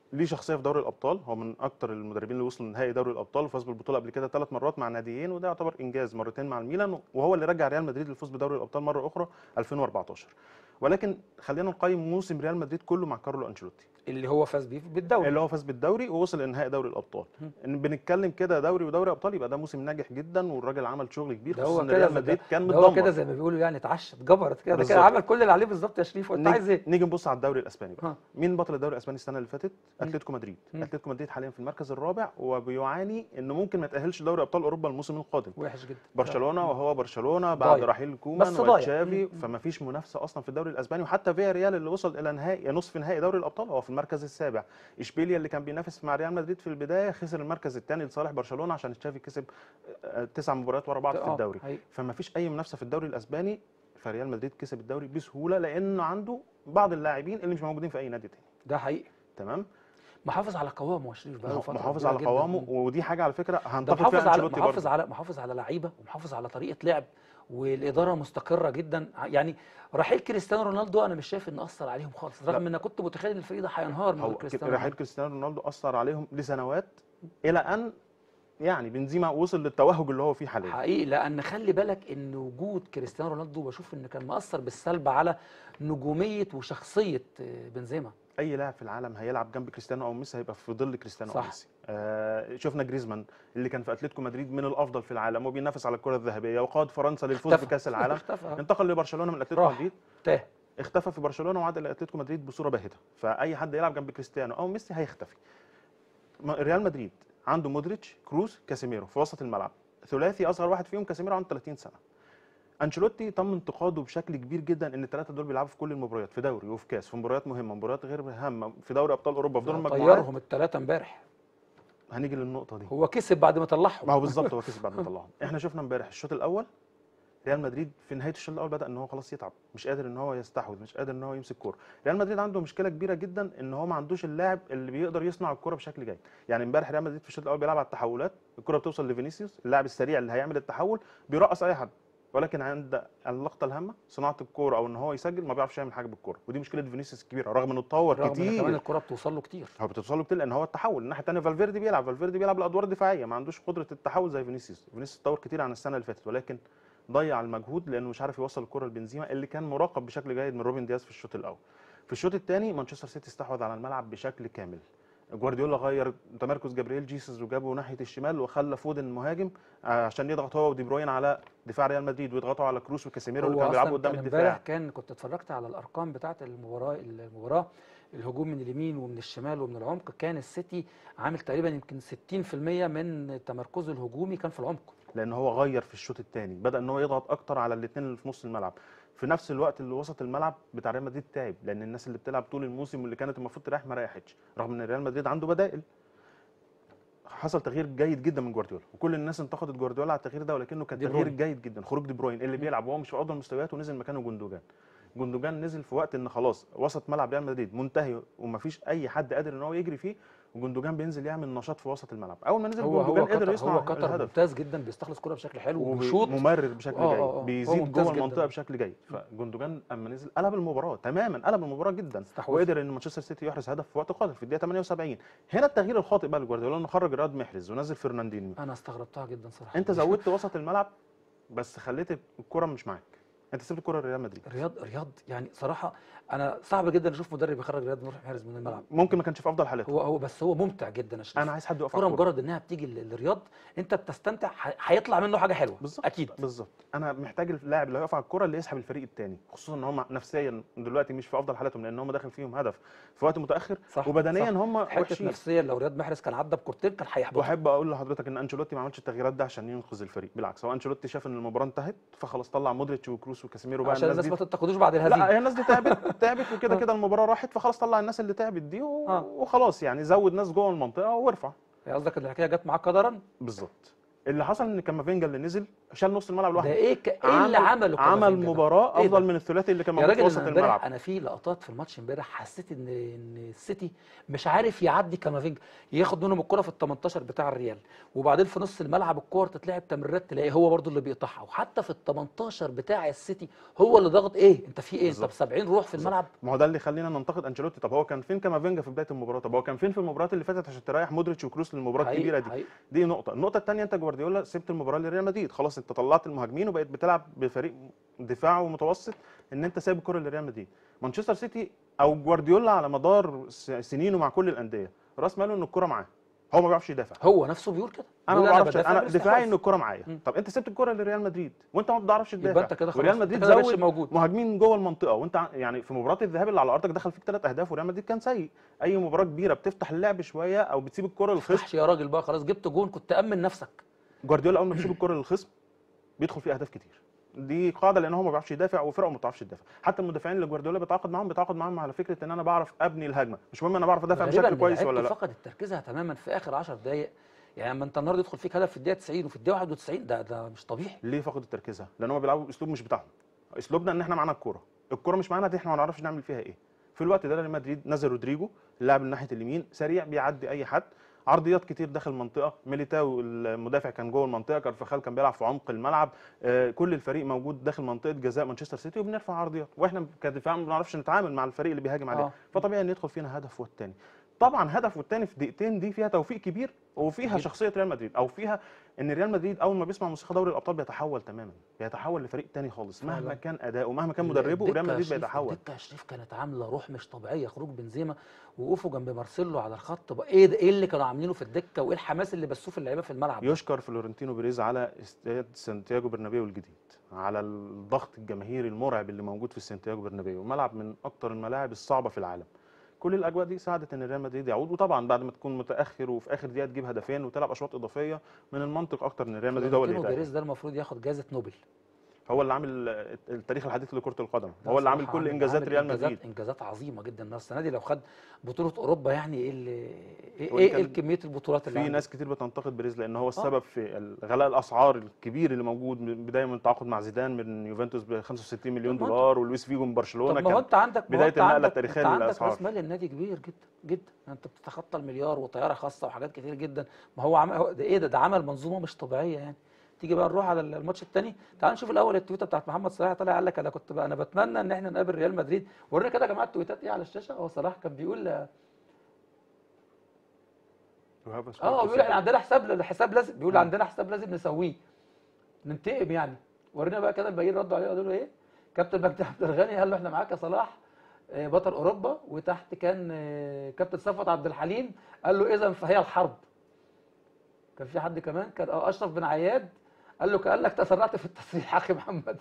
ليه شخصيه في دوري الابطال هو من اكتر المدربين اللي وصلوا لنهائي دوري الابطال وفاز بالبطوله قبل كده ثلاث مرات مع ناديين وده يعتبر انجاز مرتين مع الميلان وهو اللي رجع ريال مدريد للفوز بدوري الابطال مره اخرى 2014 ولكن خلينا نقيم موسم ريال مدريد كله مع كارلو انشيلوتي اللي هو فاز بيه بالدوري اللي هو فاز بالدوري ووصل لنهائي دوري الابطال ان بنتكلم كده دوري ودوري ابطال يبقى ده موسم ناجح جدا والراجل عمل شغل كبير ده هو خصوصا ان كده ريال زي- مدريد كان ده هو كده متدمر زي ما بيقولوا يعني اتعشى اتجبرت كده ده بالظبط. كده عمل كل اللي عليه بالظبط يا شريف وانت نيجي- عايز ايه؟ نيجي نبص على الدوري الاسباني بقى ها. مين بطل الدوري الاسباني السنه اللي فاتت مم. اتلتيكو مدريد مم. اتلتيكو مدريد حاليا في المركز الرابع وبيعاني انه ممكن ما يتاهلش دوري ابطال اوروبا الموسم القادم وحش جدا برشلونه وهو برشلونه بعد ضايع. رحيل كومان بس ضايع. وتشافي مم. فما فيش منافسه اصلا في الدوري الاسباني وحتى فيا ريال اللي وصل الى نهائي نصف نهائي دوري الابطال هو في المركز السابع اشبيليا اللي كان بينافس مع ريال مدريد في البدايه خسر المركز الثاني لصالح برشلونه عشان تشافي كسب آه، تسع مباريات ورا بعض في آه، الدوري حقيقي. فما فيش اي منافسه في الدوري الاسباني فريال مدريد كسب الدوري بسهوله لانه عنده بعض اللاعبين اللي مش موجودين في اي نادي تاني ده حقيقي تمام محافظ على قوامه يا شريف بقاله فتره محافظ كبيرة على جداً. قوامه ودي حاجه على فكره ده هنتفق فيها محافظ على انشيلوتي محافظ برضه على محافظ على لعيبه ومحافظ على طريقه لعب والاداره مستقره جدا يعني رحيل كريستيانو رونالدو انا مش شايف انه اثر عليهم خالص رغم ان انا كنت متخيل ان الفريق ده هينهار من هو غير كريستيانو رحيل رونالدو كريستيانو رونالدو اثر عليهم لسنوات الى ان يعني بنزيما وصل للتوهج اللي هو فيه حاليا حقيقي لان خلي بالك ان وجود كريستيانو رونالدو بشوف ان كان مأثر بالسلب على نجوميه وشخصيه آه، بنزيما اي لاعب في العالم هيلعب جنب كريستيانو او ميسي هيبقى في ظل كريستيانو صح. او ميسي آه شفنا جريزمان اللي كان في اتلتيكو مدريد من الافضل في العالم وبينافس على الكره الذهبيه وقاد فرنسا للفوز اختفى. بكاس العالم اختفى انتقل لبرشلونه من اتلتيكو راح. مدريد تاه اختفى في برشلونه وعاد الى اتلتيكو مدريد بصوره باهته فاي حد يلعب جنب كريستيانو او ميسي هيختفي م- ريال مدريد عنده مودريتش كروز كاسيميرو في وسط الملعب ثلاثي اصغر واحد فيهم كاسيميرو عنده 30 سنه انشيلوتي تم انتقاده بشكل كبير جدا ان الثلاثه دول بيلعبوا في كل المباريات في دوري وفي كاس في مباريات مهمه مباريات غير هامه في دوري ابطال اوروبا في دور المجموعات طيرهم الثلاثه امبارح هنيجي للنقطه دي هو كسب بعد ما طلعهم ما هو بالظبط هو كسب بعد ما طلعهم احنا شفنا امبارح الشوط الاول ريال مدريد في نهايه الشوط الاول بدا ان هو خلاص يتعب مش قادر ان هو يستحوذ مش قادر ان هو يمسك كوره ريال مدريد عنده مشكله كبيره جدا ان هو ما عندوش اللاعب اللي بيقدر يصنع الكوره بشكل جيد يعني امبارح ريال مدريد في الشوط الاول بيلعب على التحولات الكوره بتوصل لفينيسيوس اللاعب السريع اللي هيعمل التحول بيرقص اي حد ولكن عند اللقطه الهامه صناعه الكوره او ان هو يسجل ما بيعرفش يعمل حاجه بالكوره ودي مشكله فينيسيوس كبيره رغم انه اتطور رغم ان كمان كتير الكره بتوصل له كتير هو بتوصل له كتير لان هو التحول الناحيه الثانيه فالفيردي بيلعب فالفيردي بيلعب الادوار الدفاعيه ما عندوش قدره التحول زي فينيسيوس فينيسيوس اتطور كتير عن السنه اللي فاتت ولكن ضيع المجهود لانه مش عارف يوصل الكره لبنزيما اللي كان مراقب بشكل جيد من روبن دياز في الشوط الاول في الشوط الثاني مانشستر سيتي استحوذ على الملعب بشكل كامل جوارديولا غير تمركز جابرييل جيسوس وجابه ناحيه الشمال وخلى فودن مهاجم آه، عشان يضغط هو ودي بروين على دفاع ريال مدريد ويضغطوا على كروس وكاسيميرو اللي هو كانوا بيلعبوا أصلاً قدام كان الدفاع امبارح كان كنت اتفرجت على الارقام بتاعه المباراه المباراه الهجوم من اليمين ومن الشمال ومن العمق كان السيتي عامل تقريبا يمكن 60% من تمركزه الهجومي كان في العمق لان هو غير في الشوط الثاني بدا ان هو يضغط اكتر على الاثنين اللي في نص الملعب في نفس الوقت اللي وسط الملعب بتاع ريال مدريد تعب لان الناس اللي بتلعب طول الموسم واللي كانت المفروض تريح ما ريحتش رغم ان ريال مدريد عنده بدائل حصل تغيير جيد جدا من جوارديولا وكل الناس انتقدت جوارديولا على التغيير ده ولكنه كان دي تغيير بروين. جيد جدا خروج دي بروين اللي بيلعب وهو مش في افضل مستوياته ونزل مكانه جندوجان جندوجان نزل في وقت ان خلاص وسط ملعب ريال مدريد منتهي ومفيش اي حد قادر ان هو يجري فيه وجندوجان بينزل يعمل نشاط في وسط الملعب اول ما نزل هو هو جندوجان قدر قطر يصنع هو قطر الهدف ممتاز جدا بيستخلص كرة بشكل حلو وبيشوط ممرر بشكل آه، جيد آه، آه. هو بيزيد ممتاز جوه جداً. المنطقه بشكل جيد فجندوجان اما نزل قلب المباراه تماما قلب المباراه جدا استحوذ. وقدر ان مانشستر سيتي يحرز هدف في وقت قاتل في الدقيقه 78 هنا التغيير الخاطئ بقى لجوارديولا انه خرج رياض محرز ونزل فرناندينيو انا استغربتها جدا صراحه انت زودت وسط الملعب بس خليت الكره مش معاك انت سبت الكره لريال مدريد رياض رياض يعني صراحه انا صعب جدا اشوف مدرب يخرج رياض محرز من الملعب ممكن ما كانش في افضل حالاته هو هو بس هو ممتع جدا يا شريف انا عايز حد يقف على الكوره الكوره مجرد انها بتيجي ل- للرياض انت بتستمتع ح- هيطلع منه حاجه حلوه بالظبط اكيد بالظبط انا محتاج اللاعب اللي هيقف على الكره اللي يسحب الفريق الثاني خصوصا ان هم نفسيا دلوقتي مش في افضل حالاتهم لان هم داخل فيهم هدف في وقت متاخر صح وبدنيا صح. هم حته وحشين نفسيه لو رياض محرز كان عدى بكورتين كان هيحبط واحب اقول لحضرتك ان انشيلوتي ما عملش التغييرات ده عشان ينقذ الفريق بالعكس هو انشيلوتي شاف ان المباراه انتهت فخلاص طلع مودريتش وكروس وكاسيميرو بقى عشان الناس الناس دي ما تنتقدوش بعد الهزيمه لا هي الناس دي تعبت تعبت وكده آه. كده المباراه راحت فخلاص طلع الناس اللي تعبت دي و... آه. وخلاص يعني زود ناس جوه المنطقه وارفع هي قصدك ان الحكايه جت معاك قدرا بالظبط اللي حصل ان كامافينجا اللي نزل شال نص الملعب ده لوحده ايه ك... ايه اللي عمله عمل كامافينجا ده؟ مباراه إيه افضل ده؟ من الثلاثي اللي كان يا موجود في راجل وسط انا الملعب امبارح انا في لقطات في الماتش امبارح حسيت ان ان السيتي مش عارف يعدي كامافينجا ياخد منهم الكره في ال 18 بتاع الريال وبعدين في نص الملعب الكور تتلعب تمريرات تلاقي هو برضو اللي بيقطعها وحتى في ال 18 بتاع السيتي هو اللي ضاغط ايه انت في ايه انت ب بالظبط. 70 روح في الملعب ما هو ده اللي يخلينا ننتقد انشيلوتي طب هو كان فين كامافينجا في بدايه المباراه طب هو كان فين في المباراه اللي فاتت عشان تريح مودريتش وكروس للمباراه حقيقي- الكبيره دي حقيقي. دي نقطه النقطه الثانيه انت جوارديولا سبت المباراه لريال مدريد خلاص انت طلعت المهاجمين وبقيت بتلعب بفريق دفاع ومتوسط ان انت سايب الكره لريال مدريد مانشستر سيتي او جوارديولا على مدار س- سنينه مع كل الانديه راس ماله ان الكره معاه هو ما بيعرفش يدافع هو نفسه بيقول كده انا ما بيقول بعرفش بدافع انا باستحواذ. دفاعي ان الكره معايا مم. طب انت سبت الكره لريال مدريد وانت ما بتعرفش تدافع يبقى انت كده خلاص وريال انت مدريد كده مبقتش زود موجود مهاجمين جوه المنطقه وانت ع- يعني في مباراه الذهاب اللي على ارضك دخل فيك ثلاث اهداف وريال مدريد كان سيء اي مباراه كبيره بتفتح اللعب شويه او بتسيب الكره للخصم تفتحش يا راجل بقى خلاص جبت جون كنت امن نفسك جوارديولا اول ما بيسيب الكره للخصم بيدخل فيه اهداف كتير دي قاعده لان هو ما بيعرفش يدافع وفرقه ما بتعرفش تدافع حتى المدافعين اللي جوارديولا بيتعاقد معاهم بيتعاقد معاهم على فكره ان انا بعرف ابني الهجمه مش مهم انا بعرف ادافع غالباً بشكل كويس لعيبته ولا لا فقدت تركيزها تماما في اخر 10 دقائق يعني لما انت النهارده يدخل فيك هدف في الدقيقه 90 وفي الدقيقه 91 ده ده مش طبيعي ليه فقدت تركيزها لان هم بيلعبوا باسلوب مش بتاعهم اسلوبنا ان احنا معانا الكوره الكوره مش معانا دي احنا ما نعرفش نعمل فيها ايه في الوقت ده ريال مدريد نزل رودريجو اللاعب من ناحيه اليمين سريع بيعدي اي حد عرضيات كتير داخل المنطقه ميليتاو المدافع كان جوه المنطقه كارفخال كان بيلعب في عمق الملعب آه، كل الفريق موجود داخل منطقه جزاء مانشستر سيتي وبنرفع عرضيات واحنا كدفاع ما بنعرفش نتعامل مع الفريق اللي بيهاجم عليه آه. فطبيعي ان يدخل فينا هدف والتاني طبعا هدف والتاني في دقيقتين دي فيها توفيق كبير وفيها جدا. شخصيه ريال مدريد او فيها ان ريال مدريد اول ما بيسمع موسيقى دوري الابطال بيتحول تماما بيتحول لفريق تاني خالص مهما فعلا. كان اداؤه مهما كان مدربه ريال الدكة يا مدريد شريف- بيتحول الدكه يا شريف كانت عامله روح مش طبيعيه خروج بنزيما وقوفه جنب مارسيلو على الخط بقى ايه ده ايه اللي كانوا عاملينه في الدكه وايه الحماس اللي بثوه في اللعيبه في الملعب يشكر فلورنتينو بيريز على استاد سانتياغو برنابيو الجديد على الضغط الجماهيري المرعب اللي موجود في سانتياغو برنابيو ملعب من اكتر الملاعب الصعبه في العالم كل الاجواء دي ساعدت ان ريال مدريد يعود وطبعا بعد ما تكون متاخر وفي اخر دقيقه تجيب هدفين وتلعب اشواط اضافيه من المنطق اكتر ان ريال مدريد هو اللي فلورنتينو يتأهل. بيريز ده المفروض ياخد جائزه نوبل هو اللي عامل التاريخ الحديث لكره القدم ده هو اللي عامل بصراحة كل عامل- انجازات عامل ريال إنجازات- مدريد انجازات عظيمه جدا السنه دي لو خد بطوله اوروبا يعني ايه اللي ايه, وإن إيه, كان إيه كميه البطولات اللي في عنده؟ ناس كتير بتنتقد بريز لان هو السبب في غلاء الاسعار الكبير اللي موجود من بدايه من التعاقد مع زيدان من يوفنتوس ب 65 مليون طب ما أنت- دولار ولويس فيجو من برشلونه طب ما هو كان انت عندك ما هو بداية انت النقلة عندك التاريخية انت عندك للأسعار. راس مال النادي كبير جدا جدا انت بتتخطى المليار وطياره خاصه وحاجات كتير جدا ما هو عمل هو ده ايه ده ده عمل منظومه مش طبيعيه يعني تيجي بقى نروح على الماتش الثاني تعال نشوف الاول التويته بتاعت محمد صلاح طلع قال لك انا كنت بقى انا بتمنى ان احنا نقابل ريال مدريد ورينا كده يا جماعه التويتات ايه على الشاشه هو صلاح كان بيقول اه بيقول احنا عندنا حساب الحساب لازم بيقول مم. عندنا حساب لازم نسويه ننتقم يعني ورينا بقى كده الباقيين ردوا عليه قالوا له ايه كابتن مجدي عبد الغني قال له احنا معاك يا صلاح آه، بطل اوروبا وتحت كان آه، كابتن صفوت عبد الحليم قال له اذا فهي الحرب كان في حد كمان كان اه اشرف بن عياد قال له كانك تسرعت في التصريح يا اخي محمد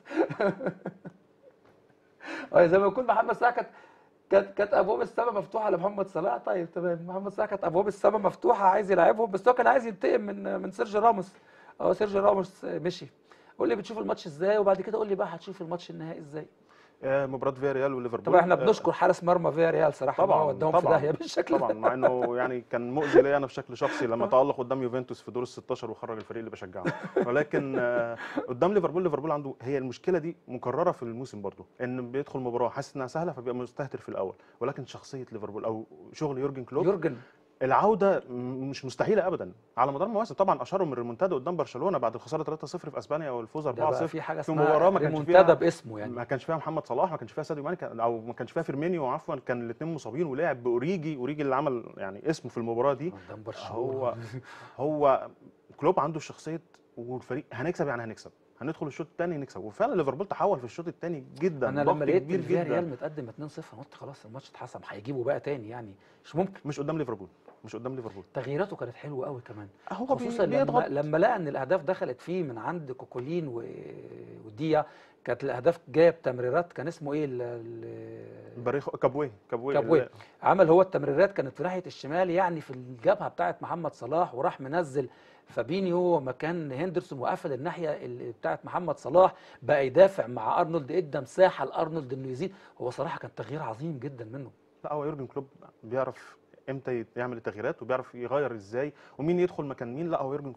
اه زي ما يكون محمد صلاح كانت كانت كانت ابواب السماء مفتوحه لمحمد صلاح طيب تمام محمد صلاح كانت ابواب السماء مفتوحه عايز يلعبهم بس هو كان عايز ينتقم من من سيرجيو راموس اه سيرجيو راموس مشي قول لي بتشوف الماتش ازاي وبعد كده قول لي بقى هتشوف الماتش النهائي ازاي آه، مباراه فيا ريال وليفربول طبعا احنا آه، بنشكر حارس مرمى فيا ريال صراحه إن هو طبعا وداهم في طبعا داهيه بالشكل طبعا ده مع انه يعني كان مؤذي ليا انا بشكل شخصي لما تالق قدام يوفنتوس في دور ال 16 وخرج الفريق اللي بشجعه ولكن آه، قدام ليفربول ليفربول عنده هي المشكله دي مكرره في الموسم برضه ان بيدخل مباراه حاسس انها سهله فبيبقى مستهتر في الاول ولكن شخصيه ليفربول او شغل يورجن كلوب يورجن العوده م- مش مستحيله ابدا على مدار المواسم طبعا اشهروا من الريمونتادا قدام برشلونه بعد الخساره 3-0 في اسبانيا والفوز 4-0 ده بقى في حاجه في اسمها مباراة ما كانش ريمونتادا فيها- باسمه يعني ما كانش فيها محمد صلاح ما كانش فيها ساديو ماني كان- او ما كانش فيها فيرمينيو عفوا كان الاثنين مصابين ولعب باوريجي اوريجي اللي عمل يعني اسمه في المباراه دي قدام برشلونه هو هو كلوب عنده شخصيه والفريق هنكسب يعني هنكسب هندخل الشوط الثاني نكسب وفعلا ليفربول تحول في الشوط الثاني جدا انا ضغط لما لقيت كبير فيا جدا ريال متقدم 2-0 أنا قلت خلاص الماتش اتحسم هيجيبوا بقى تاني يعني مش ممكن مش قدام ليفربول مش قدام ليفربول تغييراته كانت حلوه قوي كمان هو بي- خصوصا لما بيضغط لما لقى ان الاهداف دخلت فيه من عند كوكولين و... وديا كانت الاهداف جايه بتمريرات كان اسمه ايه ال... ال... البريخ كابوي كابوي كابوي. اللي- عمل هو التمريرات كانت في ناحيه الشمال يعني في الجبهه بتاعه محمد صلاح وراح منزل فابينيو مكان هندرسون وقفل الناحيه اللي بتاعه محمد صلاح بقى يدافع مع ارنولد ادى مساحه لارنولد انه يزيد هو صراحه كان تغيير عظيم جدا منه لا هو يورجن كلوب بيعرف امتى يت- يعمل التغييرات وبيعرف يغير ازاي ومين يدخل مكان مين لا هو يورجن كلوب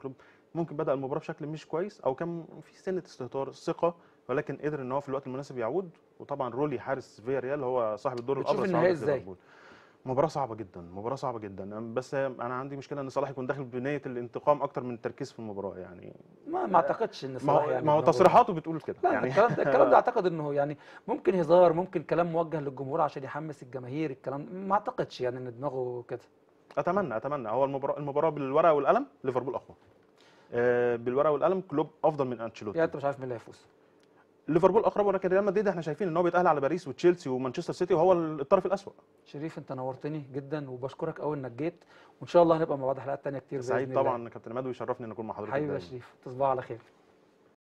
ممكن بدا المباراه بشكل مش كويس او كان في سنه استهتار ثقه ولكن قدر ان هو في الوقت المناسب يعود وطبعا رولي حارس فيا ريال هو صاحب الدور بتشوف الابرز في النهائي عودة إزاي؟ ليفربول. مباراة صعبة جدا، مباراة صعبة جدا، بس انا عندي مشكلة ان صلاح يكون داخل بنية الانتقام اكتر من التركيز في المباراة يعني ما ما اعتقدش ان ما صلاح هو يعني ما هو إن هو- تصريحاته بتقول كده لا يعني الكلام ده الكلام ده اعتقد انه يعني ممكن هزار ممكن كلام موجه للجمهور عشان يحمس الجماهير الكلام ما اعتقدش يعني ان دماغه كده اتمنى اتمنى هو المباراة المباراة بالورقة والقلم ليفربول اقوى. آه، بالورقة والقلم كلوب افضل من انشيلوتي. يعني انت مش عارف مين اللي هيفوز ليفربول اقرب ولكن ريال مدريد احنا شايفين ان هو بيتاهل على باريس وتشيلسي ومانشستر سيتي وهو الطرف الاسوأ. شريف انت نورتني جدا وبشكرك قوي انك جيت وان شاء الله هنبقى مع بعض حلقات تانية كتير باذن سعيد الله طبعا كابتن عماد ويشرفني ان اكون مع حضرتك حبيبي يا دايماً. شريف تصبح على خير